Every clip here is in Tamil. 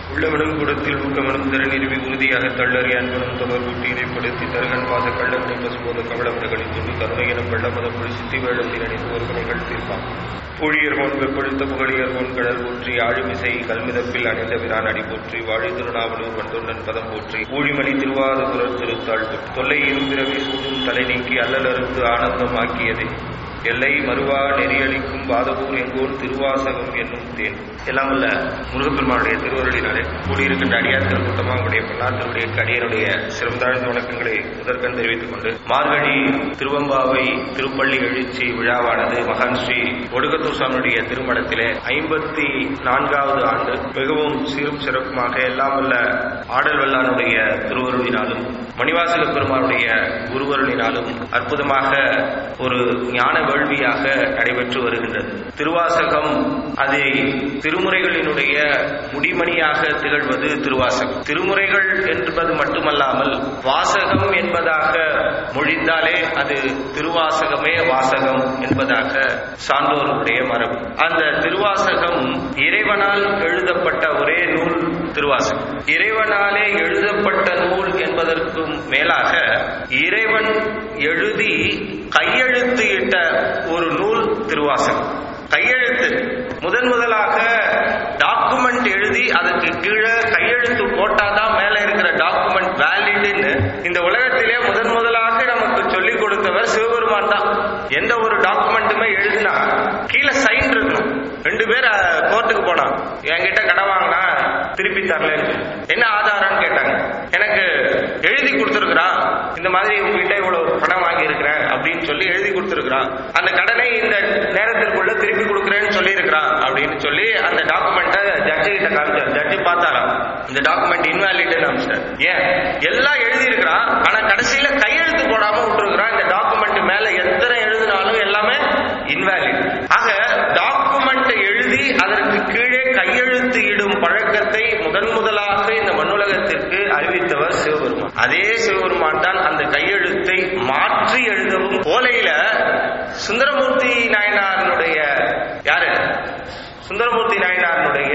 உள்ளவனும் கூடத்தில் ஊக்கமனும் திறனிருவி உறுதியாக தள்ளறி அன்பனும் தொடர் ஊட்டி இதைப்படுத்தி தருகன் பாத கள்ளவினை பசுபோத கவளவர்களின் துண்டு கருணையினம் வெள்ளமத புழி சித்தி வேளம் திறனித்து ஒருவனைகள் தீர்ப்பான் ஊழியர்கோன் வெப்பொழுத்த புகழியர்கோன் கடல் ஊற்றி ஆழுமிசை கல்மிதப்பில் அணிந்த விரான் அடி போற்றி வாழி திருநாவலூர் வந்தொன்னன் பதம் போற்றி ஊழிமணி திருவாரூரர் திருத்தாள் தொல்லை இரும்பிறவி சூடும் தலை நீக்கி அல்லலறுத்து ஆனந்தமாக்கியதே எல்லை மறுவா நெறியளிக்கும் வாதவூர் எங்கோன் திருவாசகம் என்னும் தேன் எல்லாம் உள்ள முருகப்பெருமானுடைய திருவருளினாலே கூடியிருக்கின்ற அடியார்கள் கூட்டமாக அவருடைய பன்னாத்தினுடைய அடியனுடைய சிறந்தாழ்ந்த வணக்கங்களை முதற்கண் தெரிவித்துக் கொண்டு மார்கழி திருவம்பாவை திருப்பள்ளி எழுச்சி விழாவானது மகான் ஸ்ரீ ஒடுக்கத்தூர் சாமியுடைய திருமணத்திலே ஐம்பத்தி நான்காவது ஆண்டு மிகவும் சீரும் சிறப்புமாக எல்லாம் உள்ள ஆடல் வல்லானுடைய திருவருளினாலும் மணிவாசக பெருமானுடைய குருவருளினாலும் அற்புதமாக ஒரு ஞான வேள்வியாக நடைபெற்று வருகின்றது திருவாசகம் அது திருமுறைகளினுடைய முடிமணியாக திகழ்வது திருவாசகம் திருமுறைகள் என்பது மட்டுமல்லாமல் வாசகம் என்பதாக மொழிந்தாலே அது திருவாசகமே வாசகம் என்பதாக சான்றோருடைய மரபு அந்த திருவாசகம் இறைவனால் எழுதப்பட்ட ஒரே நூல் திருவாசகம் இறைவனாலே எழுதப்பட்ட நூல் என்பதற்கும் மேலாக இறைவன் எழுதி கையெழுத்து இட்ட ஒரு நூல் திருவாசகம் கையெழுத்து முதன் முதலாக டாக்குமெண்ட் எழுதி அதுக்கு கீழே கையெழுத்து போட்டாதான் மேல இருக்கிற டாக்குமெண்ட் வேலிட்னு இந்த உலகத்திலே முதன் முதலாக நமக்கு சொல்லிக் கொடுத்தவர் சிவபெருமான் தான் எந்த ஒரு டாக்குமெண்ட்டுமே எழுதினா கீழே சைன் இருக்கணும் ரெண்டு பேர் கோர்ட்டுக்கு போனான் என்கிட்ட கடன் வாங்கினா திருப்பி தரலன்னு என்ன ஆதாரம்னு கேட்டாங்க எனக்கு எழுதி கொடுத்துருக்குறான் இந்த மாதிரி உங்ககிட்ட இவ்வளவு பணம் வாங்கி இருக்கிறேன் அப்படின்னு சொல்லி எழுதி கொடுத்துருக்குறான் அந்த கடனை இந்த நேரத்திற்குள்ள திருப்பி கொடுக்குறேன்னு சொல்லி இருக்கிறான் அப்படின்னு சொல்லி அந்த டாக்குமெண்ட்டை ஜட்ஜி கிட்ட காமிச்சார் ஜட்ஜி பார்த்தாராம் இந்த டாக்குமெண்ட் இன்வாலிட் அமிச்சார் ஏன் எல்லாம் எழுதி இருக்கிறான் ஆனா கடைசியில கையெழுத்து போடாம விட்டுருக்கிறான் இந்த டாக்குமெண்ட் மேல எத்தனை எழுதினாலும் எல்லாமே இன்வாலிட் ஆக டாக்குமெண்ட் எழுதி அதற்கு கீழே கையெழுத்து இடும் பழக்கத்தை முதன் முதலாக இந்த மண்ணுலகத்திற்கு அறிவித்தவர் சிவபெருமான் அதே சிவபெருமான் தான் அந்த கையெழுத்தை மாற்றி எழுதவும் ஓலையில சுந்தரமூர்த்தி நாயனாரனுடைய யாரு சுந்தரமூர்த்தி நாயனாரனுடைய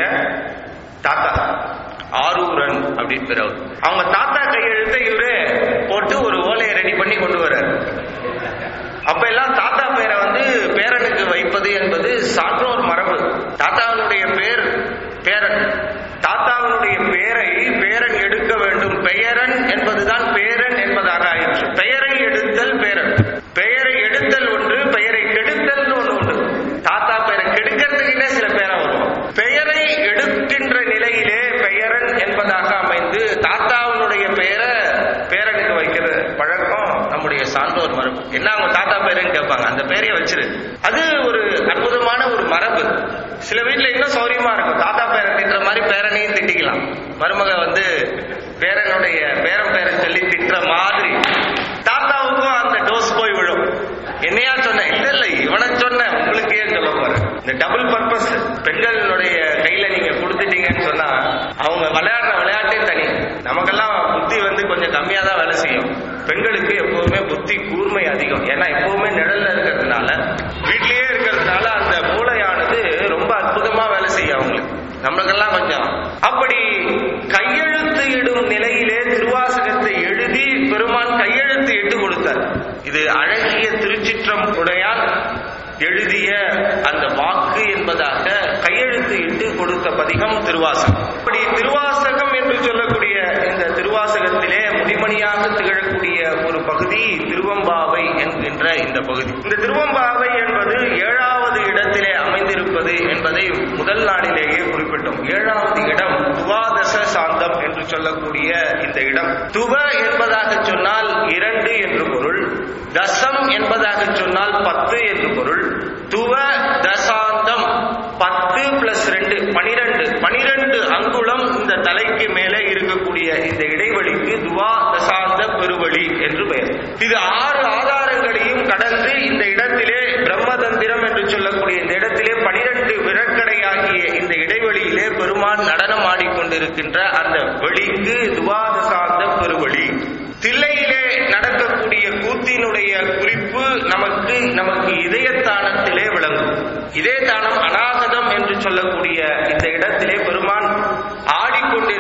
தாத்தா ஆரூரன் அப்படின்னு பேர் அவர் அவங்க தாத்தா கையெழுத்தை இவரு போட்டு ஒரு ஓலையை ரெடி பண்ணி கொண்டு வர்றாரு அப்ப எல்லாம் தாத்தா பேரை வந்து பேரனுக்கு வைப்பது என்பது சான்றோர் மரபு தாத்தாவினுடைய பேர் பேரன் தாத்தாவினுடைய பேரை பேரன் எடுக்க வேண்டும் பெயரன் என்பதுதான் பேரன் என்பதாக ஆயிற்று பெயரை எடுத்தல் பேரன் பெயரை எடுத்தல் ஒன்று பெயரை கெடுத்தல் ஒன்று உண்டு தாத்தா பெயரை கெடுக்கிறதுக்குன்னே சில பேரை வரும் பெயரை எடுக்கின்ற நிலையிலே பெயரன் என்பதாக அமைந்து தாத்தாவினுடைய பெயரை பேரனுக்கு வைக்கிற பழக்கம் நம்முடைய சான்றோர் மரபு என்ன அவங்க தாத்தா பேருன்னு கேட்பாங்க அந்த பேரையே வச்சிரு அது ஒரு அற்புதமான ஒரு மரபு சில வீட்டுல இன்னும் சௌரியமா இருக்கும் தாத்தா பேரை திட்டுற மாதிரி பேரனையும் திட்டிக்கலாம் மருமக வந்து பேரனுடைய பேரன் பேரை சொல்லி திட்டுற மாதிரி தாத்தாவுக்கும் அந்த டோஸ் போய் விழும் என்னையா சொன்ன இல்ல இல்ல இவனை சொன்ன உங்களுக்கு ஏன் சொல்ல போறேன் இந்த டபுள் பர்பஸ் பெண்களுடைய கையில நீங்க கொடுத்துட்டீங்கன்னு சொன்னா அவங்க விளையாடுற விளையாட்டே தனி நமக்கெல்லாம் புத்தி வந்து கொஞ்சம் கம்மியா தான் வேலை செய்யும் பெண்களுக்கு எப்பவுமே புத்தி கூர்மை அதிகம் ஏன்னா எப்பவுமே நிழல்ல இருக்கிறதுனால வீட்லயே இருக்கிறதுனால அந்த மூளையானது ரொம்ப அற்புதமா வேலை செய்யும் அவங்களுக்கு நம்மளுக்கெல்லாம் கொஞ்சம் அப்படி கையெழுத்து இடும் நிலையிலே திருவாசகத்தை எழுதி பெருமான் கையெழுத்து இட்டு கொடுத்தார் இது அழகிய திருச்சிற்றம் உடையால் எழுதிய அந்த வாக்கு என்பதாக கையெழுத்து இட்டு கொடுத்த பதிகம் திருவாசகம் அப்படி திருவாசகம் என்று சொல்லக்கூடிய இந்த திருவாசகத்திலே முடிமணியாக திகழக்கூடிய ஒரு பகுதி திருவம்பாவை என்கின்ற இந்த பகுதி இந்த திருவம்பாவை என்பது ஏழாவது இடத்திலே அமைந்திருப்பது என்பதை முதல் நாளிலேயே குறிப்பிட்டோம் ஏழாவது இடம் துவாதச சாந்தம் என்று சொல்லக்கூடிய இந்த இடம் துவ என்பதாக சொன்னால் இரண்டு என்று பொருள் தசம் என்பதாக சொன்னால் பத்து என்று பொருள் துவ தசாந்தம் பத்து பிளஸ் ரெண்டு பனிரெண்டு பனிரெண்டு அங்குலம் இந்த தலைக்கு மேலே இருக்கக்கூடிய இந்த இடைவெளிக்கு துவா தசாந்த பெருவழி என்று பெயர் இது ஆறு ஆதாரங்களையும் கடந்து இந்த இடத்திலே பிரம்மதந்திரம் என்று சொல்லக்கூடிய இந்த இடத்திலே பனிரெண்டு விரக்கடையாகிய இந்த இடைவெளியிலே பெருமான் நடனம் ஆடிக்கொண்டிருக்கின்ற அந்த வெளிக்கு துவாதசாந்த பெருவழி தில்லையிலே நடக்கக்கூடிய கூத்தினுடைய குறிப்பு நமக்கு நமக்கு இதயத்தானத்திலே விளங்கும் இதே தானம் அநாகதம் என்று சொல்லக்கூடிய இந்த இடத்திலே பெருமான் ஆடிக்கொண்டு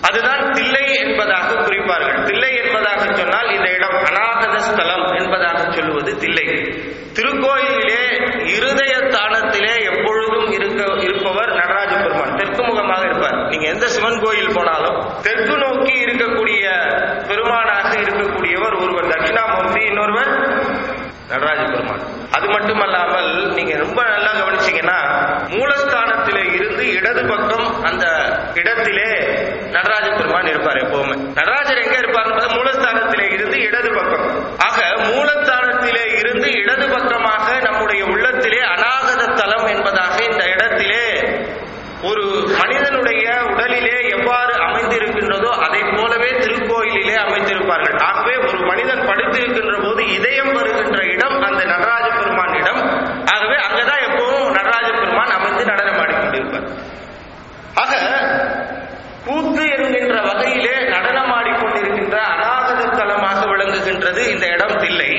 அதுதான் தில்லை என்பதாக குறிப்பார்கள் தில்லை என்பதாக சொன்னால் இந்த இடம் அநாகத ஸ்தலம் என்பதாக சொல்லுவது தில்லை திருக்கோயிலிலே இருதய தானத்திலே எப்பொழுதும் இருக்க இருப்பவர் நடராஜ பெருமான் தெற்கு முகமாக இருப்பார் நீங்க எந்த சிவன் கோயில் போனாலும் தெற்கு நோக்கி இருக்கக்கூடிய பெருமானாக இருக்கக்கூடியவர் ஒருவர் தட்சிணாமூர்த்தி இன்னொருவர் நடராஜ பெருமான் அது மட்டுமல்லாமல் நீங்க ரொம்ப நல்லா கவனிச்சீங்கன்னா மூலஸ்தானத்திலே இருந்து இடது பக்கம் அந்த இடத்திலே நடராஜ பெருமான் இருப்பார் எப்பவுமே நடராஜர் எங்க இருப்பார் மூலஸ்தானத்திலே இருந்து இடது பக்கம் ஆக மூலஸ்தானத்திலே இருந்து இடது பக்கமாக நம்முடைய உள்ளத்திலே அநாகத தலம் என்பதாக இந்த இடத்திலே ஒரு மனிதனுடைய உடலிலே எவ்வாறு அமைந்திருக்கின்றதோ அதை போலவே திருக்கோயிலிலே அமைந்திருப்பார்கள் ஆகவே ஒரு மனிதன் படுத்திருக்கின்ற போது இதயம் வருகின்ற இடம் அந்த நடராஜ பெருமான் இடம் ஆகவே அங்கதான் எப்பவும் நடராஜ பெருமான் அமைந்து நடனமாடிக்கொண்டிருப்பார் ஆக கூத்து என்கின்ற வகையிலே நடனமாடிக்கொண்டிருக்கின்ற அநாகத தலமாக விளங்குகின்றது இந்த இடம் தில்லை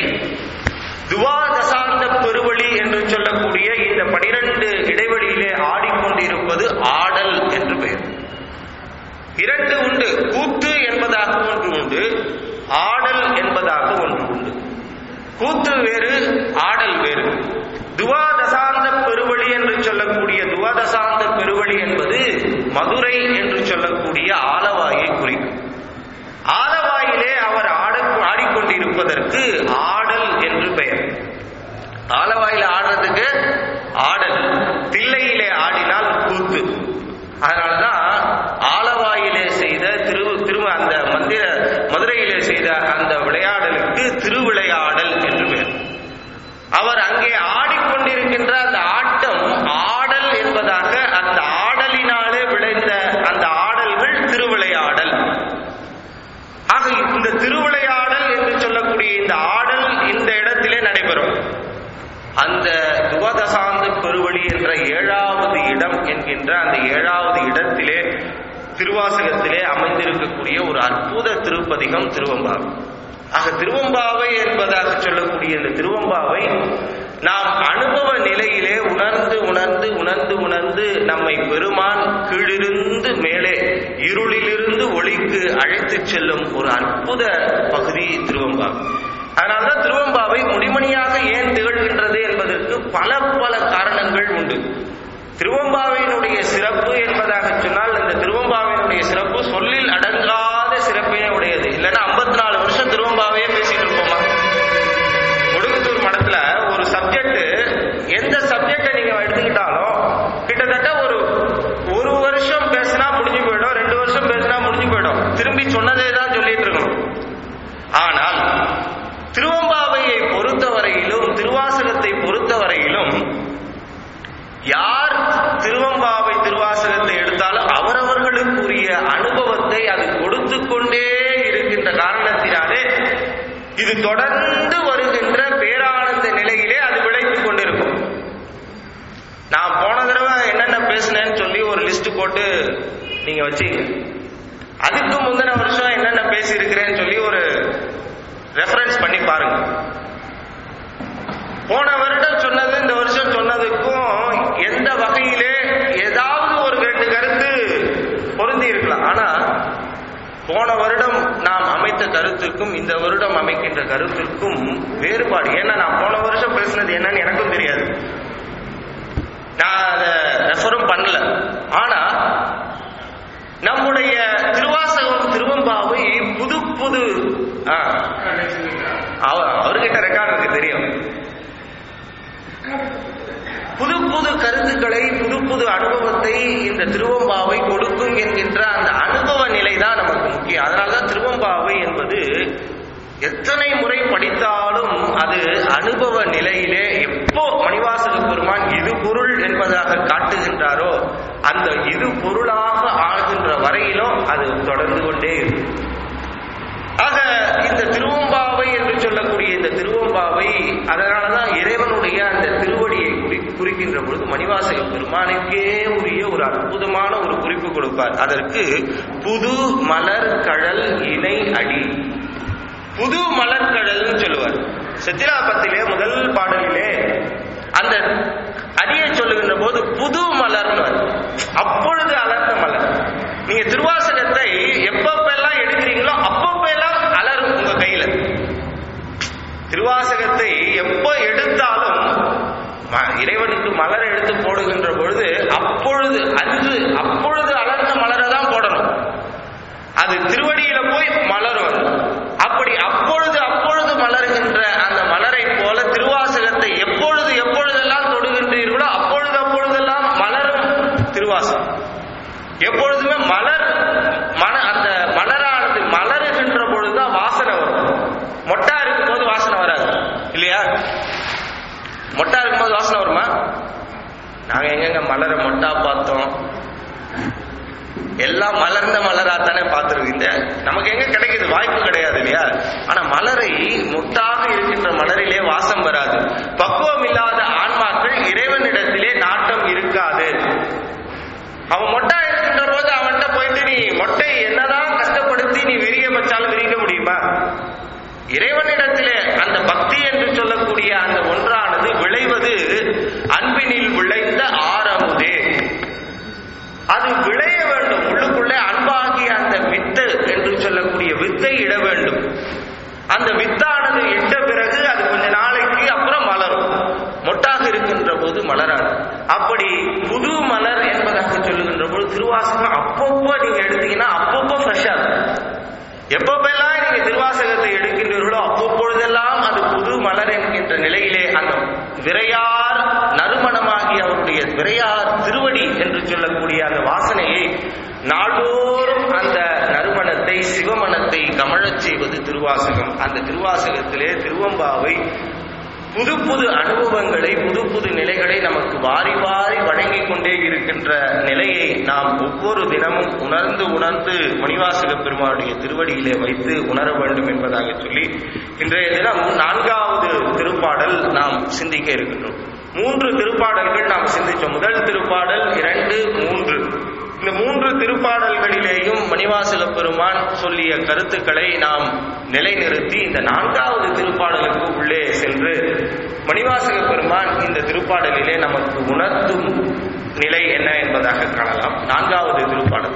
துவாதசாந்த பெருவழி என்று சொல்லக்கூடிய இந்த பனிரெண்டு இடைவெளியிலே ஆடிக்கொண்டிருப்பது ஆடல் என்று பெயர் இரண்டு உண்டு கூத்து என்பதாக ஒன்று உண்டு ஆடல் என்பதாக ஒன்று உண்டு கூத்து வேறு ஆடல் வேறு துவாதசாந்த பெருவழி என்று சொல்லக்கூடிய துவாதசாந்த பெருவழி என்பது மதுரை என்று சொல்லக்கூடிய ஆலவாயை குறிக்கும் ஆலவாயிலே அவர் ஆட ஆடிக்கொண்டிருப்பதற்கு ஆடல் என்று பெயர் ஆலவாயில ஆடுறதுக்கு ஆடல் தில்லையிலே ஆடினால் கூத்து அதனாலதான் ஆலவாயிலே செய்த திரு திரு அந்த மந்திர மதுரையிலே செய்த அந்த விளையாடலுக்கு திருவிளையாடல் என்று பெயர் அவர் அங்கே ஆடிக்கொண்டிருக்கின்ற அந்த ஆட்டம் ஆடல் என்பதாக அந்த ஆடலினாலே விளைந்த அந்த ஆடல்கள் திருவிளையாடல் ஆக இந்த திருவிளையாடல் என்று சொல்லக்கூடிய இந்த ஆடல் இந்த இடத்திலே நடைபெறும் அந்த துவதசாந்த பெருவழி என்ற ஏழாவது இடம் என்கின்ற அந்த ஏழாவது இடத்திலே திருவாசகத்திலே அமைந்திருக்கக்கூடிய ஒரு அற்புத திருப்பதிகம் திருவம்பாவை ஆக திருவம்பாவை என்பதாக சொல்லக்கூடிய இந்த திருவம்பாவை நாம் அனுபவ நிலையிலே உணர்ந்து உணர்ந்து உணர்ந்து உணர்ந்து நம்மை பெருமான் கீழிருந்து மேலே இருளிலிருந்து ஒளிக்கு அழைத்துச் செல்லும் ஒரு அற்புத பகுதி திருவம்பாவை அதனால்தான் திருவம்பாவை முடிமணியாக ஏன் திகழ்கின்றது என்பதற்கு பல பல காரணங்கள் உண்டு திருவம்பாவையினுடைய சிறப்பு என்பதாக சொன்னால் இந்த திருவம்பாவையினுடைய சிறப்பு சொல்லில் அடங்காத சிறப்பே உடையது இல்லைன்னா ஐம்பத்தி நாலு வருஷம் திருவம்பாவையே பேசிட்டு இருப்போமா கொடுக்குத்தூர் மடத்துல ஒரு சப்ஜெக்ட் எந்த சப்ஜெக்டை நீங்க எடுத்துக்கிட்டாலும் கிட்டத்தட்ட ஒரு ஒரு வருஷம் பேசினா முடிஞ்சு போயிடும் ரெண்டு வருஷம் பேசினா முடிஞ்சு போயிடும் திரும்பி சொன்னதே தான் சொல்லிட்டு இருக்கணும் ஆனால் திருவம்பாவையை பொறுத்தவரையிலும் திருவாசகத்தை பொறுத்தவரையிலும் யார் திருவம்பாவை திருவாசகத்தை எடுத்தாலும் அவரவர்களுக்குரிய அனுபவத்தை அது கொடுத்து கொண்டே இருக்கின்ற காரணத்தினாலே இது தொடர்ந்து வருகின்ற பேரானந்த நிலையிலே அது விளைத்துக் கொண்டிருக்கும் நான் போன தடவை என்னென்ன பேசினேன்னு சொல்லி ஒரு லிஸ்ட் போட்டு நீங்க வச்சீங்க அதுக்கு முந்தின வருஷம் என்னென்ன பேசி இருக்கிறேன்னு சொல்லி ஒரு ரெஃபரன்ஸ் பண்ணி பாருங்க போன வருடம் சொன்னது இந்த வருஷம் சொன்னதுக்கும் எந்த வகையிலே ஏதாவது ஒரு ரெண்டு கருத்து பொருந்தி இருக்கலாம் ஆனா போன வருடம் நாம் அமைத்த கருத்திற்கும் இந்த வருடம் அமைக்கின்ற கருத்திற்கும் வேறுபாடு ஏன்னா நான் போன வருஷம் பேசினது என்னன்னு எனக்கும் தெரியாது நான் அதை ரெஃபரும் பண்ணல ஆனா நம்முடைய திருவாசகம் திருவம்பாவை புது புது ஆ, அவ- அவர்கிட்ட ரெக்கார்டு இருக்கு தெரியும் புது புது கருத்துக்களை புது புது அனுபவத்தை இந்த திருவம்பாவை கொடுக்கும் என்கின்ற அந்த அனுபவ நிலை தான் நமக்கு முக்கியம் அதனாலதான் திருவம்பாவை என்பது எத்தனை முறை படித்தாலும் அது அனுபவ நிலையிலே எப்போ மணிவாசக பெருமான் இது பொருள் என்பதாக காட்டுகின்றாரோ அந்த இது பொருளாக ஆகின்ற வரையிலும் அது தொடர்ந்து கொண்டே இருக்கும் ஆக இந்த திருவம்பாவை என்று சொல்லக்கூடிய இந்த திருவம்பாவை அதனாலதான் இறைவனுடைய அந்த திருவடியை குறி- குறிக்கின்ற பொழுது மணிவாசக பெருமானுக்கே உரிய ஒரு அற்புதமான ஒரு குறிப்பு கொடுப்பார் அதற்கு புது மலர் கழல் இணை அடி புது மலர்கடல்னு சொல்லுவார் சித்திராபத்திலே முதல் பாடலிலே அந்த அடியை சொல்லுகின்ற போது புது மலர்னு அப்பொழுது அலர்ந்த மலர் நீங்க திருவாசகத்தை எப்பொழுதுமே மலர் மன அந்த மலரானது மலருகின்ற பொழுதுதான் வாசனை வரும் மொட்டா இருக்கும்போது வாசனை வராது இல்லையா மொட்டா இருக்கும்போது வாசனை வருமா நாங்க எங்கெங்க மலரை மொட்டா பார்த்தோம் எல்லாம் மலர்ந்த மலரா தானே பார்த்துருக்கீங்க நமக்கு எங்க கிடைக்குது வாய்ப்பு கிடையாது இல்லையா ஆனா மலரை முட்டாக இருக்கின்ற மலரிலே வாசம் வராது பக்குவம் இல்லாத ஆன்மாக்கள் இறைவனிடத்திலே நாட்டம் இருக்காது அவன் மொட்டா இருக்கின்ற போது அவன்கிட்ட போயிட்டு நீ மொட்டை என்னதான் கஷ்டப்படுத்தி நீ விரிய வச்சாலும் விரிக்க முடியுமா இறைவனிடத்திலே அந்த பக்தி என்று சொல்லக்கூடிய அந்த ஒன்றானது விளைவது அன்பினில் விளைந்த ஆரமுதே அது விளைய வேண்டும் உள்ளுக்குள்ளே அன்பாகிய அந்த வித்து என்று சொல்லக்கூடிய வித்தை இட வேண்டும் அந்த வித்தானது இட்ட பிறகு அது கொஞ்ச நாளைக்கு அப்புறம் மலரும் மொட்டாக இருக்கின்ற போது மலராது அப்படி புது மலர் என்பதாக சொல்லுகின்ற போது திருவாசகம் அப்பப்போ நீங்க எடுத்தீங்கன்னா அப்பப்போ ஃப்ரெஷ்ஷா இருக்கும் எப்பப்பெல்லாம் நீங்க திருவாசகத்தை எடுக்கின்றீர்களோ அப்பப்பொழுதெல்லாம் அது புது மலர் என்கின்ற நிலையிலே அந்த விரையார் நறுமணமாகி அவருடைய விரையார் திருவடி என்று சொல்லக்கூடிய அந்த வாசனையை நாள்தோறும் அந்த நறுமணத்தை சிவமணத்தை கமழச் செய்வது திருவாசகம் அந்த திருவாசகத்திலே திருவம்பாவை புது புது அனுபவங்களை புது புது நிலைகளை நமக்கு வாரி வாரி வழங்கிக் கொண்டே இருக்கின்ற நிலையை நாம் ஒவ்வொரு தினமும் உணர்ந்து உணர்ந்து மணிவாசக பெருமானுடைய திருவடியிலே வைத்து உணர வேண்டும் என்பதாக சொல்லி இன்றைய தினம் நான்காவது திருப்பாடல் நாம் சிந்திக்க இருக்கின்றோம் மூன்று திருப்பாடல்கள் நாம் சிந்திச்சோம் முதல் திருப்பாடல் இரண்டு மூன்று இந்த மூன்று திருப்பாடல்களிலேயும் மணிவாசக பெருமான் சொல்லிய கருத்துக்களை நாம் நிலைநிறுத்தி இந்த நான்காவது திருப்பாடலுக்கு உள்ளே சென்று மணிவாசக பெருமான் இந்த திருப்பாடலிலே நமக்கு உணர்த்தும் நிலை என்ன என்பதாக காணலாம் நான்காவது திருப்பாடல்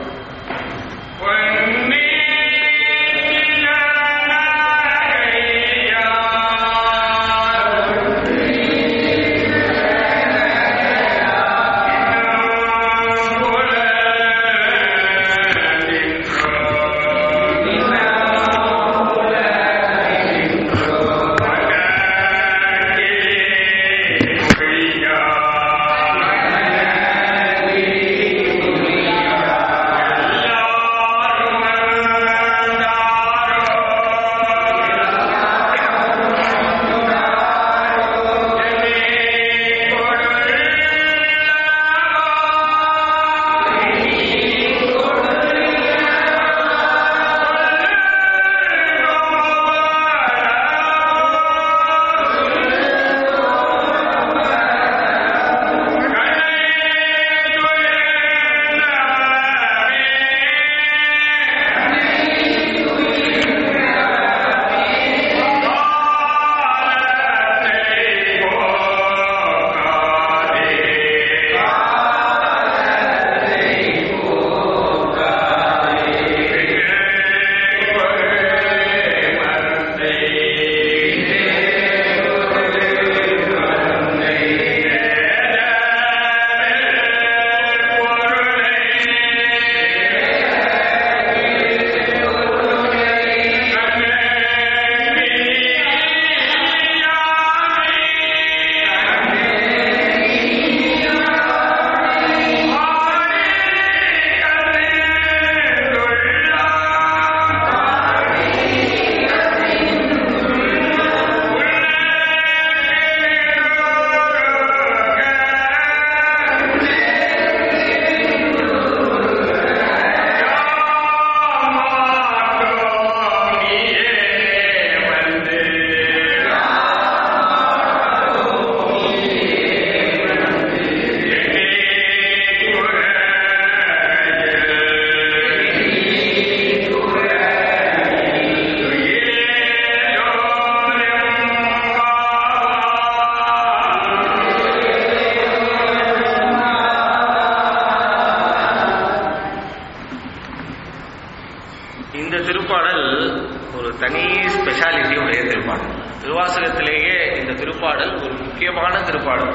இந்த திருப்பாடல் ஒரு தனி ஸ்பெஷாலிட்டி உடைய திருப்பாடல் திருவாசகத்திலேயே இந்த திருப்பாடல் ஒரு முக்கியமான திருப்பாடல்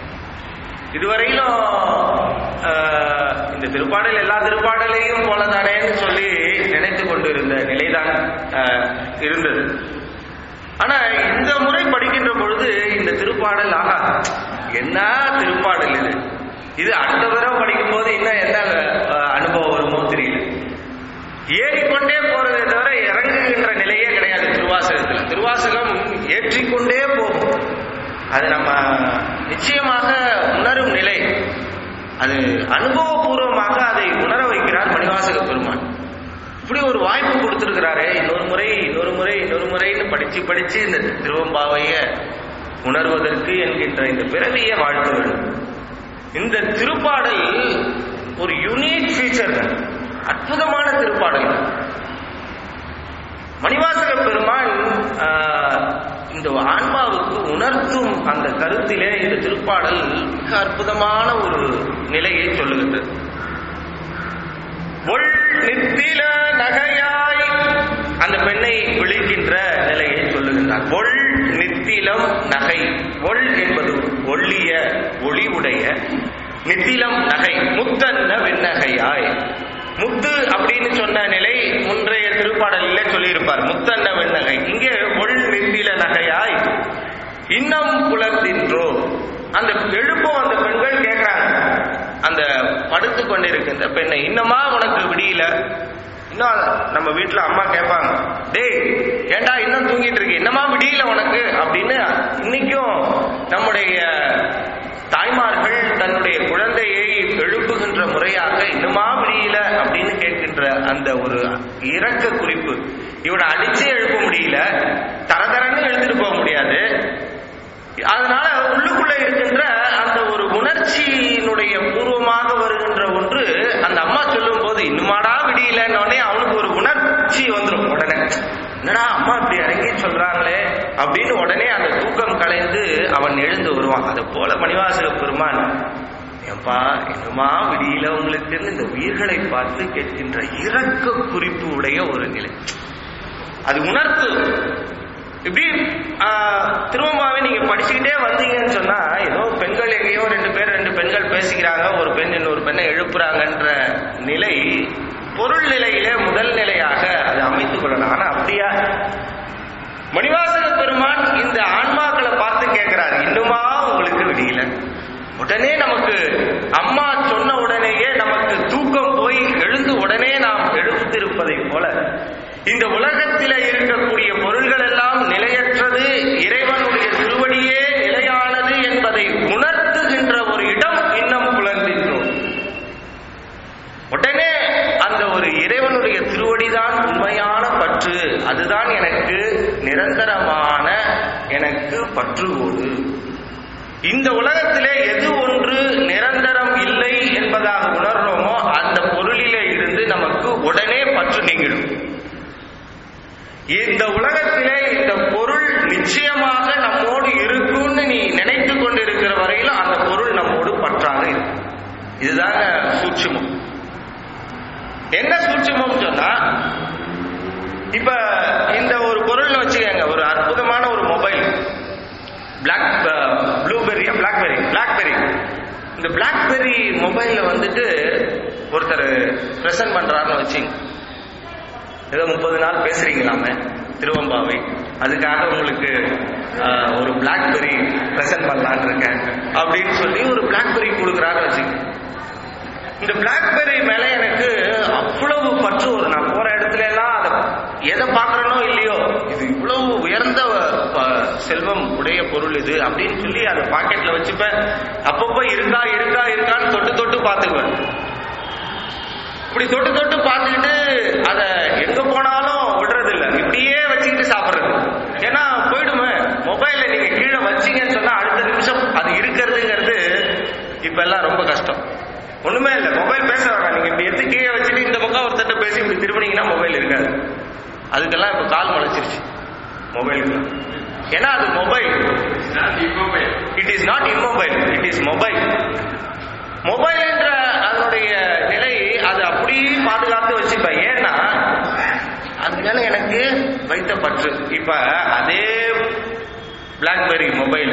இதுவரையிலும் ஆஹ், இந்த திருப்பாடல் எல்லா திருப்பாடலையும் போலதானேன்னு சொல்லி நினைத்து கொண்டிருந்த நிலைதான் ஆஹ், இருந்தது ஆனா இந்த முறை படிக்கின்ற பொழுது இந்த திருப்பாடல் ஆகா என்ன திருப்பாடல் இது இது அடுத்த தடவை படிக்கும் போது இன்னும் என்ன அஹ், அனுபவம் திருவாசகம் ஏற்றிக்கொண்டே போகும் அது நம்ம நிச்சயமாக உணரும் நிலை அது அனுபவபூர்வமாக அதை உணர வைக்கிறார் மணிவாசக பெருமான் இப்படி ஒரு வாய்ப்பு கொடுத்திருக்கிறாரே இன்னொரு முறை இன்னொரு முறை இன்னொரு முறைன்னு படிச்சு படிச்சு இந்த திருவம்பாவைய உணர்வதற்கு என்கின்ற இந்த பிறவியை வாழ்த்த வேண்டும் இந்த திருப்பாடல் ஒரு யூனிக் ஃபீச்சர் அற்புதமான திருப்பாடல் மணிவாசக பெருமான் ஆஹ், இந்த ஆன்மாவுக்கு உணர்த்தும் அந்த கருத்திலே இந்த திருப்பாடல் மிக அற்புதமான ஒரு நிலையை சொல்லுகின்றது ஒள் நித்தில நகையாய் அந்த பெண்ணை விழிக்கின்ற நிலையை சொல்லுகின்றார் ஒள் நித்திலம் நகை ஒள் என்பது ஒள்ளிய ஒளி உடைய நித்திலம் நகை முத்தன்ன வெண்ணகையாய் முத்து அப்படின்னு சொன்ன நிலை முன்றைய திருப்பாடலிலே சொல்லியிருப்பார் முத்தன்ன வெண்ணகை இங்கே ஒள் நித்தில நகையாய் இன்னம் புலர்ந்தின்றோ அந்த எழுப்பும் அந்த பெண்கள் கேட்கிறாங்க அந்த படுத்து கொண்டிருக்கின்ற பெண்ணை இன்னமா உனக்கு விடியல இன்னும் நம்ம வீட்டுல அம்மா கேட்பாங்க டேய் ஏன்டா இன்னும் தூங்கிட்டு இருக்கு என்னமா விடியல உனக்கு அப்படின்னு இன்னைக்கும் நம்முடைய தாய்மார்கள் தன்னுடைய குழந்தையை எழுப்புகின்ற முறையாக இன்னுமா விடியல அப்படின்னு கேட்கின்ற அந்த ஒரு இரக்க குறிப்பு இவனை அடிச்சே எழுப்ப முடியல தரதரன்னு எழுந்துட்டு போக முடியாது அதனால உள்ளுக்குள்ள இருக்கின்ற அந்த ஒரு உணர்ச்சியினுடைய பூர்வமாக வருகின்ற ஒன்று அந்த அம்மா சொல்லும் போது இன்னுமாடா விடியலன்னு உடனே அவனுக்கு ஒரு உணர்ச்சி வந்துடும் உடனே என்னடா அம்மா இப்படி இறங்கி சொல்றாங்களே அப்படின்னு உடனே அந்த தூக்கம் கலைந்து அவன் எழுந்து வருவான் அதை போல மணிவாசக பெருமான் ஏன்பா என்னமா விடியல உங்களுக்கு இந்த உயிர்களை பார்த்து கேட்கின்ற இரக்க குறிப்பு உடைய ஒரு நிலை அது உணர்த்து இப்படி ஆஹ், திருவம்பாவை நீங்க படிச்சுக்கிட்டே வந்தீங்கன்னு சொன்னா ஏதோ பெண்கள் எங்கேயோ ரெண்டு பேர் ரெண்டு பெண்கள் பேசிக்கிறாங்க ஒரு பெண் இன்னொரு பெண்ணை எழுப்புறாங்கன்ற நிலை பொருள் நிலையிலே முதல் நிலையாக அதை அமைத்துக் கொள்ளலாம் ஆனா அப்படியா மணிவாசக பெருமான் இந்த ஆன்மாக்களை பார்த்து கேட்கிறார் இன்னுமா உங்களுக்கு விடியல உடனே நமக்கு அம்மா சொன்ன உடனேயே நமக்கு தூக்கம் போய் எழுந்து உடனே நாம் எழுந்திருப்பதைப் போல இந்த உலகத்தில இருக்கக்கூடிய பொருள்கள் எல்லாம் நிலையற்றது இறைவனுடைய திருவடியே நிலையானது என்பதை உணர்த்துகின்ற ஒரு இடம் இன்னும் புலர்ந்தின்றோம் உடனே அந்த ஒரு இறைவனுடைய திருவடிதான் உண்மையான பற்று அதுதான் எனக்கு நிரந்தரமான எனக்கு பற்றுவோடு இந்த உலகத்திலே எது ஒன்று நிரந்தரம் இல்லை என்பதாக உணர்றோமோ அந்த பொருளிலே இருந்து நமக்கு உடனே பற்று நீங்கிடும் இந்த உலகத்திலே இந்த பொருள் நிச்சயமாக நம்மோடு இருக்கும்னு நீ நினைத்து கொண்டிருக்கிற வரையிலும் அந்த பொருள் நம்மோடு பற்றாக இருக்கும் இதுதாங்க சூட்சுமம் என்ன சூட்சுமம் சொன்னா இப்ப இந்த ஒரு பொருள் வச்சுக்கோங்க ஒரு அற்புதமான ஒரு மொபைல் பிளாக் ப்ளூபெரியா பிளாக்பெரி பிளாக்பெரி இந்த பிளாக்பெரி மொபைல்ல வந்துட்டு ஒருத்தர் பிரசன்ட் பண்றாருன்னு வச்சுங்க ஏதோ முப்பது நாள் பேசுறீங்களாமே திருவம்பாவை அதுக்காக உங்களுக்கு ஆஹ், ஒரு பிளாக்பெரி பிரசன்ட் பண்ணலான்னு இருக்கேன் அப்படின்னு சொல்லி ஒரு பிளாக்பெரி கொடுக்குறாரு வச்சுங்க இந்த பிளாக்பெரி மேல எனக்கு அவ்வளவு பற்று வரும் நான் போற இடத்துல எல்லாம் அதை எதை பார்க்கறனோ இல்லையோ இது இவ்வளவு உயர்ந்த ப- செல்வம் உடைய பொருள் இது அப்படின்னு சொல்லி அதை பாக்கெட்ல வச்சுப்பேன் அப்பப்போ இருக்கா இருக்கா இருக்கான்னு தொட்டு தொட்டு பார்த்துக்குவேன் இப்படி தொட்டு தொட்டு பார்த்துக்கிட்டு அதை எங்க போனாலும் விடுறது இல்ல இப்படியே வச்சுக்கிட்டு சாப்பிடுறது ஏன்னா போயிடுமே மொபைல்ல நீங்க கீழே வச்சீங்கன்னு சொன்னா அடுத்த நிமிஷம் அது இருக்கிறதுங்கிறது இப்ப எல்லாம் ரொம்ப கஷ்டம் ஒண்ணுமே இல்ல மொபைல் பேச வேணாம் நீங்க இப்படி எடுத்து கீழே வச்சுட்டு இந்த பக்கம் ஒருத்தட்ட பேசி இப்படி திரும்பினீங்கன்னா மொபைல் இருக்காது அதுக்கெல்லாம் இப்ப கால் முளைச்சிருச்சு மொபைலுக்கு ஏன்னா அது mobile it is not immobile it is mobile mobile என்ற அதனுடைய நிலை அது அப்படியே பாதுகாத்து வச்சுப்பேன் ஏன்னா அது மேல எனக்கு வைத்த பற்று இப்ப அதே பிளாக்பெரி மொபைல்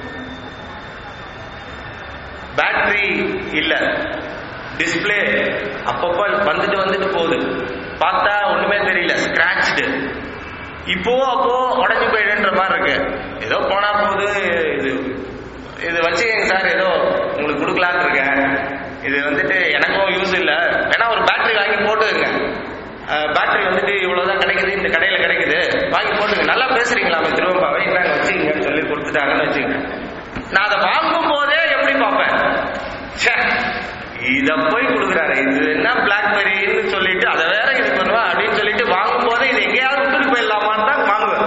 பேட்டரி இல்ல டிஸ்ப்ளே அப்பப்போ வந்துட்டு வந்துட்டு போகுது பார்த்தா ஒண்ணுமே தெரியல ஸ்கிராச்டு இப்போ அப்போ உடஞ்சு போயிடுன்ற மாதிரி இருக்கு ஏதோ போனா போகுது இது இது வச்சுக்கங்க சார் ஏதோ உங்களுக்கு கொடுக்கலான்னு இருக்கேன் இது வந்துட்டு எனக்கும் யூஸ் இல்லை வேணா ஒரு பேட்டரி வாங்கி போட்டுக்கங்க பேட்டரி வந்துட்டு இவ்வளவுதான் கிடைக்குது இந்த கடையில கிடைக்குது வாங்கி போட்டுங்க நல்லா பேசுறீங்களாமே திருவம்பாவை இந்தாங்க வச்சுக்கங்கன்னு சொல்லி கொடுத்துட்டாங்கன்னு வச்சுக்கங்க நான் அதை வாங்கும் போதே எப்படி பார்ப்பேன் ச்சே, இத போய் கொடுக்குறாரு இது என்ன பிளாக்பெரின்னு சொல்லிட்டு அதை வேற இது பண்ணுவா அப்படின்னு சொல்லிட்டு வாங்கும் போதே இது எங்கேயாவது விட்டுட்டு போயிடலாமான்னு தான் வாங்குவேன்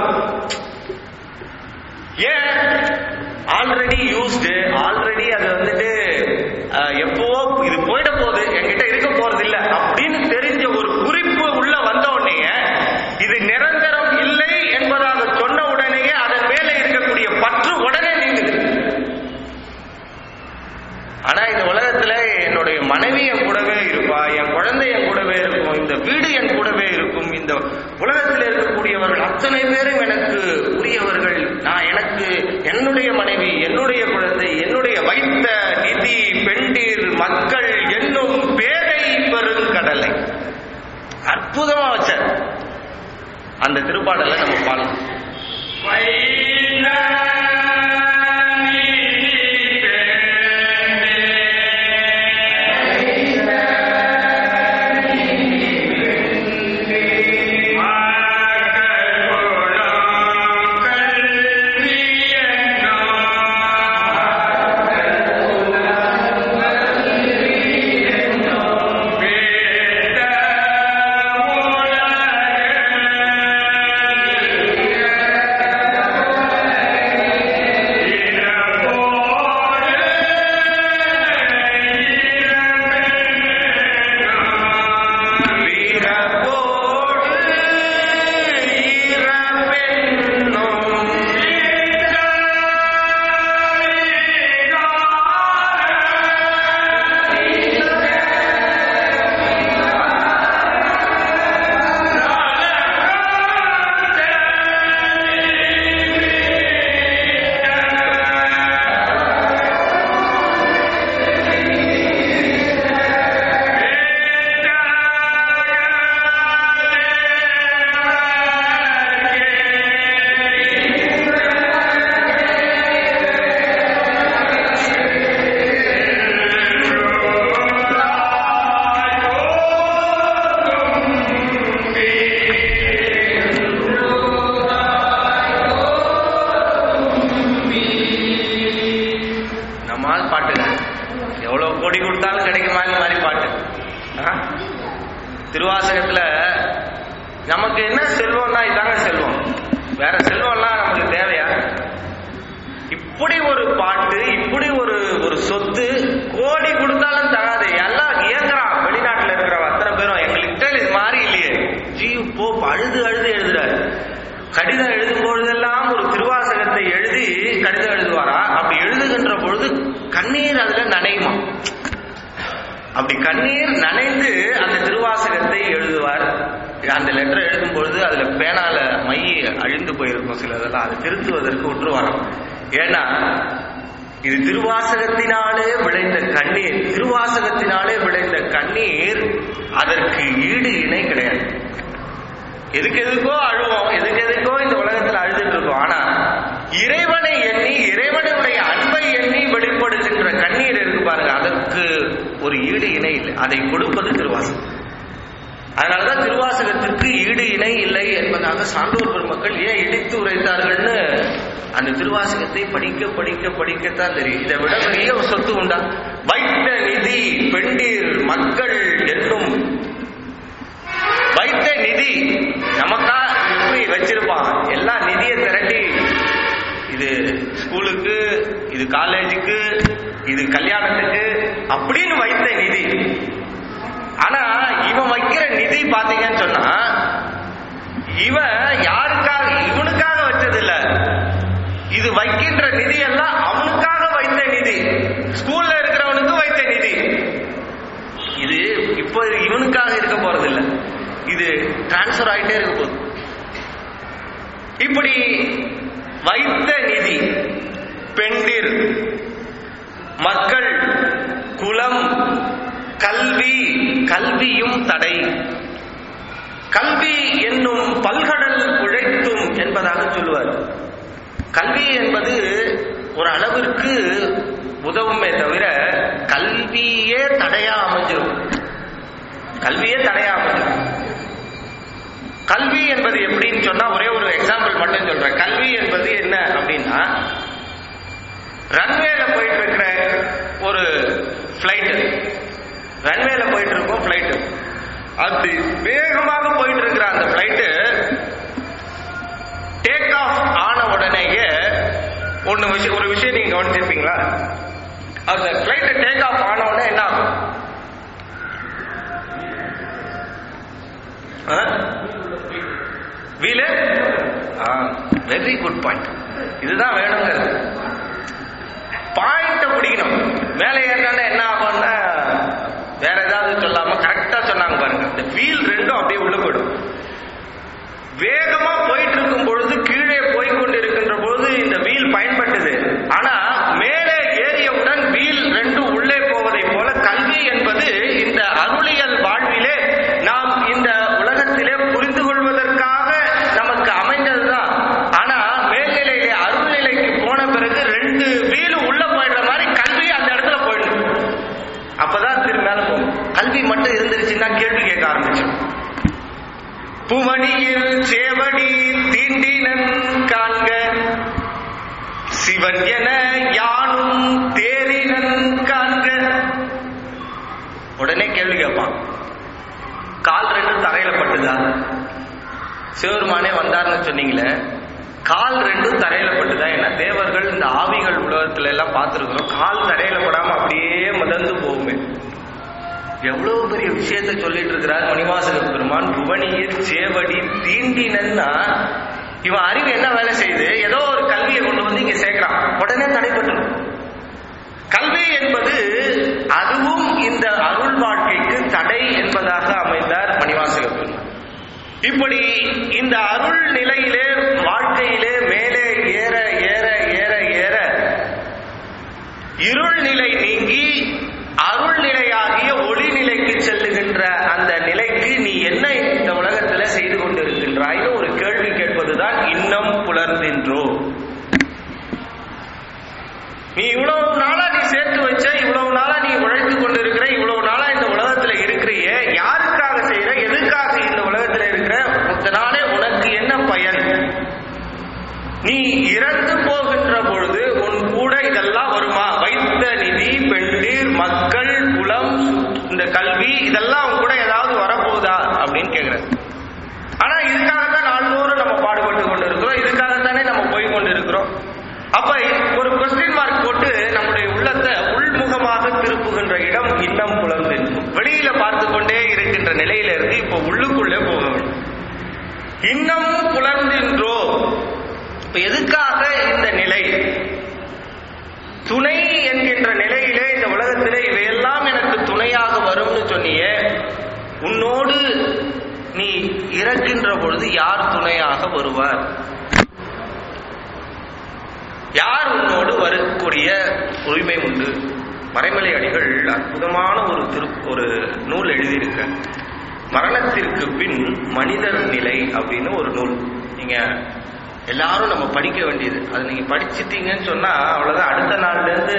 ஏன் ஆல்ரெடி யூஸ்டு ஆல்ரெடி அது வந்துட்டு அஹ், எப்பவோ இது போயிட போகுது என்கிட்ட இருக்க போறது இல்ல அப்படின்னு தெரிஞ்ச ஒரு குறிப்பு உள்ள வந்த உடனே இது நிரந்தரம் இல்லை என்பதாக சொன்ன உடனேயே அதன் மேல இருக்கக்கூடிய பற்று உடனே நீங்குது ஆனா இந்த உலகத்துல என்னுடைய மனைவி என் கூடவே இருப்பா என் குழந்தை என் கூடவே இருக்கும் இந்த வீடு என் கூடவே இருக்கும் இந்த உலகத்தில் இருக்கக்கூடியவர்கள் அத்தனை பேரும் எனக்கு உரியவர்கள் நான் எனக்கு என்னுடைய மனைவி என்னுடைய குழந்தை என்னுடைய வைத்த நிதி பெண்டீர் மக்கள் என்னும் பேரை பெருங்கடலை அற்புதமா வச்சார் அந்த திருப்பாடலை நம்ம பாடலாம் வீரபோடு ஈரமென்னும் நம்மால் பாட்டுங்க எவ்வளவு கோடி கொடுத்தாலும் கிடைக்குமா இந்த மாதிரி பாட்டு ஆ? திருவாசகத்துல நமக்கு என்ன செல்வம்னா இதாங்க செல்வம் வேற செல்வம்லாம் நமக்கு தேவையா இப்படி ஒரு பாட்டு இப்படி ஒரு ஒரு சொத்து கோடி கொடுத்தாலும் தராது எல்லாம் இயங்குறான் வெளிநாட்டுல இருக்கிறவன் அத்தனை பேரும் எங்களுக்கு இது மாதிரி இல்லையே ஜீவ் போப் அழுது அழுது எழுதுறாரு கடிதம் எழுதும் பொழுதெல்லாம் ஒரு திருவாசகத்தை எழுதி கடிதம் எழுதுவாரா அப்படி எழுதுகின்ற பொழுது கண்ணீர் அதுல நனையுமா அப்படி கண்ணீர் நனைந்து அந்த திருவாசகத்தை எழுதுவார் அந்த லெட்டர் எழுதும் பொழுது அதுல பேனால மை அழிந்து போயிருக்கும் சிலதெல்லாம் அதை திருத்துவதற்கு விட்டுருவாராம் ஏன்னா இது திருவாசகத்தினாலே விளைந்த கண்ணீர் திருவாசகத்தினாலே விளைந்த கண்ணீர் அதற்கு ஈடு இணை கிடையாது எதுக்கு எதுக்கோ அழுவோம் எதுக்கு எதுக்கோ இந்த உலகத்துல அழுதுட்டு இருக்கோம் ஆனா இறைவனை எண்ணி இறைவனுடைய அன்பை எண்ணி வெளிப்படுகின்ற கண்ணீர் இருக்கு பாருங்க அதற்கு ஒரு ஈடு இணை இல்லை அதை கொடுப்பது திருவாசகம் அதனாலதான் திருவாசகத்திற்கு ஈடு இணை இல்லை என்பதாக சான்றோர் பெருமக்கள் ஏன் இடித்து உரைத்தார்கள்னு அந்த திருவாசகத்தை படிக்க படிக்க படிக்கத்தான் தெரியும் இதை விட பெரிய ஒரு சொத்து உண்டா வைத்த நிதி பெண்டீர் மக்கள் என்னும் வைத்த நிதி நமக்கா எப்படி வச்சிருப்பான் எல்லா நிதியை திரட்டி இது ஸ்கூலுக்கு இது காலேஜுக்கு இது கல்யாணத்துக்கு அப்படின்னு வைத்த நிதி ஆனா இவன் வைக்கிற நிதி பாத்தீங்கன்னு சொன்னா இவன் யாருக்காக இவனுக்காக வச்சது இல்ல இது வைக்கின்ற நிதி எல்லாம் அவனுக்காக வைத்த நிதி ஸ்கூல்ல இருக்கிறவனுக்கு வைத்த நிதி இது இப்போ இவனுக்காக இருக்க போறது இல்ல இது டிரான்ஸ்பர் ஆயிட்டே இருக்க போகுது இப்படி வைத்த நிதி பெண்டிர் மக்கள் குலம் கல்வி கல்வியும் தடை கல்வி என்னும் பல்கடல் உழைத்தும் என்பதாக சொல்லுவார் கல்வி என்பது ஒரு அளவிற்கு உதவுமே தவிர கல்வியே தடையா அமைஞ்சிரும் கல்வியே தடையா அமைஞ்சிரும் கல்வி என்பது எப்படின்னு சொன்னா ஒரே ஒரு எக்ஸாம்பிள் மட்டும் சொல்றேன் கல்வி என்பது என்ன அப்படின்னா ரன்வேல போயிட்டு இருக்கிற ஒரு ஃபிளைட் ரன்வேல போயிட்டு இருக்கும் ஃபிளைட் அது வேகமாக போயிட்டு இருக்கிற அந்த ஃபிளைட்டு டேக் ஆஃப் ஆன உடனேயே ஒன்று விஷயம் ஒரு விஷயம் நீங்க கவனிச்சிருப்பீங்களா அந்த ஃபிளைட் டேக் ஆஃப் ஆன உடனே என்ன ஆகும் வீலு வெரி குட் பாயிண்ட் இதுதான் வேணுங்கிறது பாயிண்ட பிடிக்கணும் மேலே ஏறினா என்ன ஆகும்னா வேற ஏதாவது சொல்லாம கரெக்டா சொன்னாங்க பாருங்க இந்த வீல் ரெண்டும் அப்படியே உள்ள போயிடும் வேகமா போயிட்டு இருக்கும் பொழுது கீழே போய் கொண்டிருக்கின்ற பொழுது இந்த வீல் பயன்பட்டது ஆனா மேலே ஏறியவுடன் வீல் ரெண்டும் உள்ளே போவதை போல கல்வி என்பது இந்த அருளியல் வாழ்விலே நாம் இந்த உலகத்திலே புரிந்து கொள்வதற்காக நமக்கு அமைந்ததுதான் ஆனா மேல்நிலையிலே அருள்நிலைக்கு போன பிறகு ரெண்டு வீலும் உள்ள போயிடுற மாதிரி கல்வி அந்த இடத்துல போயிடும் அப்பதான் திரு மேல போகும் கல்வி மட்டும் இருந்துருச்சுன்னா கேள்வி கேட்க ஆரம்பிச்சோம் புவனியில் சேவடி தீண்டினன் காண்க சிவன் என யானும் தேரினன் காண்க உடனே கேள்வி கேட்பான் கால் ரெண்டும் தரையில பட்டுதா சிவருமானே வந்தார்னு சொன்னீங்களே கால் ரெண்டும் தரையில பட்டுதா ஏன்னா தேவர்கள் இந்த ஆவிகள் உலகத்துல எல்லாம் பார்த்துருக்கிறோம் கால் தரையில படாம அப்படியே மிதந்து போகுமே எவ்வளவு பெரிய விஷயத்தை சொல்லிட்டு இருக்கிறார் மணிவாசக பெருமான் புவனியில் சேவடி தீண்டினன்னா இவன் அறிவு என்ன வேலை செய்யுது ஏதோ ஒரு கல்வியை கொண்டு வந்து இங்க சேர்க்கிறான் உடனே தடைப்பட்டுரும் கல்வி என்பது அதுவும் இந்த அருள் வாழ்க்கைக்கு தடை என்பதாக அமைந்தார் மணிவாசக பெருமான் இப்படி இந்த அருள் நிலையிலே வாழ்க்கையிலே மேலே ஏற ஏற ஏற ஏற இருள் நிலை நீங்கி அருள் நிலையாகிய ஒளி நிலைக்கு செல்லுகின்ற அந்த நிலைக்கு நீ என்ன இந்த உலகத்துல செய்து கொண்டிருக்கின்றாய்னு ஒரு கேள்வி கேட்பதுதான் இன்னம் புலர்ந்தின்றோ நீ இவ்வளவு நாளா நீ சேர்த்து வச்ச இவ்வளவு நாளா நீ உழைத்து கொண்டிருக்கிற இவ்வளவு நாளா இந்த உலகத்துல இருக்கிறிய யாருக்காக செய்யற எதுக்காக இந்த உலகத்துல இருக்கிற இதனாலே உனக்கு என்ன பயன் நீ இறந்து போகின்ற பொழுது உன் கூட இதெல்லாம் வருமா வைத்த நிதி பெண்டீர் மக்கள் குலம் இந்த கல்வி இதெல்லாம் உன் கூட ஏதாவது வரப்போகுதா அப்படின்னு கேக்குறேன் ஆனா இதுக்காகத்தான் நாள்தோறும் நம்ம பாடுபட்டு கொண்டு இருக்கிறோம் இதுக்காகத்தானே நம்ம போய் கொண்டு இருக்கிறோம் அப்ப ஒரு கொஸ்டின் மார்க் போட்டு நம்முடைய உள்ளத்தை உள்முகமாக திருப்புகின்ற இடம் இன்னம் புலந்து வெளியில பார்த்து கொண்டே இருக்கின்ற நிலையில இருந்து இப்ப உள்ளுக்குள்ளே போக வேண்டும் இன்னும் புலர்ந்தின்றோ இப்ப எதுக்காக இந்த நிலை துணை என்கின்ற நிலையிலே இந்த உலகத்திலே இவையெல்லாம் எனக்கு துணையாக வரும்னு சொன்னியே உன்னோடு நீ இறக்கின்ற பொழுது யார் துணையாக வருவார் யார் உன்னோடு வரக்கூடிய உரிமை உண்டு மறைமலை அடிகள் அற்புதமான ஒரு திரு ஒரு நூல் எழுதியிருக்க மரணத்திற்கு பின் மனிதர் நிலை அப்படின்னு ஒரு நூல் நீங்க எல்லாரும் நம்ம படிக்க வேண்டியது அது நீங்க படிச்சிட்டீங்கன்னு சொன்னா அவ்வளவுதான் அடுத்த நாள்ல இருந்து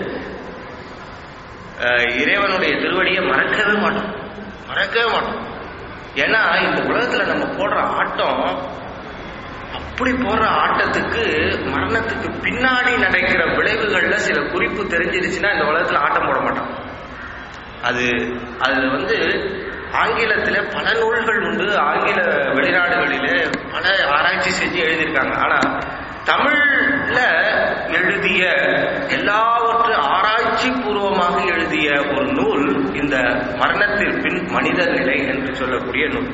அஹ், இறைவனுடைய திருவடியை மறக்கவே மாட்டோம் மறக்கவே மாட்டோம் ஏன்னா இந்த உலகத்துல நம்ம போடுற ஆட்டம் அப்படி போடுற ஆட்டத்துக்கு மரணத்துக்கு பின்னாடி நடக்கிற விளைவுகள்ல சில குறிப்பு தெரிஞ்சிருச்சுன்னா இந்த உலகத்துல ஆட்டம் போட மாட்டான் அது அது வந்து ஆங்கிலத்துல பல நூல்கள் உண்டு ஆங்கில வெளிநாடுகளிலே பல ஆராய்ச்சி செஞ்சு எழுதியிருக்காங்க ஆனா தமிழ்ல எழுதிய எல்லாவற்று ஆராய்ச்சி பூர்வமாக எழுதிய ஒரு நூல் இந்த மரணத்திற்கு பின் மனித நிலை என்று சொல்லக்கூடிய நூல்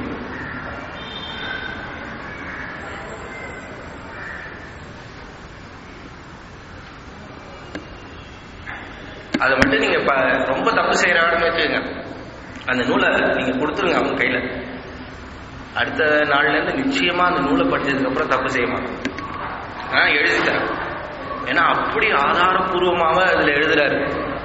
அதை மட்டும் நீங்க ப- ரொம்ப தப்பு செய்யறாங்கன்னு வச்சுக்கோங்க அந்த நூலை நீங்க கொடுத்துருங்க அவங்க கையில அடுத்த நாள்ல இருந்து நிச்சயமா அந்த நூலை படிச்சதுக்கு அப்புறம் தப்பு செய்ய மாட்டோம் நான் எழுதிட்டேன் ஏன்னா அப்படி ஆதாரபூர்வமாக அதுல எழுதுறாரு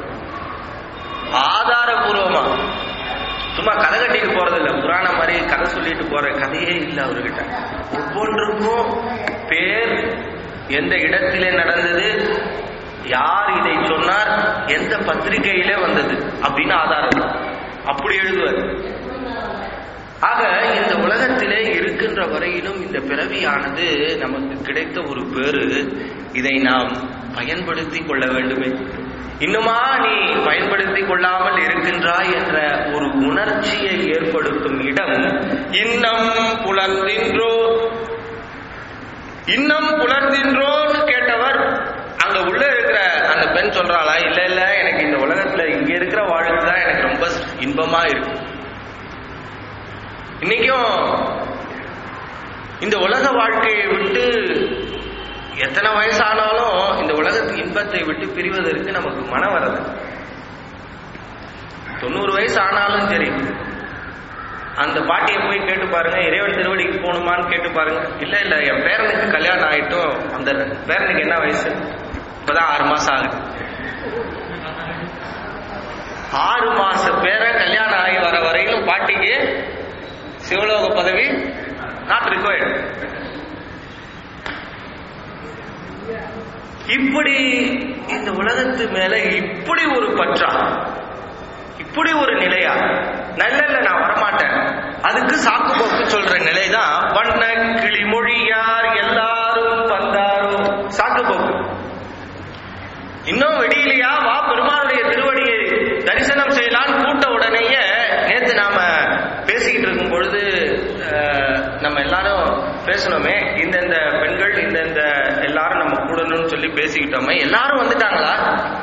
ஆதாரபூர்வமா சும்மா கதை கட்டிட்டு போறது இல்ல புராணம் மாதிரி கதை சொல்லிட்டு போற கதையே இல்ல அவர்கிட்ட ஒவ்வொன்றுக்கும் பேர் எந்த இடத்திலே நடந்தது யார் இதை சொன்னார் எந்த பத்திரிகையிலே வந்தது அப்படின்னு ஆதாரம் அப்படி எழுதுவார் ஆக இந்த உலகத்திலே இருக்க இருக்கின்ற வரையிலும் இந்த பிறவியானது நமக்கு கிடைத்த ஒரு பேரு இதை நாம் பயன்படுத்தி கொள்ள வேண்டுமே இன்னுமா நீ பயன்படுத்தி கொள்ளாமல் இருக்கின்றாய் என்ற ஒரு உணர்ச்சியை ஏற்படுத்தும் இடம் இன்னம் புலர்ந்தின்றோ இன்னும் புலர்ந்தின்றோன்னு கேட்டவர் அங்க உள்ள இருக்கிற அந்த பெண் சொல்றாளா இல்ல இல்ல எனக்கு இந்த உலகத்துல இங்க இருக்கிற வாழ்க்கை தான் எனக்கு ரொம்ப இன்பமா இருக்கு இன்னைக்கும் இந்த உலக வாழ்க்கையை விட்டு எத்தனை வயசானாலும் இந்த உலகத்து இன்பத்தை விட்டு பிரிவதற்கு நமக்கு மனம் வரது தொண்ணூறு வயசு ஆனாலும் சரி அந்த பாட்டியை போய் கேட்டு பாருங்க இறைவன் திருவடிக்கு போகணுமான்னு கேட்டு பாருங்க இல்ல இல்ல என் பேரனுக்கு கல்யாணம் ஆயிட்டும் அந்த பேரனுக்கு என்ன வயசு இப்பதான் ஆறு மாசம் ஆகுது ஆறு மாச பேரன் கல்யாணம் ஆகி வர வரையிலும் பாட்டிக்கு சிவலோக பதவி நாட் ரிக்வயர்டு இப்படி இந்த உலகத்து மேல இப்படி ஒரு பற்றா இப்படி ஒரு நிலையா நல்ல இல்ல நான் வரமாட்டேன் அதுக்கு சாக்கு போக்கு சொல்ற நிலைதான் வண்ண கிளிமொழியார் எல்லாரும் வந்தாரோ சாக்கு போக்கு இன்னும் வெடியிலையா வா பெருமானுடைய திருவடியை தரிசனம் செய்யலான்னு கூட்ட உடனேயே நேத்து நாம பேசிக்கிட்டு இருக்கும் பொழுது அஹ், நம்ம எல்லாரும் பேசணுமே இந்தந்த பெண்கள் இந்தந்த எல்லாரும் நம்ம கூடணும்னு சொல்லி பேசிக்கிட்டோமே எல்லாரும் வந்துட்டாங்களா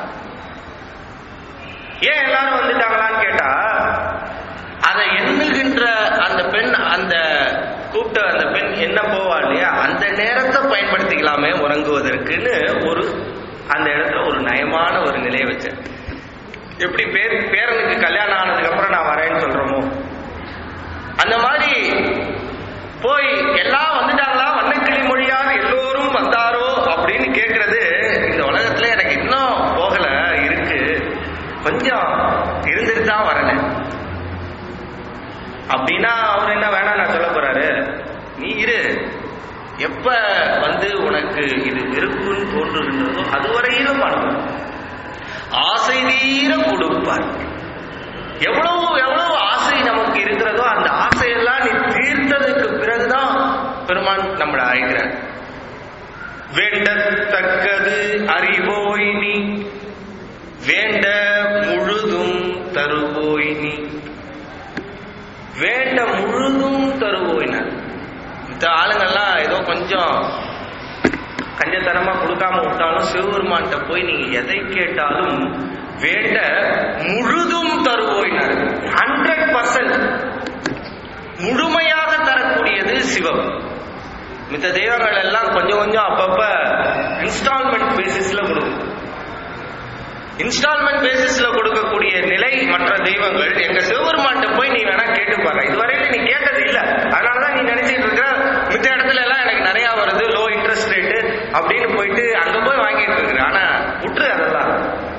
ஏன் எல்லாரும் வந்துட்டாங்களான்னு கேட்டா அதை எண்ணுகின்ற அந்த பெண் அந்த கூப்பிட்ட அந்த பெண் என்ன போவா இல்லையா அந்த நேரத்தை பயன்படுத்திக்கலாமே உறங்குவதற்குன்னு ஒரு அந்த இடத்துல ஒரு நயமான ஒரு நிலையை வச்சேன் எப்படி பேர் பேரனுக்கு கல்யாணம் ஆனதுக்கு அப்புறம் நான் வரேன்னு சொல்றோமோ அந்த மாதிரி போய் எல்லாம் வந்துட்டாங்களா வண்ணக்கிளி மொழியார் எல்லோரும் வந்தாரோ அப்படின்னு கேட்கறது இந்த உலகத்துல எனக்கு இன்னும் போகல இருக்கு கொஞ்சம் இருந்துட்டு தான் வரேன் அப்படின்னா அவர் என்ன வேணாம் நான் சொல்ல போறாரு நீ இரு எப்ப வந்து உனக்கு இது வெறுப்புன்னு தோன்றுகின்றதோ அதுவரையிலும் அனுபவம் ஆசை தீர கொடுப்பார் எவ்வளவு எவ்வளவு ஆசை நமக்கு இருக்கிறதோ அந்த ஆசையெல்லாம் நீ தீர்த்ததுக்கு பிறகுதான் பெருமான் நம்மளை அழைக்கிறார் வேண்டத்தக்கது அறிவோய் நீ வேண்ட முழுதும் தருவோய் நீ வேண்ட முழுதும் தருவோயினார் இந்த ஆளுங்கெல்லாம் ஏதோ கொஞ்சம் கஞ்சத்தனமா கொடுக்காம விட்டாலும் சிவபெருமான்கிட்ட போய் நீங்க எதை கேட்டாலும் வேண்ட முழுதும் தருவோயினார் ஹண்ட்ரட் பர்சன்ட் முழுமையாக தரக்கூடியது சிவம் மித்த தெய்வங்கள் எல்லாம் கொஞ்சம் கொஞ்சம் அப்பப்ப இன்ஸ்டால்மெண்ட் பேசிஸ்ல கொடுக்கும் இன்ஸ்டால்மெண்ட் பேசிஸ்ல கொடுக்கக்கூடிய நிலை மற்ற தெய்வங்கள் எங்க சிவபெருமான்கிட்ட போய் நீ வேணா கேட்டு பாரு இதுவரையில நீ கேட்டது இல்ல அதனாலதான் நீ நினைச்சிட்டு இருக்கிற மித்த இடத்துல எல்லாம் எனக்கு நிறைய வருது லோ இன்ட்ரெஸ்ட் ரேட்டு அப்படின்னு போயிட்டு அங்க போய் வாங்கிட்டு இருக்கிற ஆனா விட்டுரு அதெல்லாம்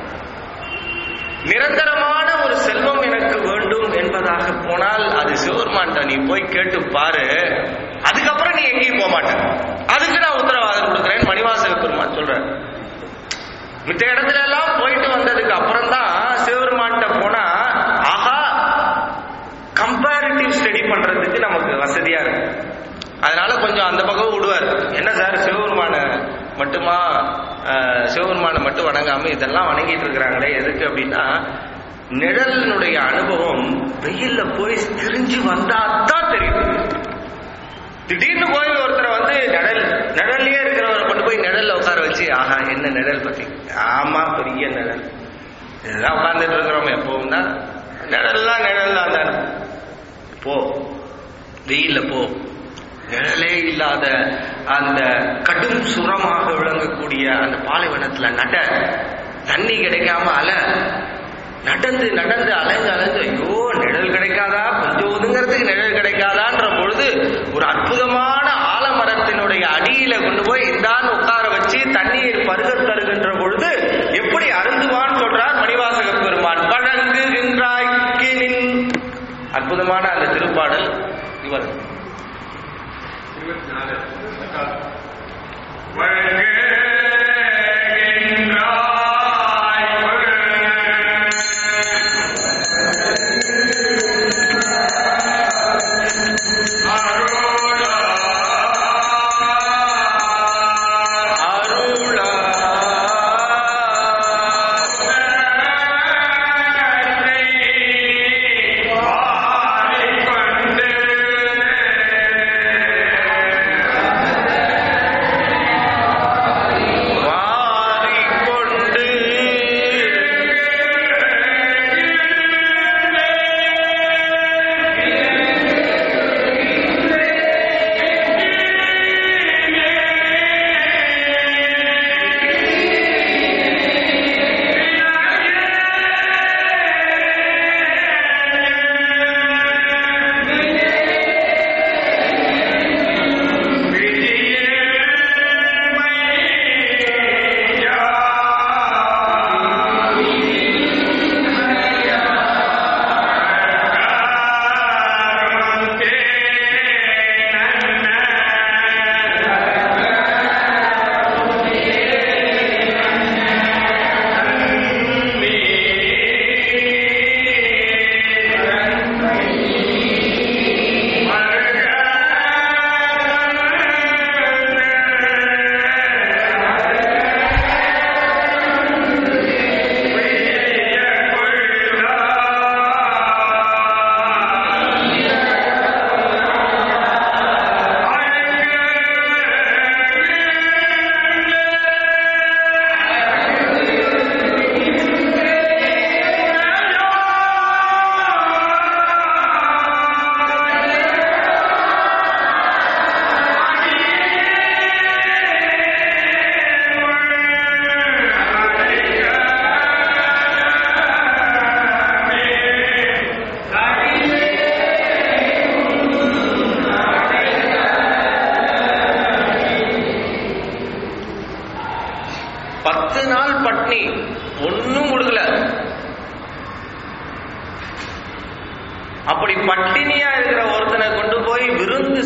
நிரந்தரமான ஒரு செல்வம் எனக்கு வேண்டும் என்பதாக போனால் அது சிவபெருமான்கிட்ட நீ போய் கேட்டு பாரு அதுக்கப்புறம் நீ எங்கேயும் போக மாட்ட அதுக்கு நான் உத்தரவாதம் கொடுக்குறேன் மணிவாசக பெருமான் சொல்றேன் மித்த இடத்துல எல்லாம் போயிட்டு வந்ததுக்கு அப்புறம் தான் சிவபெருமான்கிட்ட போனா ஆஹா கம்பேரிட்டிவ் ஸ்டடி பண்றதுக்கு நமக்கு வசதியா இருக்கு அதனால கொஞ்சம் அந்த பக்கம் விடுவார் என்ன சார் சிவபெருமான மட்டுமா அஹ், சிவபெருமானை மட்டும் வணங்காம இதெல்லாம் வணங்கிட்டு இருக்கிறாங்களே எதுக்கு அப்படின்னா நிழலினுடைய அனுபவம் வெயில்ல போய் திரிஞ்சு வந்தா தான் தெரியும் திடீர்னு போய் ஒருத்தரை வந்து நிழல் நிழல்லயே இருக்கிறவரை கொண்டு போய் நிழல்ல உட்கார வச்சு ஆஹா என்ன நிழல் பத்தி ஆமா பெரிய நிழல் இதுதான் உட்கார்ந்துட்டு இருக்கிறோம் எப்பவும் தான் நிழல்லாம் நிழல் தான் தானே போ வெயில்ல போ நிழலே இல்லாத அந்த கடும் சுரமாக விளங்கக்கூடிய அந்த பாலைவனத்துல நட தண்ணி கிடைக்காம அல நடந்து நடந்து அலைஞ்சு அலைஞ்சு ஐயோ நிழல் கிடைக்காதா கொஞ்சம் ஒதுங்கிறதுக்கு நிழல் கிடைக்காதான்ற பொழுது ஒரு அற்புதமான ஆலமரத்தினுடைய அடியில கொண்டு போய் இந்தான்னு உட்கார வச்சு தண்ணீர் பருக தருகின்ற பொழுது எப்படி அருந்துவான்னு சொல்றார் மணிவாசக பெருமான் வழங்குகின்றாய் கினின் அற்புதமான அந்த திருப்பாடல் இவர் அருளாய்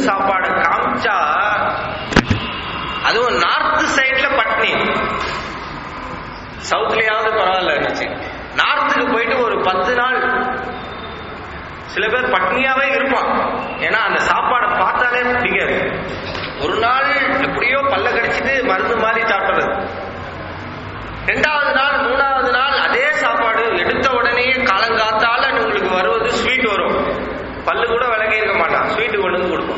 சாப்பாடை காமிச்சா அதுவும் நார்த் சைடுல பட்னி சவுத்லயாவது பரவாயில்ல இருந்துச்சு நார்த்துக்கு போயிட்டு ஒரு பத்து நாள் சில பேர் பட்னியாவே இருப்பான் ஏன்னா அந்த சாப்பாடை பார்த்தாலே பிடிக்காது ஒரு நாள் எப்படியோ பல்ல கடிச்சிட்டு மருந்து மாதிரி சாப்பிடுறது ரெண்டாவது நாள் மூணாவது நாள் அதே சாப்பாடு எடுத்த உடனே காலங்காத்தால உங்களுக்கு வருவது ஸ்வீட் வரும் பல்லு கூட விலகி இருக்க மாட்டான் ஸ்வீட் கொண்டு வந்து கொடுப்போம்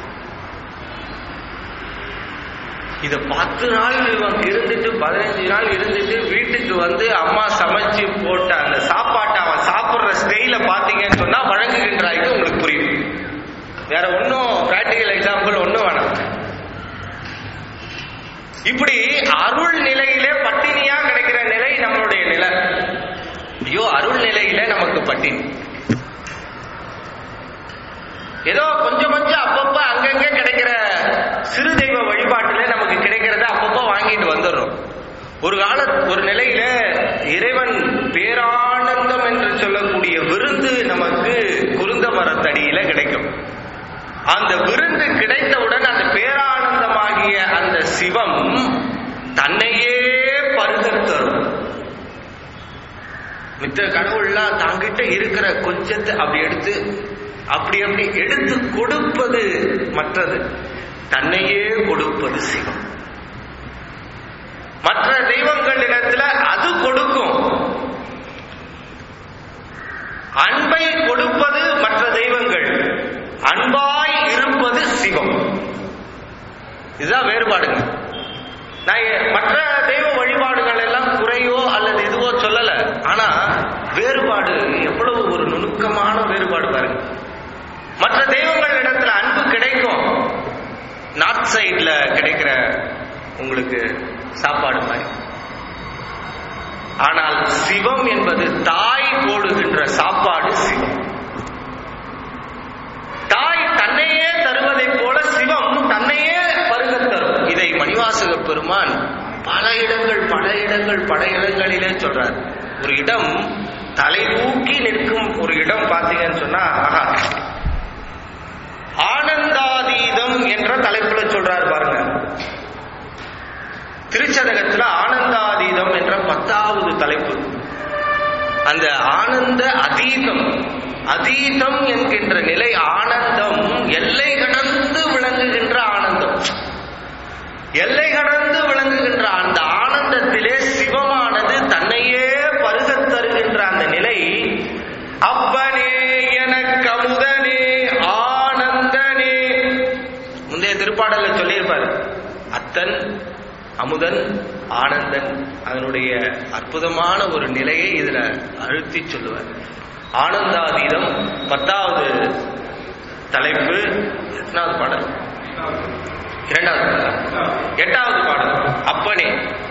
இத பத்து நாள் இவன் இருந்துட்டு பதினஞ்சு நாள் இருந்துட்டு வீட்டுக்கு வந்து அம்மா சமைச்சு போட்ட அந்த சாப்பாட்டை அவன் சாப்பிடுற ஸ்டைல பாத்தீங்கன்னு சொன்னா வழங்குகின்றாய்க்கு உங்களுக்கு புரியும் வேற ஒன்றும் பிராக்டிக்கல் எக்ஸாம்பிள் ஒன்றும் வேணாம் இப்படி அருள் நிலையிலே பட்டினியா கிடைக்கிற நிலை நம்மளுடைய நிலை ஐயோ அருள் நிலையில நமக்கு பட்டினி ஏதோ கொஞ்சம் கொஞ்சம் அப்பப்ப அங்கங்க கிடைக்கிற சிறு தெய்வ வழிபாட்டுல நமக்கு கிடைக்கிறத அப்பப்ப வாங்கிட்டு வந்துடுறோம் ஒரு கால ஒரு நிலையில இறைவன் பேரானந்தம் என்று சொல்லக்கூடிய விருந்து நமக்கு குருந்த மரத்தடியில கிடைக்கும் அந்த விருந்து கிடைத்தவுடன் அந்த பேரானந்தமாகிய அந்த சிவம் தன்னையே பருகத் தரும் மித்த கடவுள்லாம் தாங்கிட்ட இருக்கிற கொஞ்சத்தை அப்படி எடுத்து அப்படி அப்படி எடுத்து கொடுப்பது மற்றது தன்னையே கொடுப்பது சிவம் மற்ற தெய்வங்களிடத்துல அது கொடுக்கும் அன்பை கொடுப்பது மற்ற தெய்வங்கள் அன்பாய் இருப்பது சிவம் இதுதான் வேறுபாடுங்க நான் எ- மற்ற தெய்வ வழிபாடுகள் எல்லாம் குறையோ அல்லது இதுவோ சொல்லல ஆனா வேறுபாடு எவ்வளவு ஒரு நுணுக்கமான வேறுபாடு பாருங்க மற்ற தெய்வங்கள் இடத்துல அன்பு கிடைக்கும் நார்த் சைட்ல கிடைக்கிற உங்களுக்கு சாப்பாடு மாதிரி ஆனால் சிவம் என்பது தாய் போடுகின்ற சாப்பாடு சிவம் தாய் தன்னையே தருவதைப் போல சிவம் தன்னையே பருகத் தரும் இதை மணிவாசக பெருமான் பல இடங்கள் பல இடங்கள் பல இடங்களிலே சொல்றார் ஒரு இடம் தலை தூக்கி நிற்கும் ஒரு இடம் பார்த்தீங்கன்னு சொன்னா ஆஹா ஆனந்தாதீதம் என்ற தலைப்புல சொல்றார் பாருங்க திருச்சதகத்துல ஆனந்தாதீதம் என்ற பத்தாவது தலைப்பு அந்த ஆனந்த அதீதம் அதீதம் என்கின்ற நிலை ஆனந்தம் எல்லை கடந்து விளங்குகின்ற ஆனந்தம் எல்லை கடந்து விளங்குகின்ற அந்த ஆனந்தத்திலே சிவமானது தன்னையே பருகத் தருகின்ற அந்த நிலை அப்பனே எனக்கு அமுதனே ஆனந்தனே முந்தைய திருப்பாடல்ல சொல்லியிருப்பார் அத்தன் அமுதன் ஆனந்தன் அதனுடைய அற்புதமான ஒரு நிலையை இதுல அழுத்தி சொல்லுவார் ஆனந்தாதீதம் பத்தாவது தலைப்பு எத்தனாவது பாடல் இரண்டாவது பாடல் எட்டாவது பாடல் அப்பனே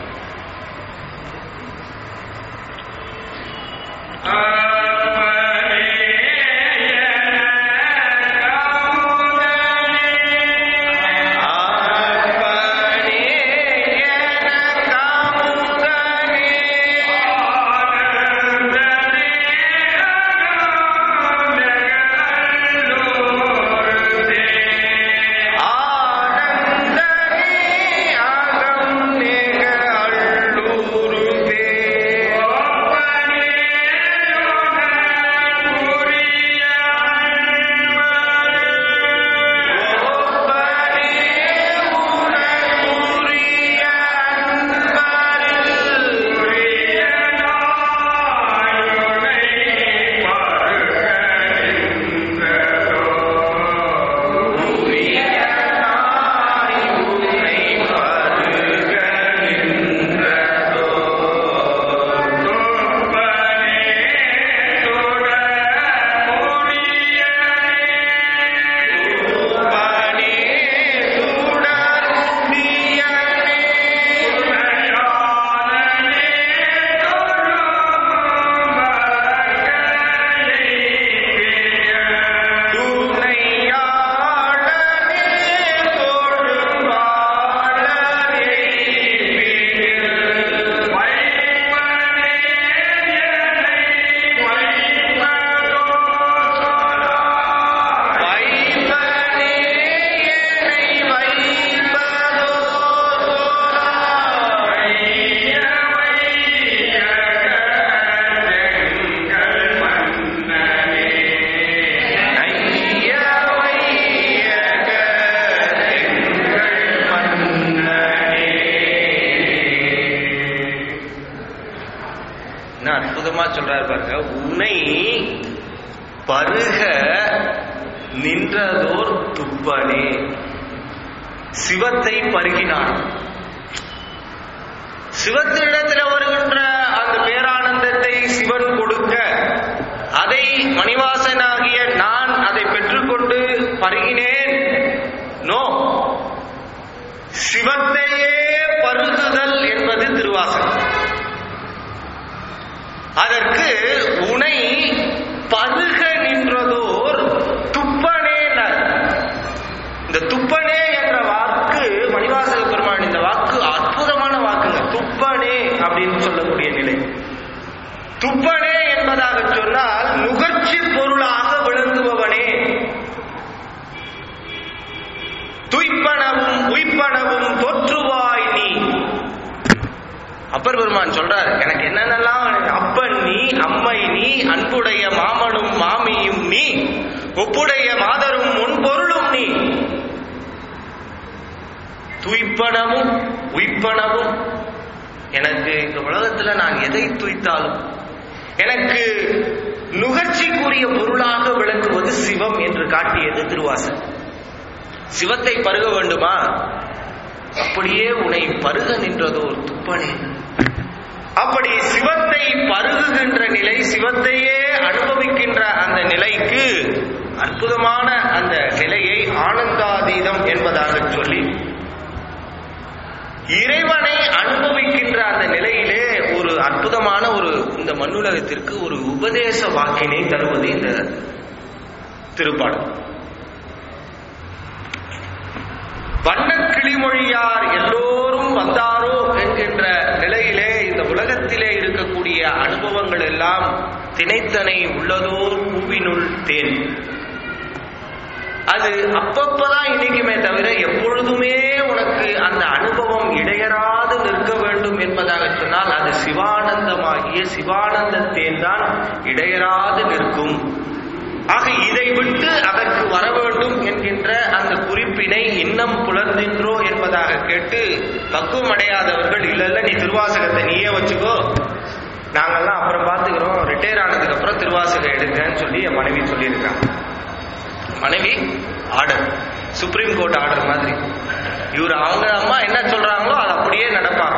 அப்பனே எனக்கு அமுதனே ஆனந்தனே அகம் நேக அள்ளூருதே நின்றதோர் துப்பனே சிவத்தை பருகினான் சிவத்தினிடத்தில் வருகின்ற அந்த பேரானந்தத்தை சிவன் கொடுக்க அதை மணிவாசனாகிய நான் அதை பெற்றுக்கொண்டு பருகினேன் நோ சிவத்தையே பருகுதல் என்பது திருவாசகம் அதற்கு உனை பருக நின்றதோர் துப்பனேனர் இந்த துப்பனே என்ற வாக்கு மணிவாசக பெருமான் இந்த வாக்கு அற்புதமான வாக்குங்க துப்பனே அப்படின்னு சொல்லக்கூடிய நிலை துப்பனே என்பதாக சொன்னால் நுகர்ச்சி பொருளாக விளங்குபவனே துய்ப்பனவும் உய்ப்பனவும் தொற்றுவாய் நீ அப்பர் பெருமான் சொல்றார் எனக்கு என்னென்னலாம் அப்பன் நீ அம்மை நீ அன்புடைய மாமனும் மாமியும் நீ ஒப்புடைய மாதரும் உன் பொருளும் நீ துய்ப்பனவும் உய்ப்பனவும் எனக்கு இந்த உலகத்துல நான் எதை துய்த்தாலும் எனக்கு நுகர்ச்சிக்குரிய பொருளாக விளங்குவது சிவம் என்று காட்டியது திருவாசன் சிவத்தை பருக வேண்டுமா அப்படியே உன்னை பருக நின்றதோ ஒரு துப்பனே அப்படி சிவத்தை பருகுகின்ற நிலை சிவத்தையே அனுபவிக்கின்ற அந்த நிலைக்கு அற்புதமான அந்த நிலையை ஆனந்தாதீதம் என்பதாக சொல்லி இறைவனை அனுபவிக்கின்ற அந்த நிலையிலே ஒரு அற்புதமான ஒரு இந்த மண்ணுலகத்திற்கு ஒரு உபதேச வாக்கினை தருவது இந்த திருப்பாடல் வண்ண கிளிமொழியார் எல்லோரும் வந்தாரோ என்கின்ற நிலையிலே இந்த உலகத்திலே இருக்கக்கூடிய அனுபவங்கள் எல்லாம் திணைத்தனை உள்ளதோர் பூவினுள் தேன் அது அப்பப்பதான் இணைக்குமே தவிர எப்பொழுதுமே உனக்கு அந்த அனுபவம் இடையறாது நிற்க வேண்டும் என்பதாக சொன்னால் அது சிவானந்தமாகிய சிவானந்த தேன் தான் இடையறாது நிற்கும் ஆக இதை விட்டு அதற்கு வர வேண்டும் என்கின்ற அந்த குறிப்பினை இன்னம் புலர்ந்தின்றோ என்பதாக கேட்டு பக்குவம் அடையாதவர்கள் இல்ல இல்ல நீ திருவாசகத்தை நீயே வச்சுக்கோ நாங்கெல்லாம் அப்புறம் பார்த்துக்கிறோம் ரிட்டையர் ஆனதுக்கு அப்புறம் திருவாசகம் எடுங்கன்னு சொல்லி என் மனைவி சொல்லியிருக்காங்க மனைவி ஆர்டர் சுப்ரீம் கோர்ட் ஆர்டர் மாதிரி இவர் அவங்க அம்மா என்ன சொல்றாங்களோ அது அப்படியே நடப்பாங்க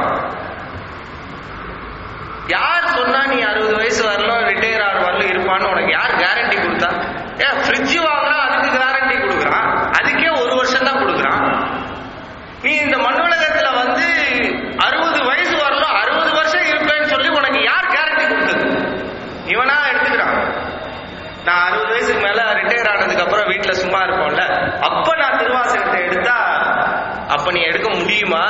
யார் சொன்னா நீ அறுபது வயசு வரலாம் ரிட்டையர் ஆகிற வரலும் இருப்பான்னு உனக்கு யார் கேரண்டி கொடுத்தா ஏன் ஃப்ரிட்ஜ் வாங்கினா அதுக்கு கேரண்டி கொடுக்குறான் அதுக்கே ஒரு வருஷம் தான் கொடுக்குறான் நீ இந்த மண்ணுலகத்துல வந்து அறுபது வயசு வரலாம் அறுபது வருஷம் இருப்பேன்னு சொல்லி உனக்கு யார் கேரண்டி கொடுத்தது இவனா எடுத்துக்கிறான் நான் அறுபது வயசுக்கு மேல ரிட்டையர் ஆனதுக்கு அப்புறம் வீட்டுல சும்மா இருப்போம்ல அப்ப நான் திருவாசகத்தை எடுத்தா அப்ப நீ எடுக்க முடியுமா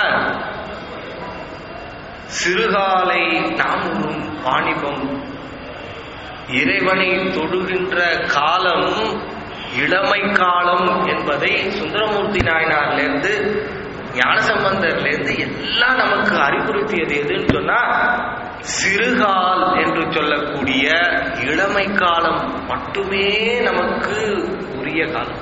சிறுகாலை நாமும் வாணிபம் இறைவனை தொழுகின்ற காலம் இளமை காலம் என்பதை சுந்தரமூர்த்தி நாயனார்லேருந்து ஞானசம்பந்தர்லேருந்து எல்லாம் நமக்கு அறிவுறுத்தியது எதுன்னு சொன்னா சிறுகால் என்று சொல்லக்கூடிய இளமை காலம் மட்டுமே நமக்கு உரிய காலம்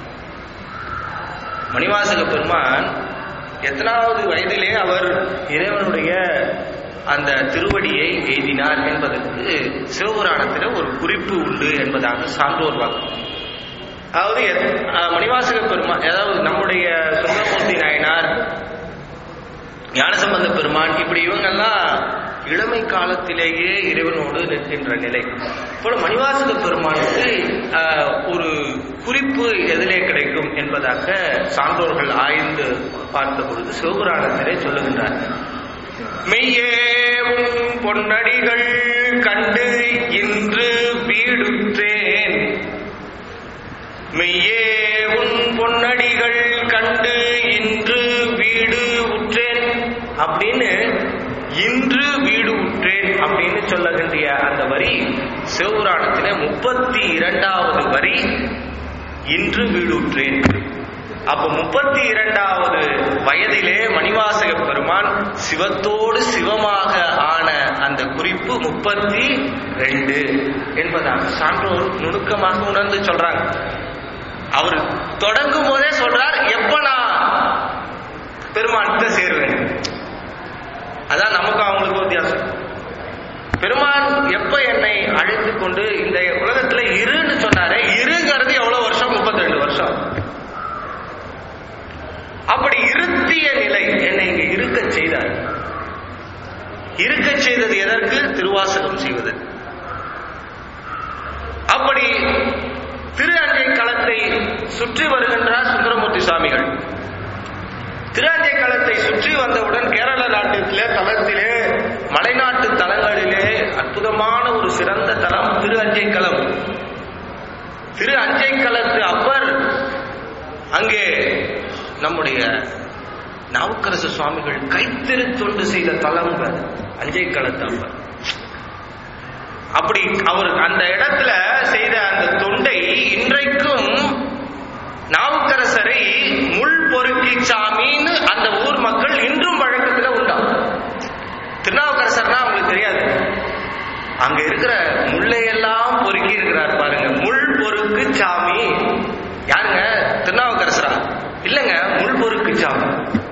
மணிவாசக பெருமான் எத்தனாவது வயதிலே அவர் இறைவனுடைய அந்த திருவடியை எய்தினார் என்பதற்கு சிவபுராணத்தில் ஒரு குறிப்பு உண்டு என்பதாக சான்றோர் வாக்கு அதாவது எத்- அஹ் மணிவாசக பெருமான் அதாவது நம்முடைய சுந்தரமூர்த்தி நாயனார் ஞானசம்பந்த பெருமான் இப்படி இவங்கெல்லாம் இளமை காலத்திலேயே இறைவனோடு நிற்கின்ற நிலை போல மணிவாசக பெருமானுக்கு ஆஹ், ஒரு குறிப்பு எதிலே கிடைக்கும் என்பதாக சான்றோர்கள் ஆய்ந்து பார்த்த பொழுது சிவபுராணத்திலே சொல்லுகின்றார் மெய்யே உன் பொன்னடிகள் கண்டு இன்று வீடுற்றேன் மெய்யே உன் பொன்னடிகள் கண்டு இன்று வீடு உற்றேன் அப்படின்னு இன்று வீடு உற்றேன் அப்படின்னு சொல்ல வேண்டிய அந்த வரி சிவபுராணத்திலே முப்பத்தி இரண்டாவது வரி இன்று வீடு உற்றேன் அப்ப முப்பத்தி இரண்டாவது வயதிலே மணிவாசக பெருமான் சிவத்தோடு சிவமாக ஆன அந்த குறிப்பு முப்பத்தி ரெண்டு என்பதாக சான்றோர் நுணுக்கமாக உணர்ந்து சொல்றாங்க அவர் தொடங்கும் போதே சொல்றார் எப்ப நான் பெருமான்கிட்ட சேருவேன் அதான் நமக்கு அவங்களுக்கு வித்தியாசம் பெருமான் எப்ப என்னை அழைத்து கொண்டு இந்த உலகத்துல இருன்னு சொன்னாரே இருங்கிறது எவ்வளவு வருஷம் முப்பத்தி ரெண்டு சுற்றி வருகின்றார் சுந்தரமூர்த்தி சுவாமிகள் திருஅஞ்சை களத்தை சுற்றி வந்தவுடன் கேரள நாட்டிலே தலத்திலே மலைநாட்டு தலங்களிலே அற்புதமான ஒரு சிறந்த தலம் திரு அஞ்சைக்களம் திரு அஞ்சைக்களத்து அப்பர் அங்கே நம்முடைய நாவுக்கரசு சுவாமிகள் கைத்திரு தொண்டு செய்த தலம் அஞ்சைக்களத்து அப்பர் அப்படி அவர் அந்த இடத்துல செய்த அந்த தொண்டை இன்றைக்கும் நாவுக்கரசரை முள் பொறுக்கி சாமின்னு அந்த ஊர் மக்கள் இன்றும் வழக்கத்துல உண்டா திருநாவுக்கரசர்னா அவங்களுக்கு தெரியாது அங்க இருக்கிற முள்ளையெல்லாம் பொறுக்கி இருக்கிறார் பாருங்க முள் பொறுக்கு சாமி யாருங்க திருநாவுக்கரசரா இல்லங்க முள் பொறுக்கு சாமி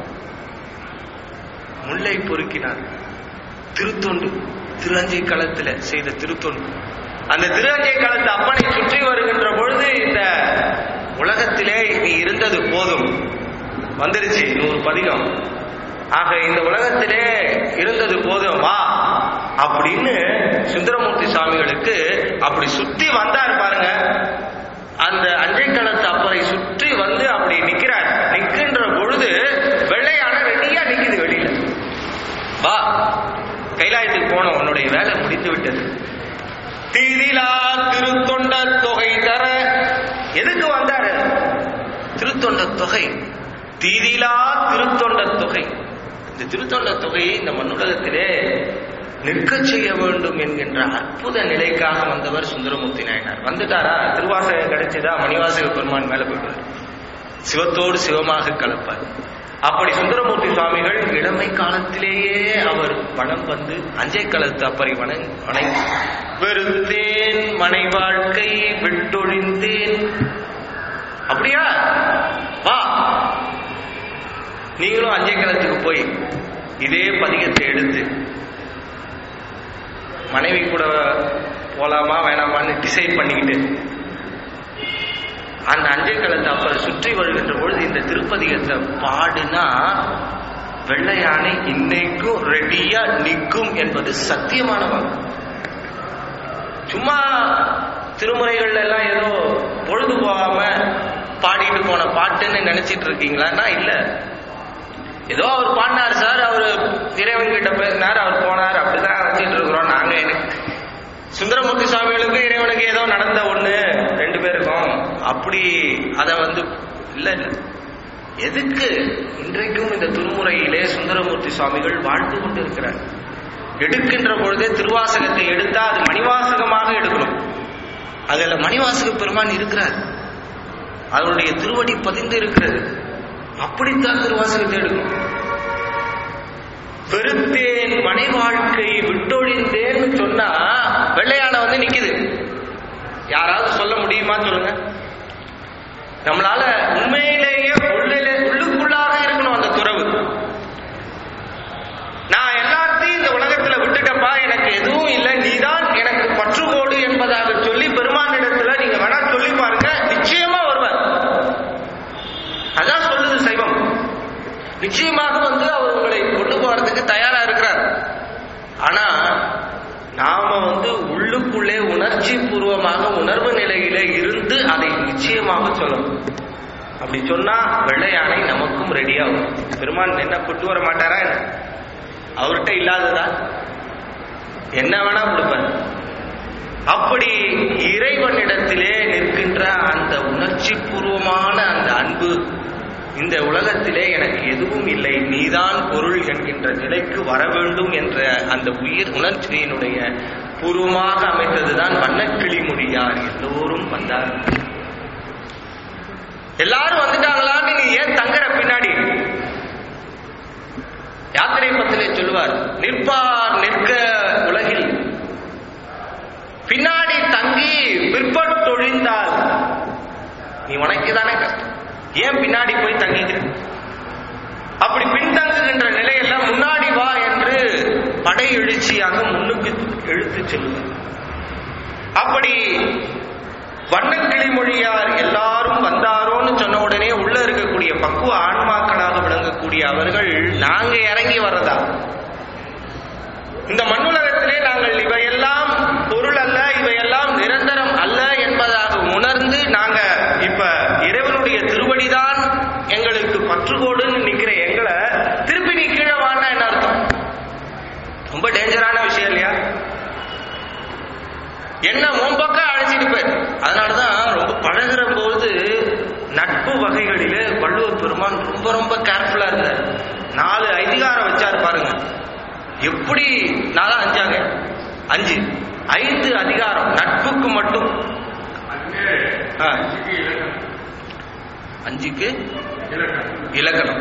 முல்லை பொறுக்கினார் திருத்தொண்டு திருஅஞ்சை களத்துல செய்த திருத்தொண்டு அந்த திருஅஞ்சை களத்து அப்பனை சுற்றி வருகின்ற பொழுது இந்த உலகத்திலே நீ இருந்தது போதும் வந்துருச்சு நூறு பதிகம் ஆக இந்த உலகத்திலே இருந்தது போதும் வா அப்படின்னு சுந்தரமூர்த்தி சுவாமிகளுக்கு அப்படி சுத்தி வந்தார் பாருங்க அந்த அஞ்சை களத்து அப்பரை சுற்றி வந்து அப்படி நிக்கிறார் நிக்கின்ற பொழுது வெள்ளையான ரெடியா நிக்குது வெளியில வா கைலாயத்துக்கு போனோம் உன்னுடைய வேலை முடித்து விட்டது தீதிலா திருத்தொண்ட தொகை தர எதுக்கு வந்தாரு திருத்தொண்ட தொகை தீதிலா திருத்தொண்ட தொகை இந்த திருத்தொண்ட தொகையை இந்த மண்ணுலகத்திலே நிற்க செய்ய வேண்டும் என்கின்ற அற்புத நிலைக்காக வந்தவர் சுந்தரமூர்த்தி நாயனார் வந்துட்டாரா திருவாசகம் கிடைச்சதா மணிவாசக பெருமான் மேல போயிடுவார் சிவத்தோடு சிவமாக கலப்பார் அப்படி சுந்தரமூர்த்தி சுவாமிகள் இளமை காலத்திலேயே அவர் வனம் வந்து அஞ்சை களத்து அப்பரை வணங் வணங்கி வெறுத்தேன் மனை வாழ்க்கை விட்டொழிந்தேன் அப்படியா வா நீங்களும் அஞ்சை களத்துக்கு போய் இதே பதிகத்தை எடுத்து மனைவி கூட போலாமா வேணாமான்னு டிசைட் பண்ணிக்கிட்டு அந்த அஞ்சை களத்தை அப்புறம் சுற்றி வருகின்ற பொழுது இந்த திருப்பதிகத்தை பாடுனா வெள்ளை யானை இன்னைக்கும் ரெடியா நிற்கும் என்பது சத்தியமான வாக்கு சும்மா திருமுறைகள்ல எல்லாம் ஏதோ பொழுது போகாம பாடிட்டு போன பாட்டுன்னு நினைச்சிட்டு இருக்கீங்களான்னா இல்ல ஏதோ அவர் பாடினார் சார் அவர் இறைவன் கிட்ட பேசினார் அவர் போனார் அப்படிதான் நினைச்சிட்டு இருக்கிறோம் நாங்க எனக்கு சுந்தரமூர்த்தி சுவாமிகளுக்கு இறைவனுக்கு ஏதோ நடந்த ஒண்ணு ரெண்டு பேருக்கும் அப்படி அத வந்து இல்ல இல்ல எதுக்கு இன்றைக்கும் இந்த திருமுறையிலே சுந்தரமூர்த்தி சுவாமிகள் வாழ்ந்து கொண்டு இருக்கிறார் எடுக்கின்ற பொழுதே திருவாசகத்தை எடுத்தா அது மணிவாசகமாக எடுக்கணும் அதுல மணிவாசக பெருமான் இருக்கிறார் அவருடைய திருவடி பதிந்து இருக்கிறது அப்படித்தான் திருவாசகத்தை எடுக்கணும் வெறுத்தேன் மனை வாழ்க்கை விட்டொழிந்தேன்னு சொன்னா வெள்ளையான வந்து நிக்குது யாராவது சொல்ல முடியுமா சொல்லுங்க நம்மளால உண்மையிலேயே உள்ளிலே உள்ளுக்குள்ளாக இருக்கணும் அந்த துறவு நான் எல்லாத்தையும் இந்த உலகத்துல விட்டுட்டப்பா எனக்கு எதுவும் இல்லை நீதான் எனக்கு பற்றுக்கோடு என்பதாக சொல்லி பெருமானிடத்துல நீங்க வேணா சொல்லி பாருங்க நிச்சயமா வருவார் அதான் சொல்லுது சைவம் நிச்சயமாக வந்து அவர் உங்களை கொண்டு போறதுக்கு தயாரா இருக்கிறார் ஆனா நாம வந்து உள்ளுக்குள்ளே உணர்ச்சி பூர்வமாக உணர்வு நிலையில இருந்து அதை நிச்சயமாக சொல்லணும் அப்படி சொன்னா வெள்ளை யானை நமக்கும் ரெடியாகும் பெருமான் என்ன கொண்டு வர மாட்டாரா என்ன? அவர்கிட்ட இல்லாததா என்ன வேணா கொடுப்பார் அப்படி இறைவனிடத்திலே நிற்கின்ற அந்த உணர்ச்சி பூர்வமான அந்த அன்பு இந்த உலகத்திலே எனக்கு எதுவும் இல்லை நீதான் பொருள் என்கின்ற நிலைக்கு வர வேண்டும் என்ற அந்த உயிர் உணர்ச்சியினுடைய பூர்வமாக அமைத்ததுதான் வண்ணக்கிளி மொழியார் எல்லோரும் வந்தார் எல்லாரும் வந்துட்டாங்களா நீங்க ஏன் தங்குற பின்னாடி யாத்திரை பத்திலே சொல்லுவார் நிற்பார் நிற்க உலகில் பின்னாடி தங்கி பிற்பட்டொழிந்தால் நீ உனக்கு தானே கஷ்டம் ஏன் பின்னாடி போய் தங்கிக்கிற அப்படி பின்தங்குகின்ற நிலையெல்லாம் முன்னாடி வா என்று படை எழுச்சியாக முன்னுக்கு இழுத்து செல்லுவார் அப்படி வண்ணக்கிளி மொழியார் எல்லாரும் வந்தாரோன்னு சொன்ன உடனே உள்ள இருக்கக்கூடிய பக்குவ ஆன்மாக்களாக விளங்கக்கூடிய அவர்கள் நாங்க இறங்கி வர்றதா இந்த மண்ணுலகத்திலே நாங்கள் இவையெல்லாம் பொருள் அல்ல இவையெல்லாம் நிரந்தரம் அல்ல என்பதாக உணர்ந்து நாங்க இப்ப இறைவனுடைய திருவடிதான் எங்களுக்கு பற்றுக்கோடுன்னு நிக்கிற எங்களை திருப்பி நீ கீழே வான்னா என்ன அர்த்தம் ரொம்ப டேஞ்சரான விஷயம் இல்லையா என்ன உன் பக்கம் அழைச்சிட்டு போய் அதனாலதான் ரொம்ப பழகுற போது நட்பு வகைகளிலே வள்ளுவர் பெருமான் ரொம்ப ரொம்ப கேர்ஃபுல்லா இருந்தார் நாலு அதிகாரம் வச்சாரு பாருங்க எப்படி நாலா அஞ்சாங்க அஞ்சு ஐந்து அதிகாரம் நட்புக்கு மட்டும் ஆ. அஞ்சுக்கு இலக்கணம்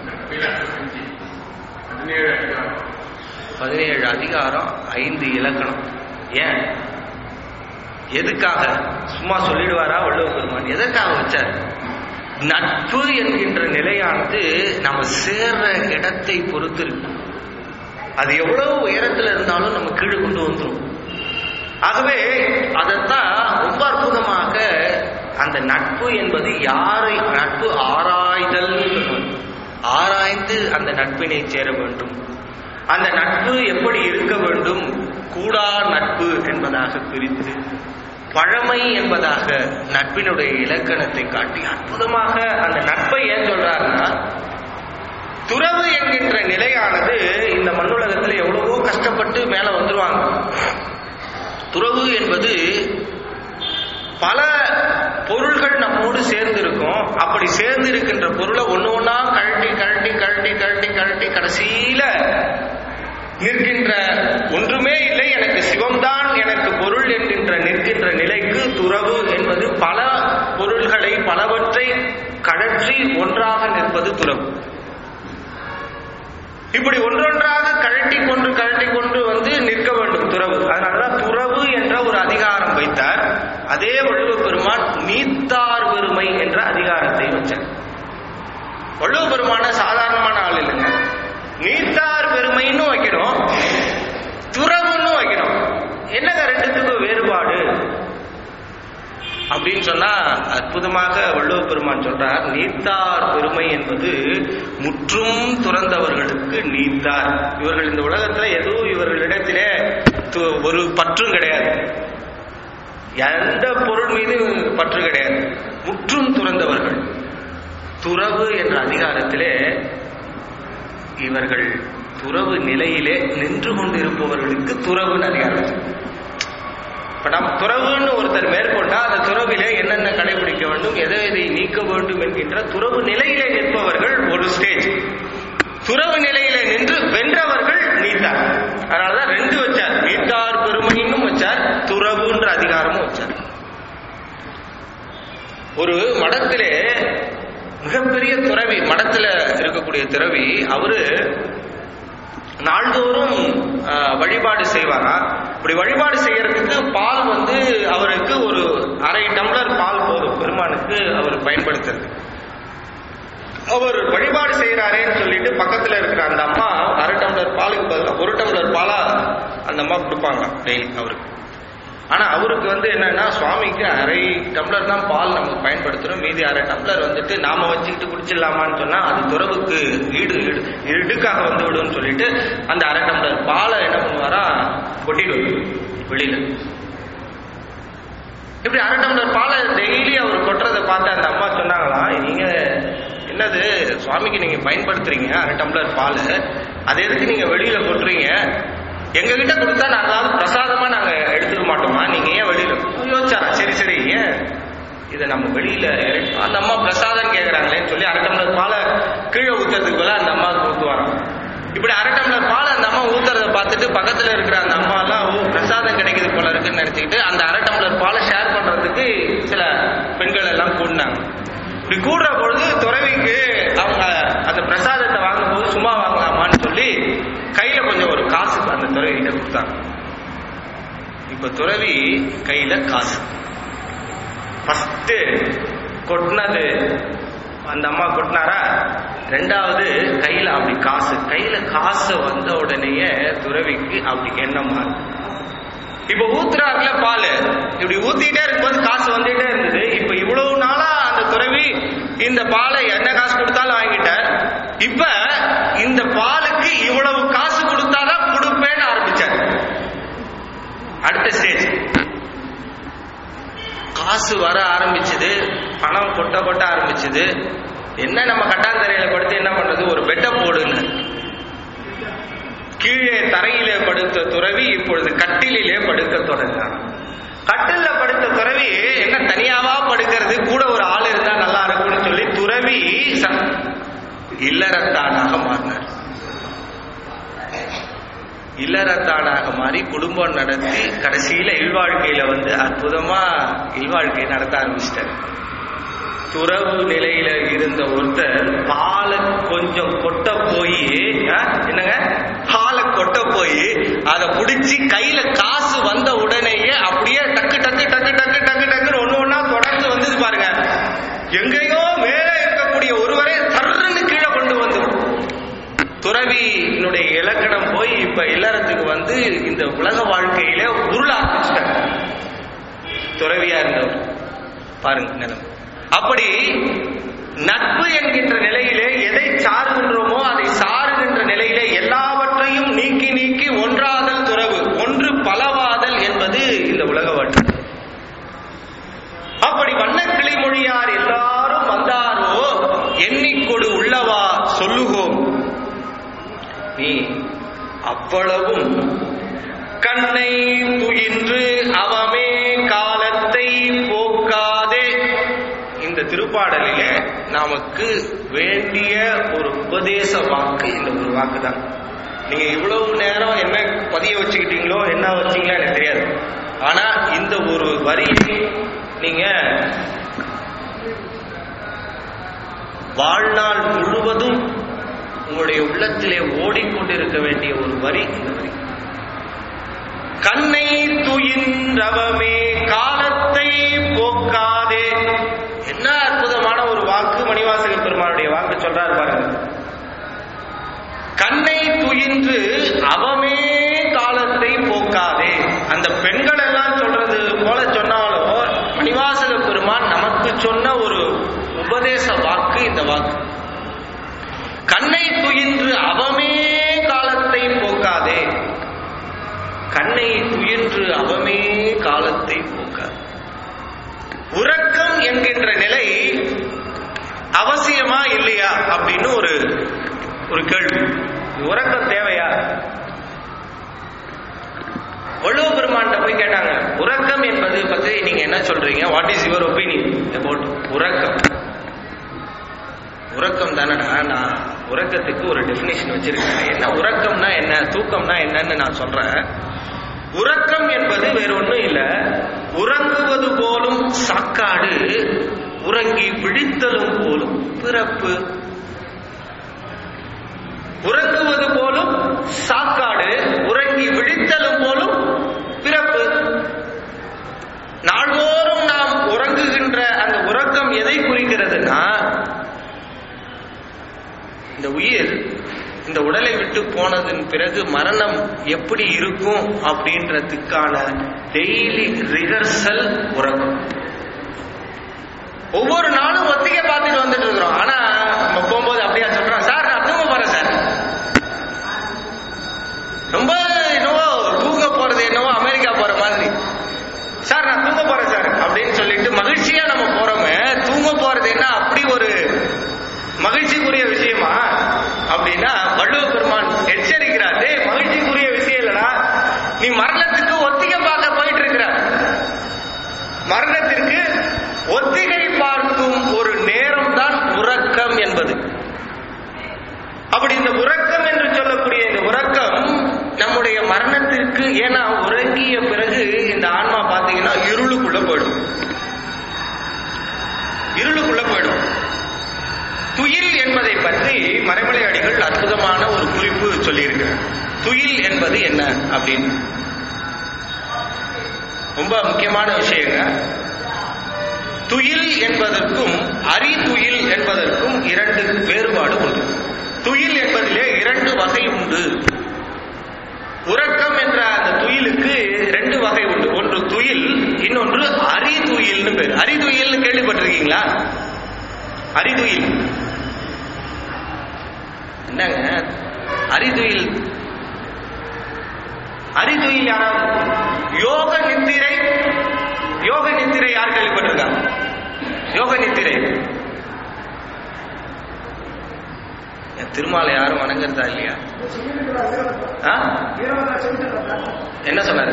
பதினேழு அதிகாரம் ஐந்து இலக்கணம் ஏன் எதுக்காக சும்மா சொல்லிடுவாரா வள்ளுவ பெருமான் எதற்காக வச்சார் நட்பு என்கின்ற நிலையானது நம்ம சேர்ற இடத்தை பொறுத்து இருக்கு அது எவ்வளவு உயரத்துல இருந்தாலும் நம்ம கீழே கொண்டு வந்துரும் ஆகவே அதைத்தான் ரொம்ப அற்புதமாக அந்த நட்பு என்பது யாரை நட்பு ஆராய்தல் ஆராய்ந்து அந்த நட்பினை சேர வேண்டும் அந்த நட்பு எப்படி இருக்க வேண்டும் கூடா நட்பு என்பதாக பிரித்து பழமை என்பதாக நட்பினுடைய இலக்கணத்தை காட்டி அற்புதமாக அந்த நட்பை ஏன் சொல்றாருன்னா துறவு என்கின்ற நிலையானது இந்த மண்ணுலகத்தில் எவ்வளவோ கஷ்டப்பட்டு மேல வந்துருவாங்க துறவு என்பது பல பொருள்கள் நம்மோடு சேர்ந்து இருக்கும் அப்படி சேர்ந்து இருக்கின்ற பொருளை ஒண்ணு ஒண்ணா கழட்டி கழட்டி கழட்டி கழட்டி கழட்டி கடைசியில நிற்கின்ற ஒன்றுமே இல்லை எனக்கு சிவம்தான் எனக்கு பொருள் என்கின்ற நிற்கின்ற நிலைக்கு துறவு என்பது பல பொருள்களை பலவற்றை கழற்றி ஒன்றாக நிற்பது துறவு இப்படி ஒன்றொன்றாக கழட்டி கொண்டு கழட்டி கொண்டு வந்து நிற்க வேண்டும் துறவு அதனாலதான் துறவு என்ற ஒரு அதிகாரம் வைத்தார் அதே வள்ளுவ பெருமான் நீத்தார் பெருமை என்ற அதிகாரத்தை வச்சார் வள்ளுவ பெருமான சாதாரணமான ஆள் இல்லைங்க நீத்தார் பெருமைன்னு வைக்கணும் துறவுன்னு வைக்கணும் என்னங்க ரெண்டுத்துக்கும் வேறுபாடு அப்படின்னு சொன்னா அற்புதமாக வள்ளுவ பெருமான் சொல்றார் நீத்தார் பெருமை என்பது முற்றும் துறந்தவர்களுக்கு நீத்தார் இவர்கள் இந்த உலகத்துல எதுவும் இவர்களிடத்திலே து- ஒரு பற்றும் கிடையாது எந்த பொருள் மீது பற்று கிடையாது முற்றும் துறந்தவர்கள் துறவு என்ற அதிகாரத்திலே இவர்கள் துறவு நிலையிலே நின்று கொண்டிருப்பவர்களுக்கு துறவுன்னு அதிகாரம் இப்ப நம்ம துறவுன்னு ஒருத்தர் மேற்கொண்டா அந்த துறவிலே என்னென்ன கடைபிடிக்க வேண்டும் எதை எதை நீக்க வேண்டும் என்கின்ற துறவு நிலையிலே நிற்பவர்கள் ஒரு ஸ்டேஜ் துறவு நிலையிலே நின்று வென்றவர்கள் நீத்தார் அதனாலதான் ரெண்டு வச்சார் நீத்தார் பெருமைன்னு வச்சார் துறவுன்ற அதிகாரமும் வச்சார் ஒரு மடத்திலே மிகப்பெரிய துறவி மடத்துல இருக்கக்கூடிய துறவி அவரு நாள்தோறும் ஆஹ், வழிபாடு செய்வாரா இப்படி வழிபாடு செய்யறதுக்கு பால் வந்து அவருக்கு ஒரு அரை டம்ளர் பால் போதும் பெருமானுக்கு அவர் பயன்படுத்துறது அவர் வழிபாடு செய்யறாரேன்னு சொல்லிட்டு பக்கத்துல இருக்கிற அந்த அம்மா அரை டம்ளர் பாலுக்கு பதிலாக ஒரு டம்ளர் பாலா அந்த அம்மா கொடுப்பாங்க டெய்லி அவருக்கு ஆனா அவருக்கு வந்து என்னன்னா சுவாமிக்கு அரை டம்ளர் தான் பால் நமக்கு பயன்படுத்துறோம் மீதி அரை டம்ளர் வந்துட்டு நாம வச்சுக்கிட்டு குடிச்சிடலாமான்னு சொன்னா அது துறவுக்கு ஈடு ஈடு இடுக்காக வந்து விடும்னு சொல்லிட்டு அந்த அரை டம்ளர் பாலை என்ன பண்ணுவாரா கொட்டிடுவார் வெளியில இப்படி அரை டம்ளர் பாலை டெய்லி அவர் கொட்டுறதை பார்த்து அந்த அம்மா சொன்னாங்களாம் நீங்க என்னது சுவாமிக்கு நீங்க பயன்படுத்துறீங்க அரை டம்ளர் பால் அது எதுக்கு நீங்க வெளியில கொட்டுறீங்க எங்க கிட்ட கொடுத்தா நாங்களாவது பிரசாதமா நாங்க எடுத்துக்க மாட்டோமா நீங்க ஏன் வெளியில யோசிச்சாரா சரி சரி ஏன் இதை நம்ம வெளியில இறக்கி- அந்த அம்மா பிரசாதம் கேக்குறாங்களேன்னு சொல்லி அரை டம்ளர் பாலை கீழே ஊத்துறதுக்கு பதிலா அந்த அம்மா ஊத்துவாராம் இப்படி அரை டம்ளர் பால் அந்த அம்மா ஊத்துறத பார்த்துட்டு பக்கத்துல இருக்கிற அந்த அம்மா எல்லாம் ஓ பிரசாதம் கிடைக்குது போல இருக்குன்னு நினைச்சுக்கிட்டு அந்த அரை டம்ளர் பாலை ஷேர் பண்றதுக்கு சில பெண்கள் எல்லாம் கூடினாங்க இப்படி கூடுற பொழுது துறவிக்கு அவங்க அந்த பிரசாதத்தை வாங்கும்போது சும்மா வாங்கலாமான்னு சொல்லி கையில கொஞ்சம் ஒரு காசு அந்த துறவிகிட்ட கொடுத்தாங்க இப்ப துறவி கையில காசு ஃபர்ஸ்ட் கொட்டினது அந்த அம்மா கொட்டினாரா ரெண்டாவது கையில அப்படி காசு கையில காசு வந்த உடனேயே துறவிக்கு அப்படி எண்ணம் மாறும் இப்ப ஊத்துறாருல பால் இப்படி ஊத்திட்டே இருக்கும்போது காசு வந்துட்டே இருந்தது இப்ப இவ்வளவு நாளா அந்த துறவி இந்த பாலை என்ன காசு கொடுத்தாலும் வாங்கிட்டார் இப்ப இந்த பாலுக்கு இவ்வளவு காசு கொடுத்தாதான் கொடுப்பேன்னு ஆரம்பிச்சார் அடுத்த ஸ்டேஜ் காசு வர ஆரம்பிச்சது பணம் கொட்ட கொட்ட ஆரம்பிச்சது என்ன நம்ம கட்டாந்தரையில படுத்து என்ன பண்றது ஒரு பெட்டை போடுன்னு கீழே தரையிலே படுத்த துறவி இப்பொழுது கட்டிலிலே படுக்க தொடங்கினார் கட்டில்ல படுத்த துறவி என்ன தனியாவா படுக்கிறது கூட ஒரு ஆள் இருந்தா நல்லா இருக்கும்னு சொல்லி துறவி ச- இல்லறத்தானாக மாறினார் இல்லறத்தானாக மாறி குடும்பம் நடத்தி கடைசியில இல்வாழ்க்கையில வந்து அற்புதமா இல்வாழ்க்கையை நடத்த ஆரம்பிச்சிட்டார் துறவு நிலையில இருந்த ஒருத்தர் பாலை கொஞ்சம் கொட்ட போய் என்னங்க பாலை கொட்ட போய் அதை புடிச்சு கையில காசு வந்த உடனேயே அப்படியே டக்கு டக்கு டக்கு டக்கு டக்கு டக்குன்னு ஒண்ணு ஒண்ணா தொடர்ந்து வந்தது பாருங்க எங்கேயோ மேலே இருக்கக்கூடிய ஒருவரை தர்றன்னு கீழே கொண்டு வந்து துறவியினுடைய இலக்கணம் போய் இப்ப இல்லறத்துக்கு வந்து இந்த உலக வாழ்க்கையில உருள ஆரம்பிச்சிட்டார் துறவியா இருந்தவர் பாருங்க நிலம் அப்படி நட்பு என்கின்ற நிலையிலே எதை சார்கின்றோமோ அதை சாருகின்ற நிலையிலே எல்லாவற்றையும் நீக்கி நீக்கி ஒன்றாதல் துறவு ஒன்று பலவாதல் என்பது இந்த உலக வாழ்க்கை அப்படி வண்ண கிளிமொழியார் எல்லாரும் வந்தாரோ எண்ணிக்கொடு உள்ளவா சொல்லுகோம் நீ அவ்வளவும் கண்ணை துயின்று அவமே காலத்தை போக்காதே இந்த திருப்பாடலிலே நமக்கு வேண்டிய ஒரு உபதேச வாக்கு இந்த ஒரு வாக்கு தான் நீங்க இவ்வளவு நேரம் என்ன பதிய வச்சுக்கிட்டீங்களோ என்ன வச்சீங்களோ எனக்கு தெரியாது ஆனா இந்த ஒரு வரியை நீங்க வாழ்நாள் முழுவதும் உங்களுடைய உள்ளத்திலே ஓடிக்கொண்டிருக்க வேண்டிய ஒரு வரி இந்த வரி கண்ணை துயின்றவமே காலத்தை போக்காதே என்ன அற்புதமான ஒரு வாக்கு மணிவாசக பெருமானுடைய வாக்கு சொல்றாரு பாருங்க கண்ணை துயின்று அவமே காலத்தை போக்காதே அந்த பெண்கள் எல்லாம் சொல்றது போல சொன்னாலும் மணிவாசக பெருமான் நமக்கு சொன்ன ஒரு உபதேச வாக்கு இந்த வாக்கு கண்ணை துயின்று அவமே காலத்தை போக்காதே கண்ணை துயின்று அவமே காலத்தை போக்காது உறக்கம் என்கின்ற நிலை அவசியமா இல்லையா அப்படின்னு ஒரு ஒரு கேள்வி உறக்கம் தேவையா வள்ளுவ பெருமான்கிட்ட போய் கேட்டாங்க உறக்கம் என்பது பத்தி நீங்க என்ன சொல்றீங்க what is your opinion about உறக்கம் உறக்கம் தானடா நான் உறக்கத்துக்கு ஒரு டெஃபினேஷன் வச்சிருக்கேன் என்ன உறக்கம்னா என்ன தூக்கம்னா என்னன்னு நான் சொல்றேன் உறக்கம் என்பது வேற ஒண்ணும் இல்ல உறங்குவது போலும் சாக்காடு உறங்கி விழித்தலும் போலும் பிறப்பு உறங்குவது போலும் சாக்காடு உறங்கி விழித்தலும் போலும் பிறப்பு நாள்தோறும் நாம் உறங்குகின்ற அந்த உறக்கம் எதை குறிக்கிறதுனா இந்த உயிர் இந்த உடலை விட்டு போனதன் பிறகு மரணம் எப்படி இருக்கும் அப்படின்றதுக்கான டெய்லி ரிஹர்சல் உறக்கம் ஒவ்வொரு நாளும் ஒத்திகை பார்த்துட்டு வந்துட்டு இருக்கிறோம் ஆனா நம்ம போகும்போது அப்படியா சொல்றோம் சார் நான் தூங்க போறேன் சார் ரொம்ப என்னவோ தூங்க போறது என்னவோ அமெரிக்கா போற மாதிரி சார் நான் தூங்க போறேன் சார் அப்படின்னு சொல்லிட்டு மகிழ்ச்சியா நம்ம போறோமே தூங்க போறது என்ன அப்படி ஒரு மகிழ்ச்சிக்குரிய விஷயமா அப்படின்னா வள்ளுவ பெருமான் எச்சரிக்கிறார் டேய் மகிழ்ச்சிக்குரிய விஷயம் இல்லடா நீ மரணத்துக்கு ஒத்திகை பார்க்க போயிட்டு இருக்கிற மரணத்திற்கு ஒத்திகை பார்க்கும் ஒரு நேரம் தான் உறக்கம் என்பது அப்படி இந்த உறக்கம் என்று சொல்லக்கூடிய இந்த உறக்கம் நம்முடைய மரணத்திற்கு ஏன்னா உறங்கிய பிறகு இந்த ஆன்மா பார்த்தீங்கன்னா இருளுக்குள்ள போயிடும் இருளுக்குள்ள போயிடும் துயில் என்பதை பற்றி மறைமலை அடிகள் அற்புதமான ஒரு குறிப்பு சொல்லியிருக்கிறார் துயில் என்பது என்ன அப்படின்னு ரொம்ப முக்கியமான விஷயங்க துயில் என்பதற்கும் அரிதுயில் என்பதற்கும் இரண்டு வேறுபாடு உண்டு துயில் என்பதிலே இரண்டு வகை உண்டு உறக்கம் என்ற அந்த துயிலுக்கு ரெண்டு வகை உண்டு ஒன்று துயில் இன்னொன்று அரிதுயில்னு பேர் அரிதுயில்னு கேள்விப்பட்டிருக்கீங்களா அரிதுயில் என்னங்க அரிதுயில் அரிதுயில் யாராவது யோக நித்திரை யோக நித்திரை யார் கேள்விப்பட்டிருக்காங்க யோக நித்திரை என் திருமாலை யாரும் வணங்குறதா இல்லையா ஆ? என்ன சொன்னாரு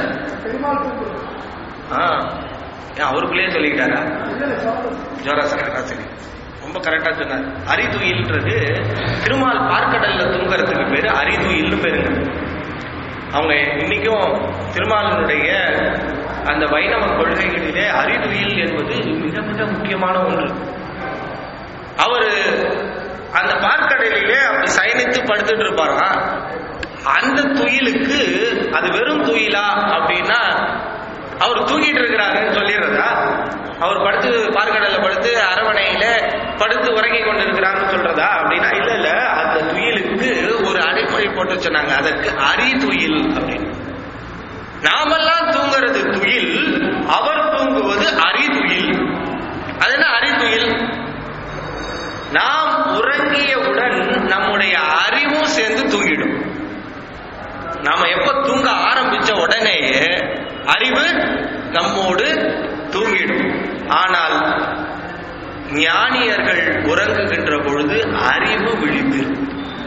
ஆ ஏன் அவருக்குள்ளேயே சொல்லிக்கிட்டாரா ஜோரா சொன்னாரா சரி ரொம்ப கரெக்டா சொன்னார் அரிதுயில்ன்றது திருமால் பார்க்கடல்ல தூங்குறதுக்கு பேரு அரிதுயில்னு பேருங்க அவங்க இன்னைக்கும் திருமாலினுடைய அந்த வைணவ கொள்கைகளிலே அரிதுயில் என்பது மிக மிக முக்கியமான ஒன்று அவரு அந்த பார்க்கடலிலே அப்படி சயனித்து படுத்துட்டு இருப்பாராம் அந்த துயிலுக்கு அது வெறும் துயிலா அப்படின்னா அவர் தூங்கிட்டு இருக்கிறாருன்னு சொல்லிடுறதா அவர் படுத்து பார்க்கடல்ல படுத்து அரவணையில படுத்து உறங்கி கொண்டிருக்கிறான்னு சொல்றதா அப்படின்னா இல்ல இல்ல அந்த துயிலுக்கு ஒரு அடைமொழி போட்டு சொன்னாங்க அதற்கு அரி துயில் அப்படின்னு நாமெல்லாம் தூங்குறது துயில் அவர் தூங்குவது அரி துயில் அது என்ன அரி துயில் நாம் உறங்கியவுடன் நம்முடைய அறிவும் சேர்ந்து தூங்கிடும் நாம எப்ப தூங்க ஆரம்பிச்ச உடனேயே அறிவு நம்மோடு தூங்கிடும் ஆனால் ஞானியர்கள் உறங்குகின்ற பொழுது அறிவு விழித்திரும்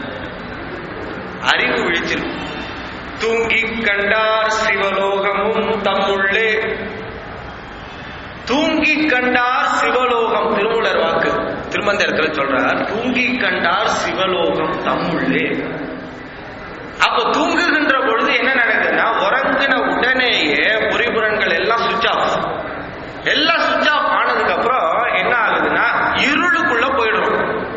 அறிவு விழித்திரும் தூங்கி கண்டார் சிவலோகமும் தம்முள்ளே தூங்கி கண்டார் சிவலோகம் திருமூலர் வாக்கு திருமந்திரத்துல சொல்றார் தூங்கி கண்டார் சிவலோகம் தம்முள்ளே அப்ப தூங்குகின்ற பொழுது என்ன நடக்குதுன்னா உறங்கின உடனேயே பொறிபுறன்கள் எல்லாம் சுவிட்ச் ஆஃப் எல்லாம் சுவிட்ச் ஆஃப் ஆனதுக்கு அப்புறம் என்ன ஆகுதுன்னா இருளுக்குள்ள போயிடும்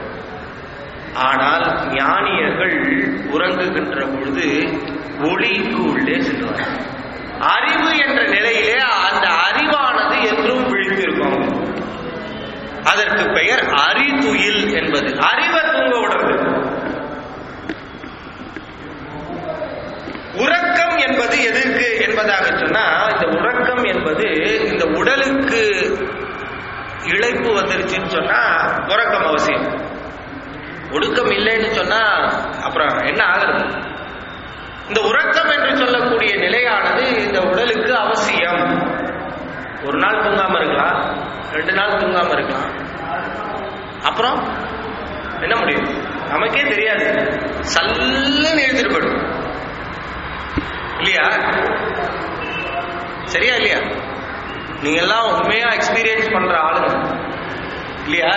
ஆனால் ஞானியர்கள் உறங்குகின்ற பொழுது ஒளிக்கு உள்ளே செல்வார் அறிவு என்ற நிலையிலே அந்த அறிவானது என்றும் விழித்திருக்கும் அதற்கு பெயர் அறிதுயில் என்பது அறிவை தூங்க விடுறது உறக்கம் என்பது எதற்கு என்பதாக சொன்னா இந்த உறக்கம் என்பது இந்த உடலுக்கு இழைப்பு வந்துருச்சுன்னு சொன்னா உறக்கம் அவசியம் ஒடுக்கம் இல்லைன்னு சொன்னா அப்புறம் என்ன ஆகுறது இந்த உறக்கம் என்று சொல்லக்கூடிய நிலையானது இந்த உடலுக்கு அவசியம் ஒரு நாள் தூங்காம இருக்கலாம் ரெண்டு நாள் தூங்காம இருக்கலாம் அப்புறம் என்ன முடியும் நமக்கே தெரியாது சல்லுன்னு எழுதிட்டு போயிடும் இல்லையா சரியா இல்லையா நீங்க எல்லாம் உண்மையா எக்ஸ்பீரியன்ஸ் பண்ற ஆளுங்க இல்லையா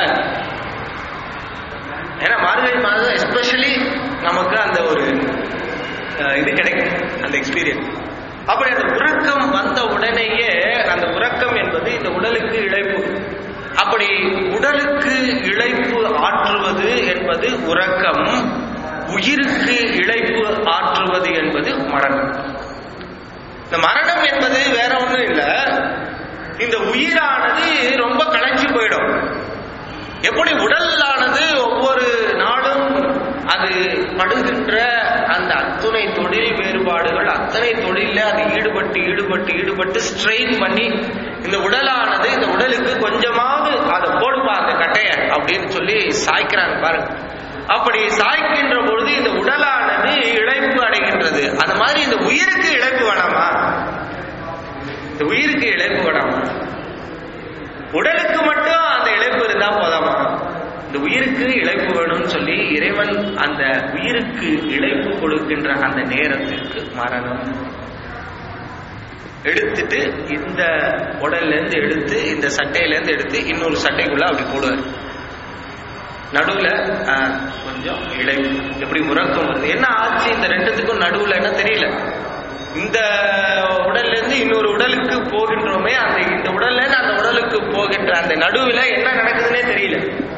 ஏன்னா மார்கழி மாதம் எஸ்பெஷலி நமக்கு அந்த ஒரு அஹ், இது கிடைக்கும் அந்த எக்ஸ்பீரியன்ஸ் அப்படி அந்த உறக்கம் வந்த உடனேயே அந்த உறக்கம் என்பது இந்த உடலுக்கு இழைப்பு அப்படி உடலுக்கு இழைப்பு ஆற்றுவது என்பது உறக்கம் உயிருக்கு இழைப்பு ஆற்றுவது என்பது மரணம் இந்த மரணம் என்பது வேற ஒண்ணும் இல்ல இந்த உயிரானது ரொம்ப களைச்சு போயிடும் எப்படி உடலானது ஒவ்வொரு நாளும் அது படுகின்ற அந்த அத்துணை தொழில் வேறுபாடுகள் அத்தனை தொழில அது ஈடுபட்டு ஈடுபட்டு ஈடுபட்டு ஸ்ட்ரெயின் பண்ணி இந்த உடலானது இந்த உடலுக்கு கொஞ்சமாவது அதை போடுப்பா அந்த கட்டைய அப்படின்னு சொல்லி சாய்க்கிறாங்க பாருங்க அப்படி சாய்க்கின்ற பொழுது இந்த உடலானது இழைப்பு அடைகின்றது அந்த மாதிரி இந்த உயிருக்கு இழைப்பு வேணாமா இந்த உயிருக்கு இழைப்பு வேணாமா உடலுக்கு மட்டும் அந்த இழைப்பு இருந்தா போதாமா இந்த உயிருக்கு இழைப்பு வேணும்னு சொல்லி இறைவன் அந்த உயிருக்கு இழைப்பு கொடுக்கின்ற அந்த நேரத்திற்கு மரணம் எடுத்துட்டு இந்த உடல்ல இருந்து எடுத்து இந்த சட்டையில இருந்து எடுத்து இன்னொரு சட்டைக்குள்ள அப்படி போடுவார் நடுவுல ஆஹ், கொஞ்சம் இழைப்பு எப்படி உறக்கம் வருது என்ன ஆச்சு இந்த ரெண்டுத்துக்கும் நடுவுல என்ன தெரியல இந்த உடல்ல இருந்து இன்னொரு உடலுக்கு போகின்றோமே அந்த இந்த உடல்ல இருந்து அந்த உடலுக்கு போகின்ற அந்த நடுவுல என்ன நடக்குதுன்னே தெரியல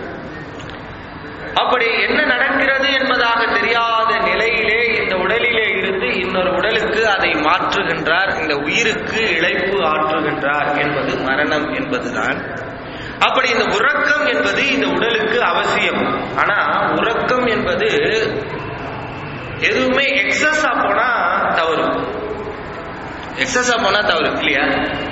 அப்படி என்ன நடக்கிறது என்பதாக தெரியாத நிலையிலே இந்த உடலிலே இருந்து இன்னொரு உடலுக்கு அதை மாற்றுகின்றார் இந்த உயிருக்கு இழைப்பு ஆற்றுகின்றார் என்பது மரணம் என்பதுதான் அப்படி இந்த உறக்கம் என்பது இந்த உடலுக்கு அவசியம் ஆனா உறக்கம் என்பது எதுவுமே எக்ஸஸா போனா தவறு எக்ஸஸா போனா தவறு இல்லையா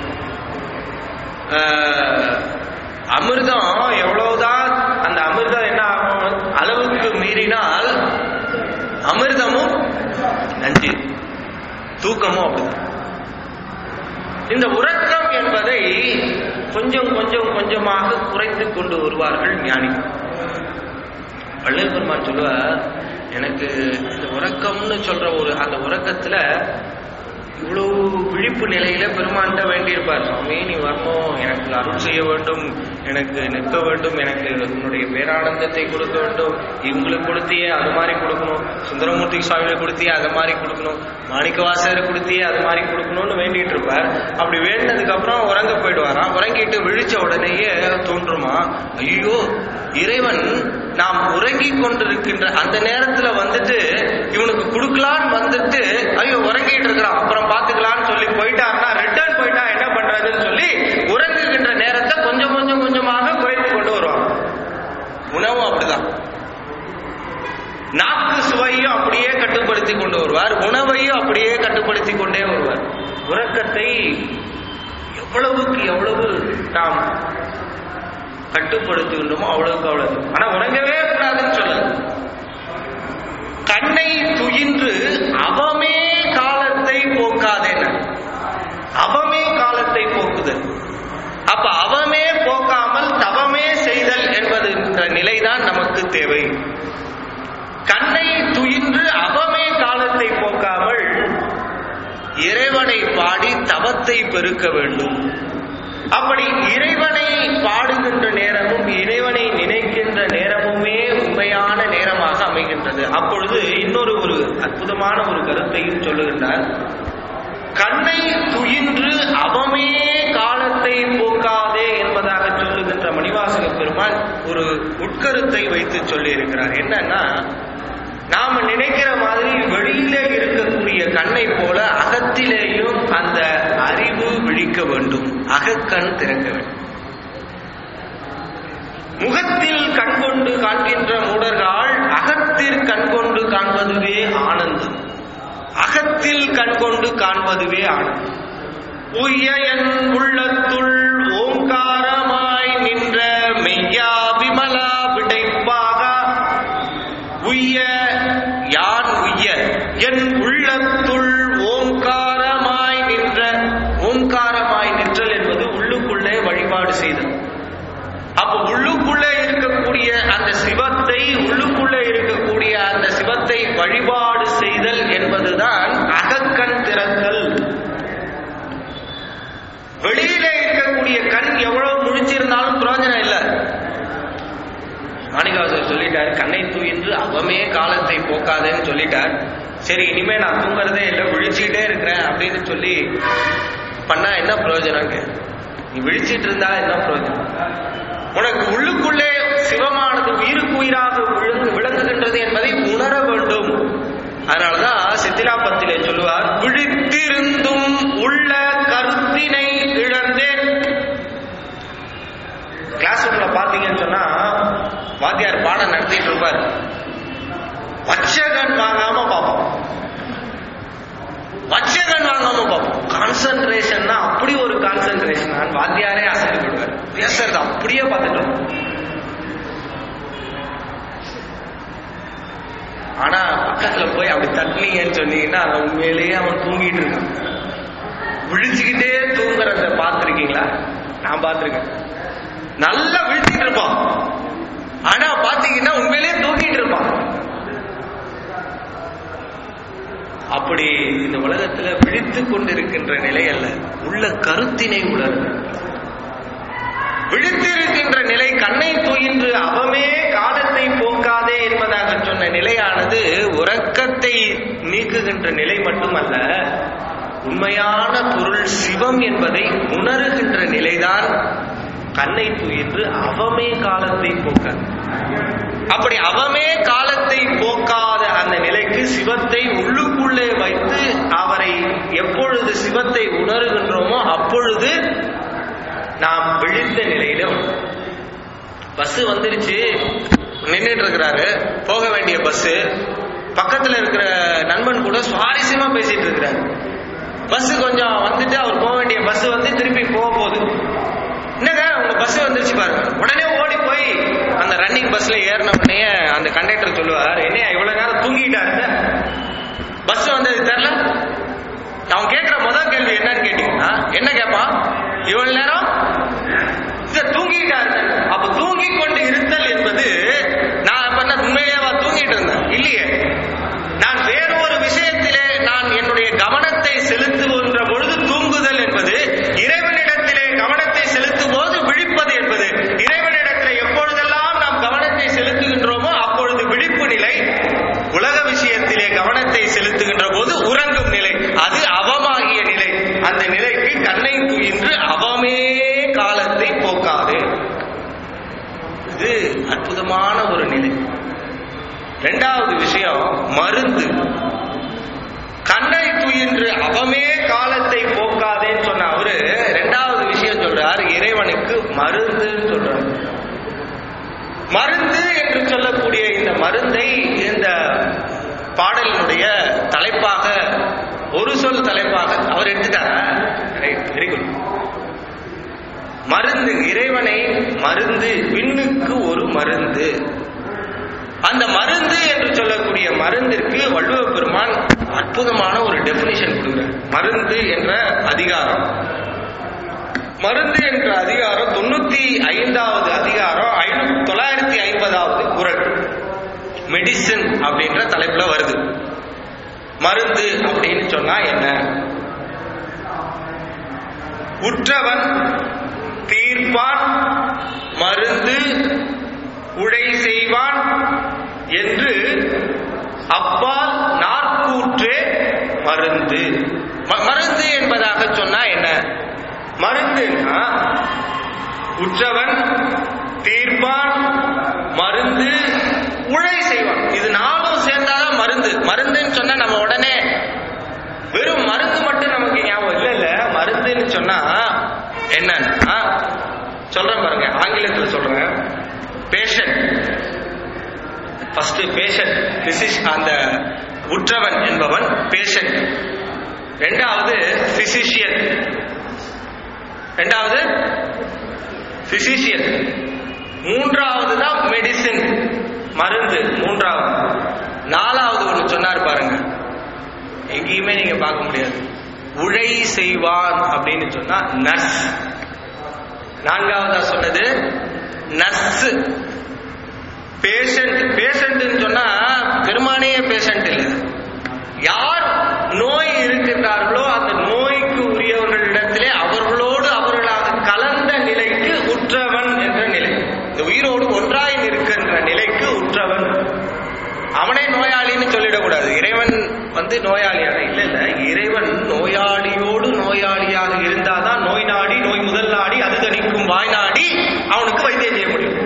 ஆஹ், அமிர்தம் எவ்வளவுதான் அந்த அமிர்தம் என்ன ஆகும் அளவுக்கு மீறினால் அமிர்தமும் நஞ்சு தூக்கமும் அப்படிதான் இந்த உறக்கம் என்பதை கொஞ்சம் கொஞ்சம் கொஞ்சமாக குறைத்து கொண்டு வருவார்கள் ஞானி வள்ளல் பெருமான் சொல்லுவார் எனக்கு இந்த உறக்கம்னு சொல்ற ஒரு அந்த உறக்கத்துல இவ்வளவு விழிப்பு நிலையில பெருமான்கிட்ட வேண்டியிருப்பார் சுவாமி நீ வரணும் எனக்கு அருள் செய்ய வேண்டும் எனக்கு நிற்க வேண்டும் எனக்கு உன்னுடைய பேரானந்தத்தை கொடுக்க வேண்டும் இவங்களுக்கு கொடுத்தியே அது மாதிரி கொடுக்கணும் சுந்தரமூர்த்தி சுவாமியை கொடுத்தியே அது மாதிரி கொடுக்கணும் மாணிக்கவாசகரை கொடுத்தியே அது மாதிரி கொடுக்கணும்னு வேண்டிட்டு இருப்பார் அப்படி வேண்டினதுக்கு அப்புறம் உறங்க போயிடுவாராம் உறங்கிட்டு விழிச்ச உடனேயே தோன்றுமா ஐயோ இறைவன் நாம் உறங்கி கொண்டிருக்கின்ற அந்த நேரத்துல வந்துட்டு இவனுக்கு கொடுக்கலான்னு வந்துட்டு ஐயோ உறங்கிட்டு இருக்கிறான் அப்புறம் பாத்துக்கலாம்னு சொல்லி போயிட்டாருன்னா ரிட்டர்ன் போயிட்டா என்ன பண்றதுன்னு சொல்லி உறங்குகின்ற நேரத்தை கொஞ்சம் கொஞ்சம் கொஞ்சமாக குறைத்து கொண்டு வருவான் உணவும் அப்படிதான் நாக்கு சுவையும் அப்படியே கட்டுப்படுத்தி கொண்டு வருவார் உணவையும் அப்படியே கட்டுப்படுத்தி கொண்டே வருவார் உறக்கத்தை எவ்வளவுக்கு எவ்வளவு நாம் கட்டுப்படுத்துகின்றோமோ அவ்வளவுக்கு அவ்வளவு ஆனா உறங்கவே கூடாதுன்னு சொல்லல கண்ணை துயின்று அவமே காலத்தை போக்காதேன அவமே காலத்தை போக்குதல் அப்ப அவமே போக்காமல் தவமே செய்தல் என்பது என்ற நிலைதான் நமக்கு தேவை கண்ணை துயின்று அவமே காலத்தை போக்காமல் இறைவனை பாடி தவத்தை பெருக்க வேண்டும் அப்படி இறைவனை பாடுகின்ற நேரமும் இறைவனை நினைக்கின்ற நேரமுமே உண்மையான நேரமாக அமைகின்றது அப்பொழுது இன்னொரு ஒரு அற்புதமான ஒரு கருத்தையும் சொல்லுகின்றார் கண்ணை துயின்று அவமே காலத்தை போக்காதே என்பதாக சொல்லுகின்ற மணிவாசக பெருமாள் ஒரு உட்கருத்தை வைத்து சொல்லி இருக்கிறார் என்னன்னா நாம நினைக்கிற மாதிரி வெளியில இருக்கக்கூடிய கண்ணை போல அகத்திலேயும் அந்த அறிவு விழிக்க வேண்டும் அகக்கண் திறக்க வேண்டும் முகத்தில் கண் கொண்டு காண்கின்ற மூடர்கள் அகத்தில் கண் கொண்டு காண்பதுவே ஆனந்தம் அகத்தில் கண் கொண்டு காண்பதுவே ஆனந்தம் உய்ய என் உள்ளத்துள் ஓங்காரமாய் நின்ற மெய்யா விமலா விடைப்பாக உய்ய யான் உய்ய என் உள்ளத்துள் ஓங்காரமாய் நின்ற ஓங்காரமாய் நிற்றல் என்பது உள்ளுக்குள்ளே வழிபாடு செய்தல் அப்ப உள்ளுக்குள்ளே இருக்கக்கூடிய அந்த சிவத்தை உள்ளுக்குள்ளே இருக்கக்கூடிய அந்த சிவத்தை வழிபாடு செய்தல் என்பதுதான் அகக்கண் திறத்தல் வெளியிலே இருக்கக்கூடிய கண் எவ்வளவு முழிச்சிருந்தாலும் பிரயோஜனம் இல்லை மாணிகாசர் சொல்லிட்டார் கண்ணை தூயின்று அவமே காலத்தை போக்காதேன்னு சொல்லிட்டார் சரி இனிமே நான் தூங்குறதே இல்லை விழிச்சுக்கிட்டே இருக்கிறேன் அப்படின்னு சொல்லி பண்ணா என்ன பிரயோஜனங்க நீ விழிச்சிட்டு இருந்தா என்ன பிரயோஜனம் உனக்கு உள்ளுக்குள்ளே சிவமானது உயிருக்கு உயிராக விளங்கு விளங்குகின்றது என்பதை உணர வேண்டும் அதனாலதான் சித்திலாபத்திலே சொல்லுவார் விழித்திருந்தும் உள்ள கருத்தினை இழந்தேன் கிளாஸ் ரூம்ல பாத்தீங்கன்னு சொன்னா வாத்தியார் பாடம் நடத்திட்டு இருப்பார் வச்சகன் வாங்காம பார்ப்போம் வச்சகன் வாங்காம பார்ப்போம் கான்சென்ட்ரேஷன்னா அப்படி ஒரு கான்சென்ட்ரேஷன் நான் வாத்தியாரே அசந்து விடுவார் பேசுறது அப்படியே பார்த்துட்டோம் ஆனா பக்கத்துல போய் அப்படி தட்டினீங்கன்னு சொன்னீங்கன்னா அவன் உண்மையிலேயே அவன் தூங்கிட்டு இருக்கான் விழிச்சுக்கிட்டே தூங்குறத பார்த்துருக்கீங்களா நான் பார்த்துருக்கேன் நல்லா விழிச்சிட்டு இருப்பான் ஆனா பாத்தீங்கன்னா உண்மையிலேயே தூங்கிட்டு இருப்பான் அப்படி இந்த உலகத்துல விழித்து கொண்டிருக்கின்ற நிலை அல்ல உள்ள கருத்தினை உணர்வு விழித்திருக்கின்ற நிலை கண்ணை துயின்று அவமே காலத்தை போக்காதே என்பதாக சொன்ன நிலையானது உறக்கத்தை நீக்குகின்ற நிலை மட்டுமல்ல உண்மையான பொருள் சிவம் என்பதை உணருகின்ற நிலைதான் கண்ணை துயின்று அவமே காலத்தை போக்க அப்படி அவமே காலத்தை போக்காத அந்த நிலைக்கு சிவத்தை உள்ளுக்குள்ளே வைத்து அவரை எப்பொழுது சிவத்தை உணர்கின்றோமோ அப்பொழுது நாம் விழித்த நிலையிலும் பஸ் வந்துருச்சு நின்றுட்டு இருக்கிறாரு போக வேண்டிய பஸ் பக்கத்துல இருக்கிற நண்பன் கூட சுவாரஸ்யமா பேசிட்டு இருக்கிறாரு பஸ் கொஞ்சம் வந்துட்டு அவர் போக வேண்டிய பஸ் வந்து திருப்பி போக போகுது என்னங்க உங்க பஸ் வந்துருச்சு பாருங்க உடனே ஓடி போய் அந்த ரன்னிங் பஸ்ல ஏறின உடனே அந்த கண்டக்டர் சொல்லுவார் என்னையா இவ்வளவு நேரம் தூங்கிட்டாரு பஸ் வந்தது தெரியல அவன் கேட்கிற முதல் கேள்வி என்னன்னு கேட்டீங்கன்னா என்ன கேட்பான் இவ்வளவு நேரம் இத தூங்கிட்டார்கள் அப்ப தூங்கிக் கொண்டு இருத்தல் என்பது நான் அப்ப என்ன உண்மையிலேவா தூங்கிட்டு இருந்தேன் இல்லையே நான் வேறொரு விஷயத்திலே நான் என்னுடைய கவனத்தை செலுத்துகின்ற பொழுது தூங்குதல் என்பது இறைவனிடத்திலே கவனத்தை செலுத்தும் போது விழிப்பது என்பது இறைவனிடத்திலே எப்பொழுதெல்லாம் நாம் கவனத்தை செலுத்துகின்றோமோ அப்பொழுது விழிப்பு நிலை உலக விஷயத்திலே கவனத்தை செலுத்துகின்ற போது உறங்கும் நிலை அது அவமாகிய நிலை அந்த நிலைக்கு கண்ணை துயின்று அவமே காலத்தை போக்காது இது அற்புதமான ஒரு நிலை இரண்டாவது விஷயம் மருந்து கண்ணை துயின்று அவமே காலத்தை போக்காதேன்னு சொன்ன அவரு ரெண்டாவது விஷயம் சொல்றார் இறைவனுக்கு மருந்துன்னு சொல்றார் மருந்து என்று சொல்லக்கூடிய இந்த மருந்தை இந்த பாடலினுடைய தலைப்பாக ஒரு சொல் தலைப்பாக அவர் எடுத்துட்டார் வெரி குட் மருந்து இறைவனை மருந்து விண்ணுக்கு ஒரு மருந்து அந்த மருந்து என்று சொல்லக்கூடிய மருந்திற்கு வள்ளுவ பெருமான் அற்புதமான ஒரு டெபினிஷன் கொடுக்குறார் மருந்து என்ற அதிகாரம் மருந்து என்ற அதிகாரம் தொண்ணூத்தி ஐந்தாவது அதிகாரம் ஐநூத்தி தொள்ளாயிரத்தி ஐம்பதாவது குரல் மெடிசின் அப்படின்ற தலைப்புல வருது மருந்து அப்படின்னு சொன்னா என்ன உற்றவன் தீர்ப்பான் மருந்து உடை செய்வான் என்று அப்பால் நாற்கூற்றே மருந்து ம- மருந்து என்பதாக சொன்னா என்ன மருந்துன்னா உற்றவன் தீர்ப்பான் மருந்து உழை செய்வான் இது நாலும் சேர்ந்தாதான் மருந்து மருந்துன்னு சொன்னா நம்ம உடனே வெறும் மருந்து மட்டும் நமக்கு ஞாபகம் இல்ல இல்ல மருந்துன்னு சொன்னா என்னன்னா சொல்றேன் பாருங்க ஆங்கிலத்தில் சொல்றேன் பேஷண்ட் ஃபர்ஸ்ட் பேஷண்ட் பிசிஷ் அந்த உற்றவன் என்பவன் பேஷண்ட் ரெண்டாவது பிசிஷியன் ரெண்டாவது பிசிஷியன் மூன்றாவது தான் மெடிசின் மருந்து மூன்றாவது நாலாவது ஒன்று சொன்னார் பாருங்க எங்கேயுமே நீங்க பார்க்க முடியாது உழை செய்வான் அப்படின்னு சொன்னா நர்ஸ் நான்காவதா சொன்னது நர்ஸ் பேஷண்ட் பேஷண்ட்னு சொன்னா பெருமானே பேஷண்ட் இல்லை யார் நோய் இருக்கின்றார்களோ அந்த நோய்க்கு உரியவர்களிடத்திலே அவர்களோடு அவர்களாக கலந்த நிலைக்கு உற்றவன் என்ற நிலை இந்த உயிரோடு ஒன்றாய் நிற்கின்ற நிலைக்கு உற்றவன் அவனே நோயாளின்னு சொல்லிடக்கூடாது இறைவன் வந்து நோயாளியாக இல்ல இல்ல இறைவன் நோயாளியோடு நோயாளியாக இருந்தாதான் நோய் நாடி நோய் முதல் நாடி அது தணிக்கும் வாய் நாடி அவனுக்கு வைத்தியம் செய்ய முடியும்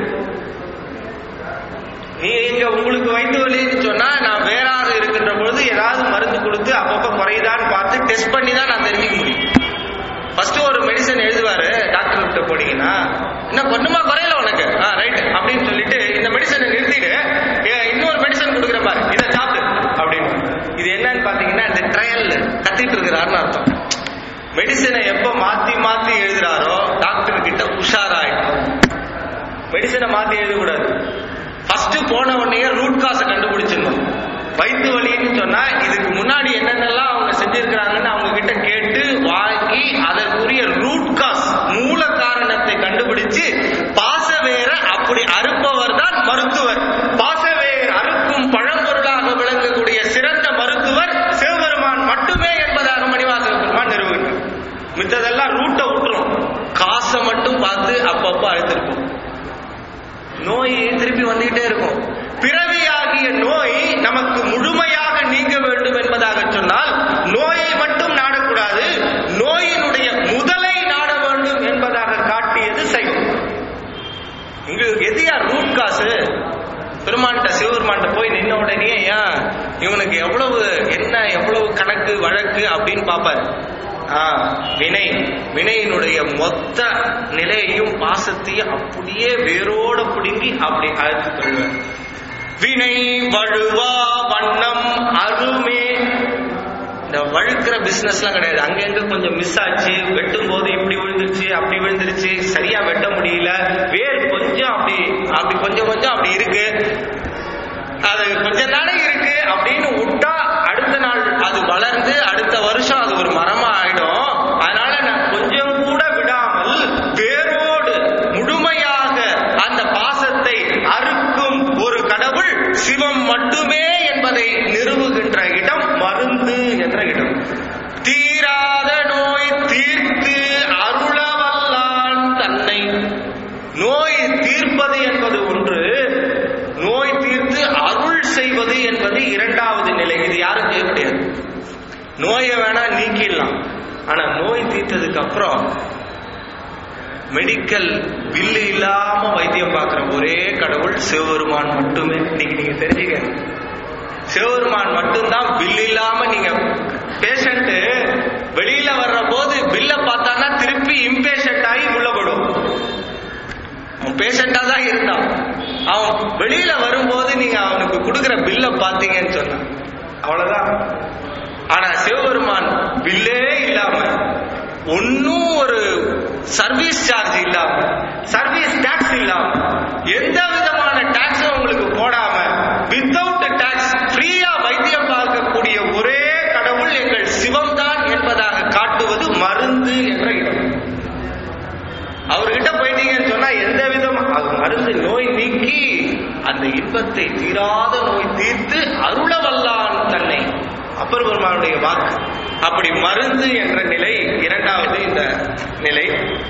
நீங்க உங்களுக்கு வயிற்று வலின்னு சொன்னா நான் வேறாக இருக்கின்ற பொழுது ஏதாவது மருந்து கொடுத்து அப்பப்ப குறையுதான்னு பார்த்து டெஸ்ட் பண்ணி தான் நான் தெரிஞ்சுக்க முடியும் ஃபர்ஸ்ட் ஒரு மெடிசன் எழுதுவாரு டாக்டர் கிட்ட போனீங்கன்னா என்ன பண்ணுமா குறையல உனக்கு ஆ ரைட் அப்படின்னு சொல்லிட்டு இந்த மெடிசனை நிறுத்திட்டு ஏ, இன்னொரு மெடிசன் கொடுக்குற பாரு இதை சாப்பிடு அப்படின்னு இது என்னன்னு பாத்தீங்கன்னா இந்த ட்ரையல் கத்திட்டு இருக்கிறாருன்னு அர்த்தம் மெடிசனை எப்ப மாத்தி மாத்தி எழுதுறாரோ டாக்டர் கிட்ட உஷாராயிடும் மெடிசனை மாத்தி எழுதக்கூடாது ஃபர்ஸ்ட் போன உடனே ரூட் காசை கண்டுபிடிச்சிடணும் வயிற்று வலின்னு சொன்னா இதுக்கு முன்னாடி என்னென்னலாம் அவங்க செஞ்சிருக்கிறாங்கன்னு அவங்க கிட்ட கேட்டு வாங்கி அதற்குரிய ரூட் காஸ் மூல காரணத்தை கண்டுபிடிச்சு பாசவேர அப்படி அறுப்பவர் தான் மருத்துவர் பாசவேர் அறுக்கும் பழம்பொருளாக விளங்கக்கூடிய சிறந்த மருத்துவர் சிவபெருமான் மட்டுமே என்பதாக மணிவாசக பெருமான் நிறுவுகிறார் மித்ததெல்லாம் ரூட்டை விட்டுரும் காசை மட்டும் பார்த்து அப்பப்போ அழுத்திருப்போம் நோய் திருப்பி வந்துகிட்டே இருக்கும் பிறவியாகிய நோய் நமக்கு முழுமையாக நீங்க வேண்டும் என்பதாக சொன்னால் நோயை மட்டும் நாடக்கூடாது நோயினுடைய முதலை நாட வேண்டும் என்பதாக காட்டியது சைவம் இங்கு எதையா ரூட் காசு பெருமான்கிட்ட சிவபெருமான்கிட்ட போய் நின்ன உடனே ஏன் இவனுக்கு எவ்வளவு என்ன எவ்வளவு கணக்கு வழக்கு அப்படின்னு பார்ப்பாரு ஆ, வினை வினையினுடைய மொத்த நிலையையும் பாசத்தையும் அப்படியே வேரோட பிடுங்கி அப்படி அழைத்து தருவார் வினை வழுவா வண்ணம் அருமே இந்த வழுக்கிற பிசினஸ்லாம் கிடையாது அங்கங்க கொஞ்சம் மிஸ் ஆச்சு வெட்டும் போது இப்படி விழுந்துருச்சு அப்படி விழுந்துருச்சு சரியா வெட்ட முடியல வேர் கொஞ்சம் அப்படி அப்படி கொஞ்சம் கொஞ்சம் அப்படி இருக்கு அது கொஞ்ச நாளைக்கு இருக்கு அப்படின்னு விட்டா அடுத்த நாள் அது வளர்ந்து அடுத்த வருஷம் அது ஒரு மரமா ஆயிடும் அதனால நான் கொஞ்சம் கூட விடாமல் வேரோடு முழு மட்டுமே என்பதை நிறுவுகின்ற இடம் மருந்து என்ற இடம் தீராத நோய் தீர்த்து அருளவல்லான் தன்னை நோய் தீர்ப்பது என்பது ஒன்று நோய் தீர்த்து அருள் செய்வது என்பது இரண்டாவது நிலை இது யாரும் செய்ய முடியாது நோயை வேணா நீக்கிடலாம் ஆனா நோய் தீர்த்ததுக்கு அப்புறம் மெடிக்கல் பில்லு இல்லாம வைத்தியம் பார்க்கிற ஒரே கடவுள் சிவபெருமான் மட்டுமே இன்னைக்கு நீங்க தெரிஞ்சுக்க சிவபெருமான் மட்டும்தான் பில் இல்லாம நீங்க பேஷண்ட் வெளியில வர்ற போது பில்ல பார்த்தானா திருப்பி இம்பேஷண்ட் ஆகி உள்ள போடும் அவன் பேஷண்டா தான் இருந்தான் அவன் வெளியில வரும்போது நீங்க அவனுக்கு கொடுக்கிற பில்ல பாத்தீங்கன்னு சொன்னான் அவ்வளவுதான் ஆனா சிவபெருமான் பில்லே இல்லாம ஒன்னும் ஒரு சர்வீஸ் சார்ஜ் இல்லாம சர்வீஸ் டாக்ஸ் இல்லாம எந்த விதமான டாக்ஸும் உங்களுக்கு போடாம வித்தவுட் டாக்ஸ் ஃப்ரீயா வைத்தியம் பார்க்கக்கூடிய ஒரே கடவுள் எங்கள் சிவம்தான் என்பதாக காட்டுவது மருந்து என்ற இடம் அவர்கிட்ட போயிட்டீங்கன்னு சொன்னா எந்த விதம் அது மருந்து நோய் நீக்கி அந்த இன்பத்தை தீராத நோய் தீர்த்து அருள வல்லான் தன்னை அப்பர் பெருமானுடைய வாக்கு அப்படி மருந்து என்ற நிலை இரண்டாவது இந்த நிலை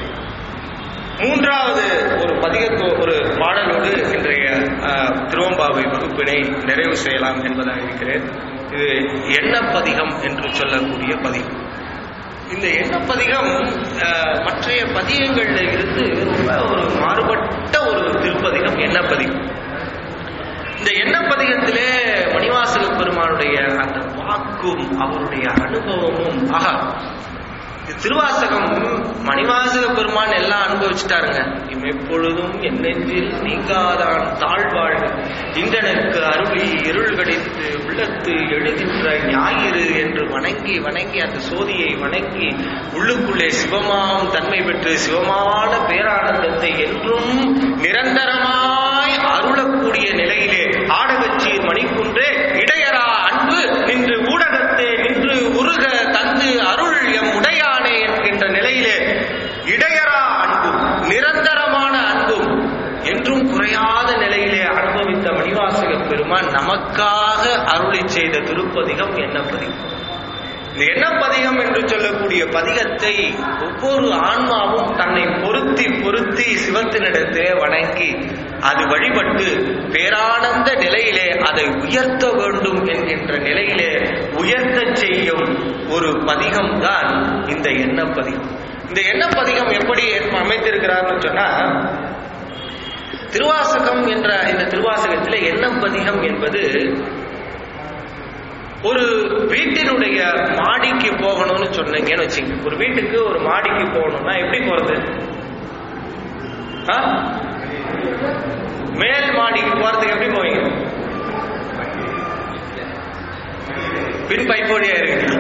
மூன்றாவது ஒரு பதிகத்து ஒரு பாடலோடு இன்றைய அஹ், திருவம்பாவை வகுப்பினை நிறைவு செய்யலாம் என்பதாக இருக்கிறேன் இது எண்ண பதிகம் என்று சொல்லக்கூடிய பதிகம் இந்த எண்ண பதிகம் அஹ், மற்றைய பதிகங்கள்ல இருந்து ரொம்ப ஒரு மாறுபட்ட ஒரு திருப்பதிகம் எண்ண பதிகம் இந்த எண்ண பதிகத்திலே மணிவாசக பெருமானுடைய அந்த வாக்கும் அவருடைய அனுபவமும் ஆகா இது திருவாசகம் மணிவாசக பெருமான் எல்லாம் அனுபவிச்சுட்டாருங்க எப்பொழுதும் என் நெஞ்சில் நீங்காதான் தாழ்வாழ் இந்தனுக்கு அருளி இருள் கடித்து உள்ளத்து எழுகின்ற ஞாயிறு என்று வணங்கி வணங்கி அந்த சோதியை வணங்கி உள்ளுக்குள்ளே சிவமாம் தன்மை பெற்று சிவமான பேரானந்தத்தை என்றும் நிரந்தரமாய் அருளக்கூடிய நிலையிலே ஆடகச்சீர் மணிக்குன்றே இடையரா அன்பு நின்று ஊடகத்தே நின்று உருக தந்து அருள் எம் உடையானே என்கின்ற நிலையிலே இடையரா அன்பும் நிரந்தரமான அன்பும் என்றும் குறையாத நிலையிலே அனுபவித்த மணிவாசக பெருமான் நமக்காக அருளி செய்த திருப்பதிகம் என்ன பதிகம் இந்த எண்ணப்பதிகம் என்று சொல்லக்கூடிய பதிகத்தை ஒவ்வொரு ஆன்மாவும் தன்னை பொருத்தி பொருத்தி சிவத்தினிடத்திலே வணங்கி அது வழிபட்டு பேரானந்த நிலையிலே அதை உயர்த்த வேண்டும் என்கின்ற நிலையிலே உயர்த்தச் செய்யும் ஒரு பதிகம் தான் இந்த எண்ணப்பதிகம் இந்த எண்ணப்பதிகம் எப்படி அமைத்திருக்கிறார்னு சொன்னா திருவாசகம் என்ற இந்த திருவாசகத்திலே எண்ணப்பதிகம் என்பது ஒரு வீட்டினுடைய மாடிக்கு போகணும்னு சொன்னீங்கன்னு வச்சுங்க ஒரு வீட்டுக்கு ஒரு மாடிக்கு போகணும்னா எப்படி போறது ஆ? மேல் மாடிக்கு போறதுக்கு எப்படி போவீங்க பின் பைப் வழியா இருக்கு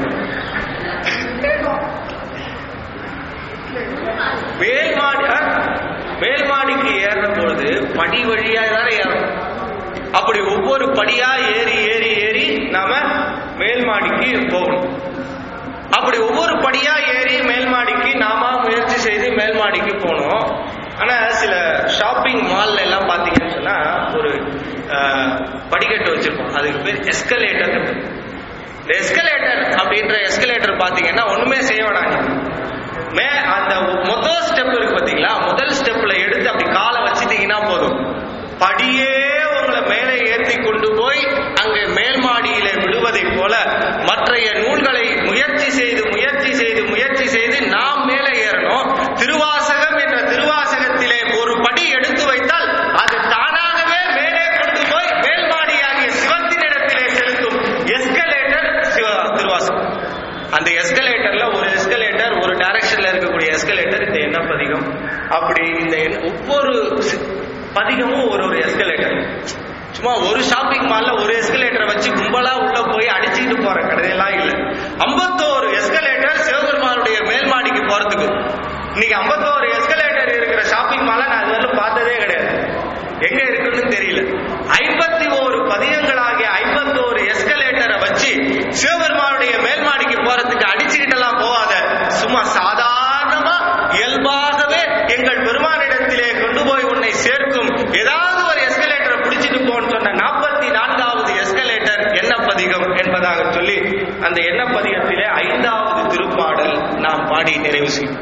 மேல் மாடி ஆ? மேல் மாடிக்கு ஏறுற பொழுது படி வழியா தானே ஏறணும் அப்படி ஒவ்வொரு படியா ஏறி ஏறி ஏறி நாம மேல் மாடிக்கு போகணும் அப்படி ஒவ்வொரு படியா ஏறி மேல் மாடிக்கு நாம முயற்சி செய்து மேல் மாடிக்கு போனோம் ஆனா சில ஷாப்பிங் மால்ல எல்லாம் பாத்தீங்கன்னு சொன்னா ஒரு அஹ், படிக்கட்டு வச்சிருப்போம் அதுக்கு பேர் எஸ்கலேட்டர் இந்த எஸ்கலேட்டர் அப்படின்ற எஸ்கலேட்டர் பாத்தீங்கன்னா ஒண்ணுமே செய்ய வேணாம் மே அந்த முதல் ஸ்டெப் இருக்கு பாத்தீங்களா முதல் ஸ்டெப்ல எடுத்து அப்படி காலை வச்சிட்டீங்கன்னா போதும் படியே உங்களை மேலே ஏற்றி கொண்டு போய் அங்கே மேல் மாடியிலே விடுவதைப் போல மற்றைய நூல்களை முயற்சி செய்து முயற்சி செய்து முயற்சி செய்து நாம் மேலே ஏறணும் திருவாசகம் என்ற திருவாசகத்திலே ஒரு படி எடுத்து வைத்தால் அது தானாகவே மேலே கொண்டு போய் மேல் மாடியாகிய சிவத்தினிடத்திலே செலுத்தும் எஸ்கலேட்டர் சிவ திருவாசகம் அந்த எஸ்கலேட்டர்ல ஒரு எஸ்கலேட்டர் ஒரு டைரக்ஷன்ல இருக்கக்கூடிய எஸ்கலேட்டர் இந்த எண்ண பதிகம் அப்படி இந்த எண்ண- ஒவ்வொரு சி- பதிகமும் ஒரு ஒரு எஸ்கலேட்டர் சும்மா ஒரு ஷாப்பிங் மால்ல ஒரு எஸ்கலேட்டரை வச்சு கும்பலா உள்ள போய் அடிச்சுக்கிட்டு போற கடையெல்லாம் இல்ல ஐம்பத்தோரு எஸ்கலேட்டர் சிவபெருமானுடைய மேல் மாடிக்கு போறதுக்கு இன்னைக்கு ஐம்பத்தோரு எஸ்கலேட்டர் இருக்கிற ஷாப்பிங் மாலை நான் இது வரைக்கும் பார்த்ததே கிடையாது எங்க இருக்குன்னு தெரியல ஐம்பத்தி ஓரு பதிகங்களாகிய ஐம்பத்தோரு எஸ்கலேட்டரை வச்சு சிவபெருமானுடைய மேல் மாடிக்கு போறதுக்கு அடிச்சுக்கிட்டெல்லாம் போகாத சும்மா சாதாரணமா இயல்பாகவே எங்கள் பெருமானிடத்திலே கொண்டு போய் உன்னை சேர்க்கும் ஏதாவது ஒரு எஸ்கலேட்டரை பிடிச்சிட்டு போன்னு சொன்ன நாற்பத்தி நான்காவது பாடி நிறைவு செய்யும்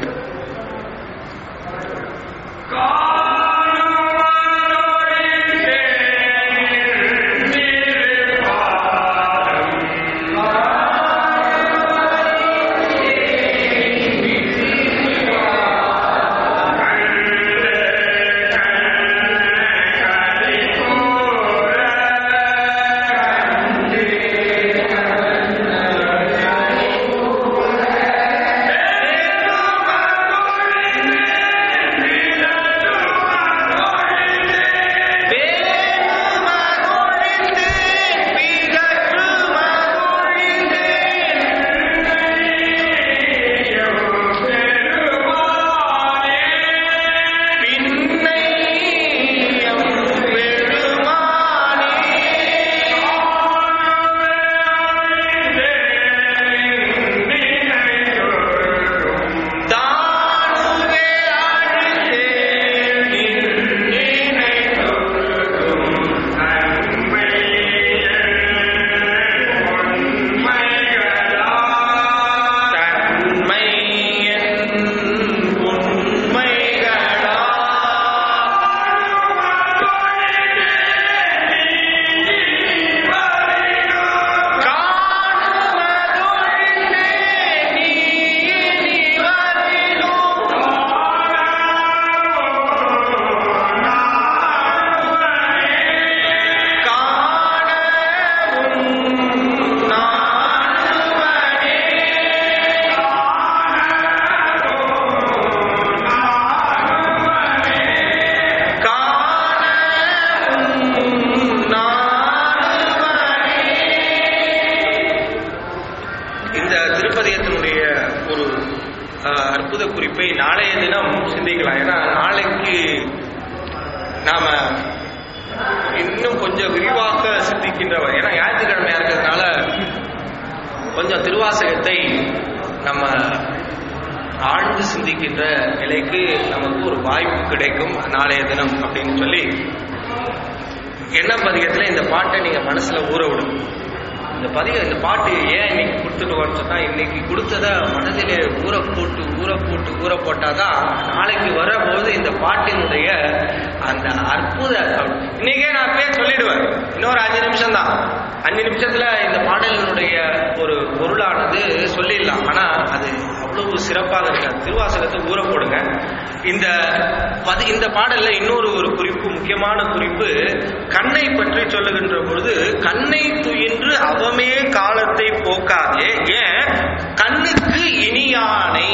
இந்த திருப்பதியத்தினுடைய ஒரு அஹ், அற்புத குறிப்பை நாளைய தினம் சிந்திக்கலாம் ஏன்னா நாளைக்கு நாம இன்னும் கொஞ்சம் விரிவாக சிந்திக்கின்றவர் ஏன்னா ஞாயிற்றுக்கிழமையா இருக்கிறதுனால கொஞ்சம் திருவாசகத்தை நம்ம ஆழ்ந்து சிந்திக்கின்ற நிலைக்கு நமக்கு ஒரு வாய்ப்பு கிடைக்கும் நாளைய தினம் அப்படின்னு சொல்லி என்ன பதிகத்துல இந்த பாட்டை நீங்க மனசுல ஊற விடும் இந்த பதிகம் இந்த பாட்டு ஏன் இன்னைக்கு கொடுத்துட்டு வரேன்னு சொன்னா இன்னைக்கு கொடுத்தத மனதிலே ஊற போட்டு ஊற போட்டு ஊற போட்டாதான் நாளைக்கு வரபோது இந்த பாட்டினுடைய அந்த அற்புத இன்னைக்கே நான் பேர் சொல்லிடுவேன் இன்னொரு அஞ்சு நிமிஷம் தான் அஞ்சு நிமிஷத்துல இந்த பாடலினுடைய ஒரு பொருளானது சொல்லிடலாம் ஆனா அது அவ்வளவு சிறப்பாக இருக்காது திருவாசகத்தை ஊற போடுங்க இந்த பதி இந்த பாடல்ல இன்னொரு ஒரு குறிப்பு முக்கியமான குறிப்பு கண்ணை பற்றி சொல்லுகின்ற பொழுது கண்ணை துயின்று அவமே காலத்தை போக்காதே ஏன் கண்ணுக்கு இனியானை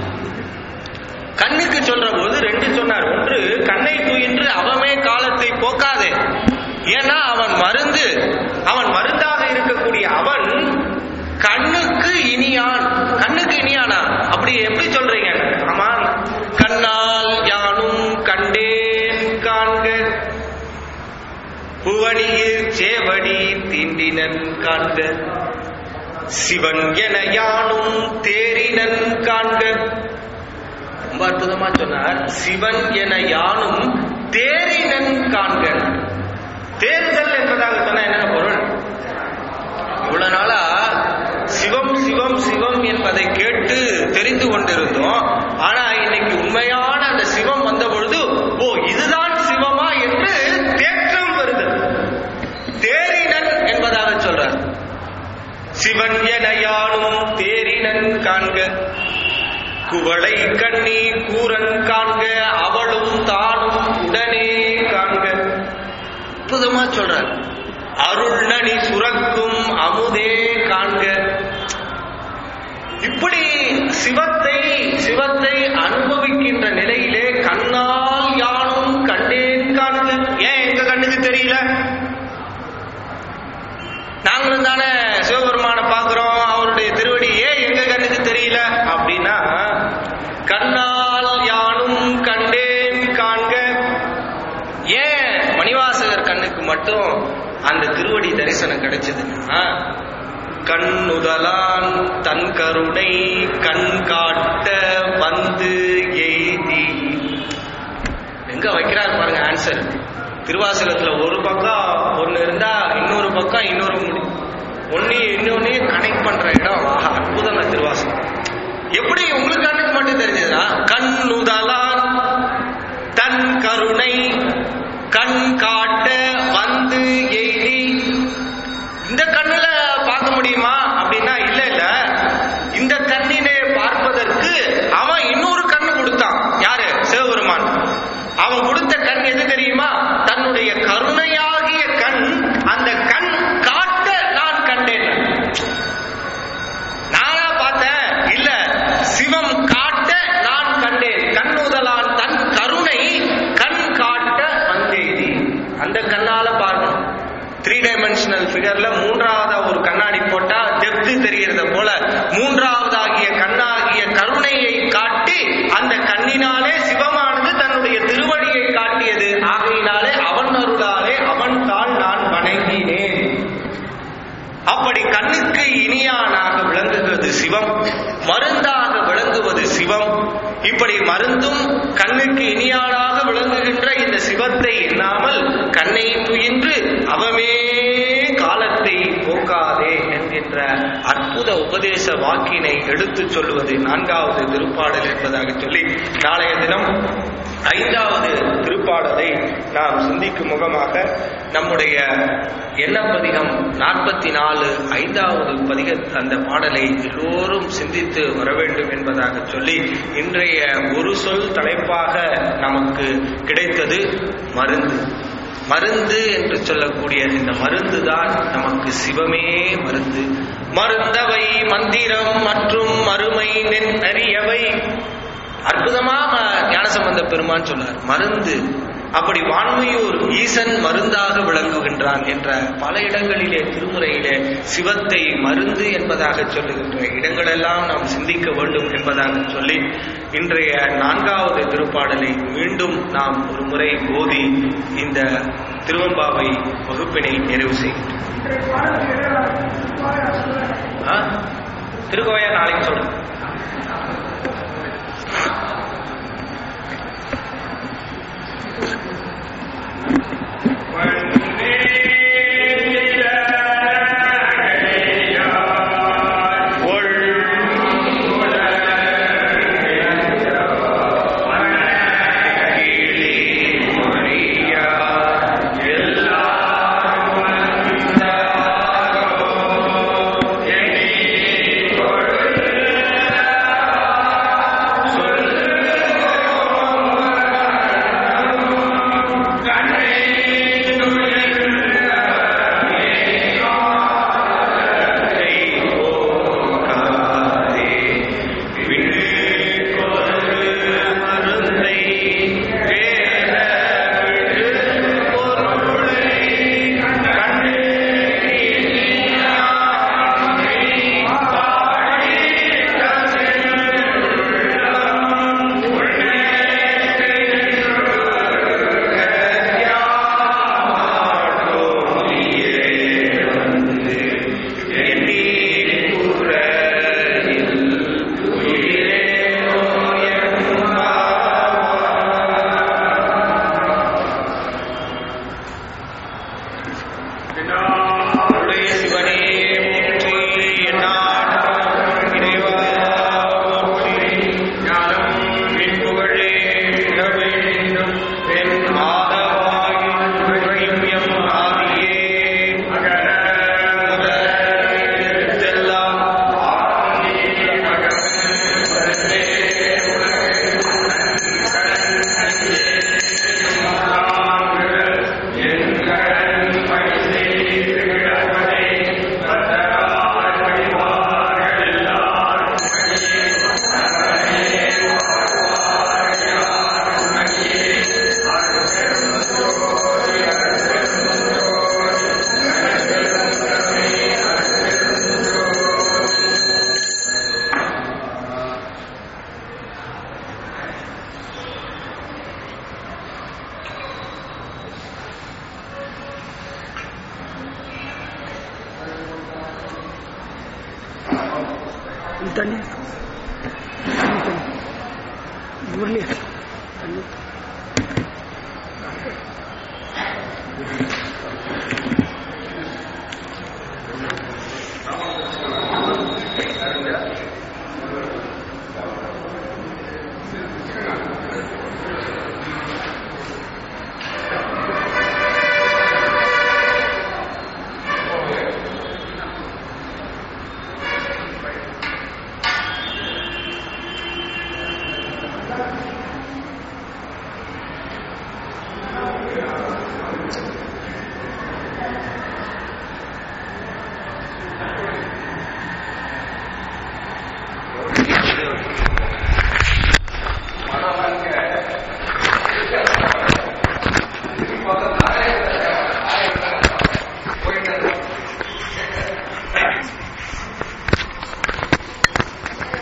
கண்ணுக்கு சொல்ற போது ரெண்டு சொன்னார் ஒன்று கண்ணை துயின்று அவமே காலத்தை போக்காதே ஏன்னா அவன் மருந்து அவன் மருந்தாக இருக்கக்கூடிய அவன் கண்ணுக்கு இனியான் கண்ணுக்கு இனியானா அப்படி எப்படி சொல்றீங்க ஆமா கண்ணால் யானும் கண்டேன் காண்க புவனியில் சேவடி தீண்டினன் காண்க சிவன் என யானும் தேரினன் காண்க ரொம்ப அற்புதமா சொன்னார் சிவன் என யானும் தேரினன் காண்க தேர்தல் என்பதாக சொன்ன என்ன பொருள் இவ்வளவு நாளா சிவம் சிவம் சிவம் என்பதை கேட்டு தெரிந்து கொண்டிருந்தோம் ஆனா இன்னைக்கு உண்மையான அந்த சிவம் வந்த பொழுது ஓ இதுதான் சிவமா என்று தேற்றம் வருது தேரினன் என்பதாக சொல்றார் சிவன் என யானும் தேரினன் காண்க குவளை கண்ணி கூரன் காண்க அவளும் தானும் உடனே காண்க அற்புதமா சொல்றார் அருள் நனி சுரக்கும் அமுதே காண்க இப்படி சிவத்தை சிவத்தை அனுபவிக்கின்ற நிலையிலே கண்ணால் யானும் கண்டேன் காண்க ஏன் எங்க கண்ணுக்கு தெரியல நாங்களும் தானே சிவபெருமானை பார்க்கிறோம் அவருடைய திருவடி ஏன் எங்க கண்ணுக்கு தெரியல அப்படின்னா கண்ணால் யானும் கண்டேன் காண்க ஏன் மணிவாசகர் கண்ணுக்கு மட்டும் அந்த திருவடி தரிசனம் கிடைச்சதுன்னா கண்ணுதலான் தன் கருணை கண் காட்ட வந்து எய்தி எங்க வைக்கிறார் பாருங்க ஆன்சர் திருவாசகத்துல ஒரு பக்கம் ஒண்ணு இருந்தா இன்னொரு பக்கம் இன்னொரு முடி ஒன்னு இன்னொன்னு கனெக்ட் பண்ற இடம் ஆஹா அற்புதங்க திருவாசகம் எப்படி உங்களுக்கு முடியுமா அப்படின்னா இல்ல இல்ல இந்த கண்ணிலே பார்ப்பதற்கு அவன் இன்னொரு கண்ணு கொடுத்தான் யாரு சிவபெருமான் அவன் கொடுத்த கண் எது தெரியுமா தன்னுடைய கருணையாகிய கண் அந்த கண் காட்ட நான் கண்டேன் நானா பார்த்தேன் இல்ல சிவம் காட்ட நான் கண்டேன் கண்ணுதலான் தன் கருணை கண் காட்ட வந்தேதி அந்த கண்ணால பார்க்கணும் த்ரீ டைமென்ஷனல் ஃபிகர்ல மூன்றாவதா ஒரு கண்ணாடி போட்டா டெப்த் தெரியறத போல மூன்றாவதாகிய கண்ணாகிய கருணையை காட்டி அந்த கண்ணினாலே சிவமானது தன்னுடைய திருவடியை காட்டியது ஆகையினாலே அவன் அருளாலே அவன் தான் நான் வணங்கினேன் அப்படி கண்ணுக்கு இனியானாக விளங்குகிறது சிவம் மருந்தாக விளங்குவது சிவம் இப்படி மருந்தும் கண்ணுக்கு இனியானாக விளங்குகின்ற இந்த சிவத்தை எண்ணாமல் கண்ணை துயின்று அவமே காலத்தை போக்காதே என்கின்ற அற்புத உபதேச வாக்கினை எடுத்துச் சொல்லுவது நான்காவது திருப்பாடல் என்பதாக சொல்லி நாளைய தினம் ஐந்தாவது திருப்பாடலை நாம் சிந்திக்கும் முகமாக நம்முடைய எண்ணப்பதிகம் நாற்பத்தி நாலு ஐந்தாவது பதிக அந்த பாடலை எல்லோரும் சிந்தித்து வர வேண்டும் என்பதாக சொல்லி இன்றைய ஒரு சொல் தலைப்பாக நமக்கு கிடைத்தது மருந்து மருந்து என்று சொல்லக்கூடிய இந்த மருந்து தான் நமக்கு சிவமே மருந்து மருந்தவை மந்திரம் மற்றும் மறுமை நெறியவை அற்புதமா ம- ஞானசம்பந்த பெருமான் சொன்னார் மருந்து அப்படி வான்மையூர் ஈசன் மருந்தாக விளங்குகின்றான் என்ற பல இடங்களிலே திருமுறையிலே சிவத்தை மருந்து என்பதாக சொல்லுகின்ற இடங்களெல்லாம் நாம் சிந்திக்க வேண்டும் என்பதாக சொல்லி இன்றைய நான்காவது திருப்பாடலை மீண்டும் நாம் ஒரு முறை போதி இந்த திருவம்பாவை வகுப்பினை நிறைவு செய்கின்றோம் ஆ? திருக்கோவையா நாளைக்கு சொல்றேன் அருளே சிவனே போற்றி எந்நாட்டவர்க்கும் இறைவா போற்றி ஞானம் என் புகழே மிக வேண்டும் என் மாதவாய் உரையும் எம் ஆதியே அகர முதல் எழுத்தெல்லாம் ஆதி மகன் பரந்தே தண்ணி ஊர்லேயே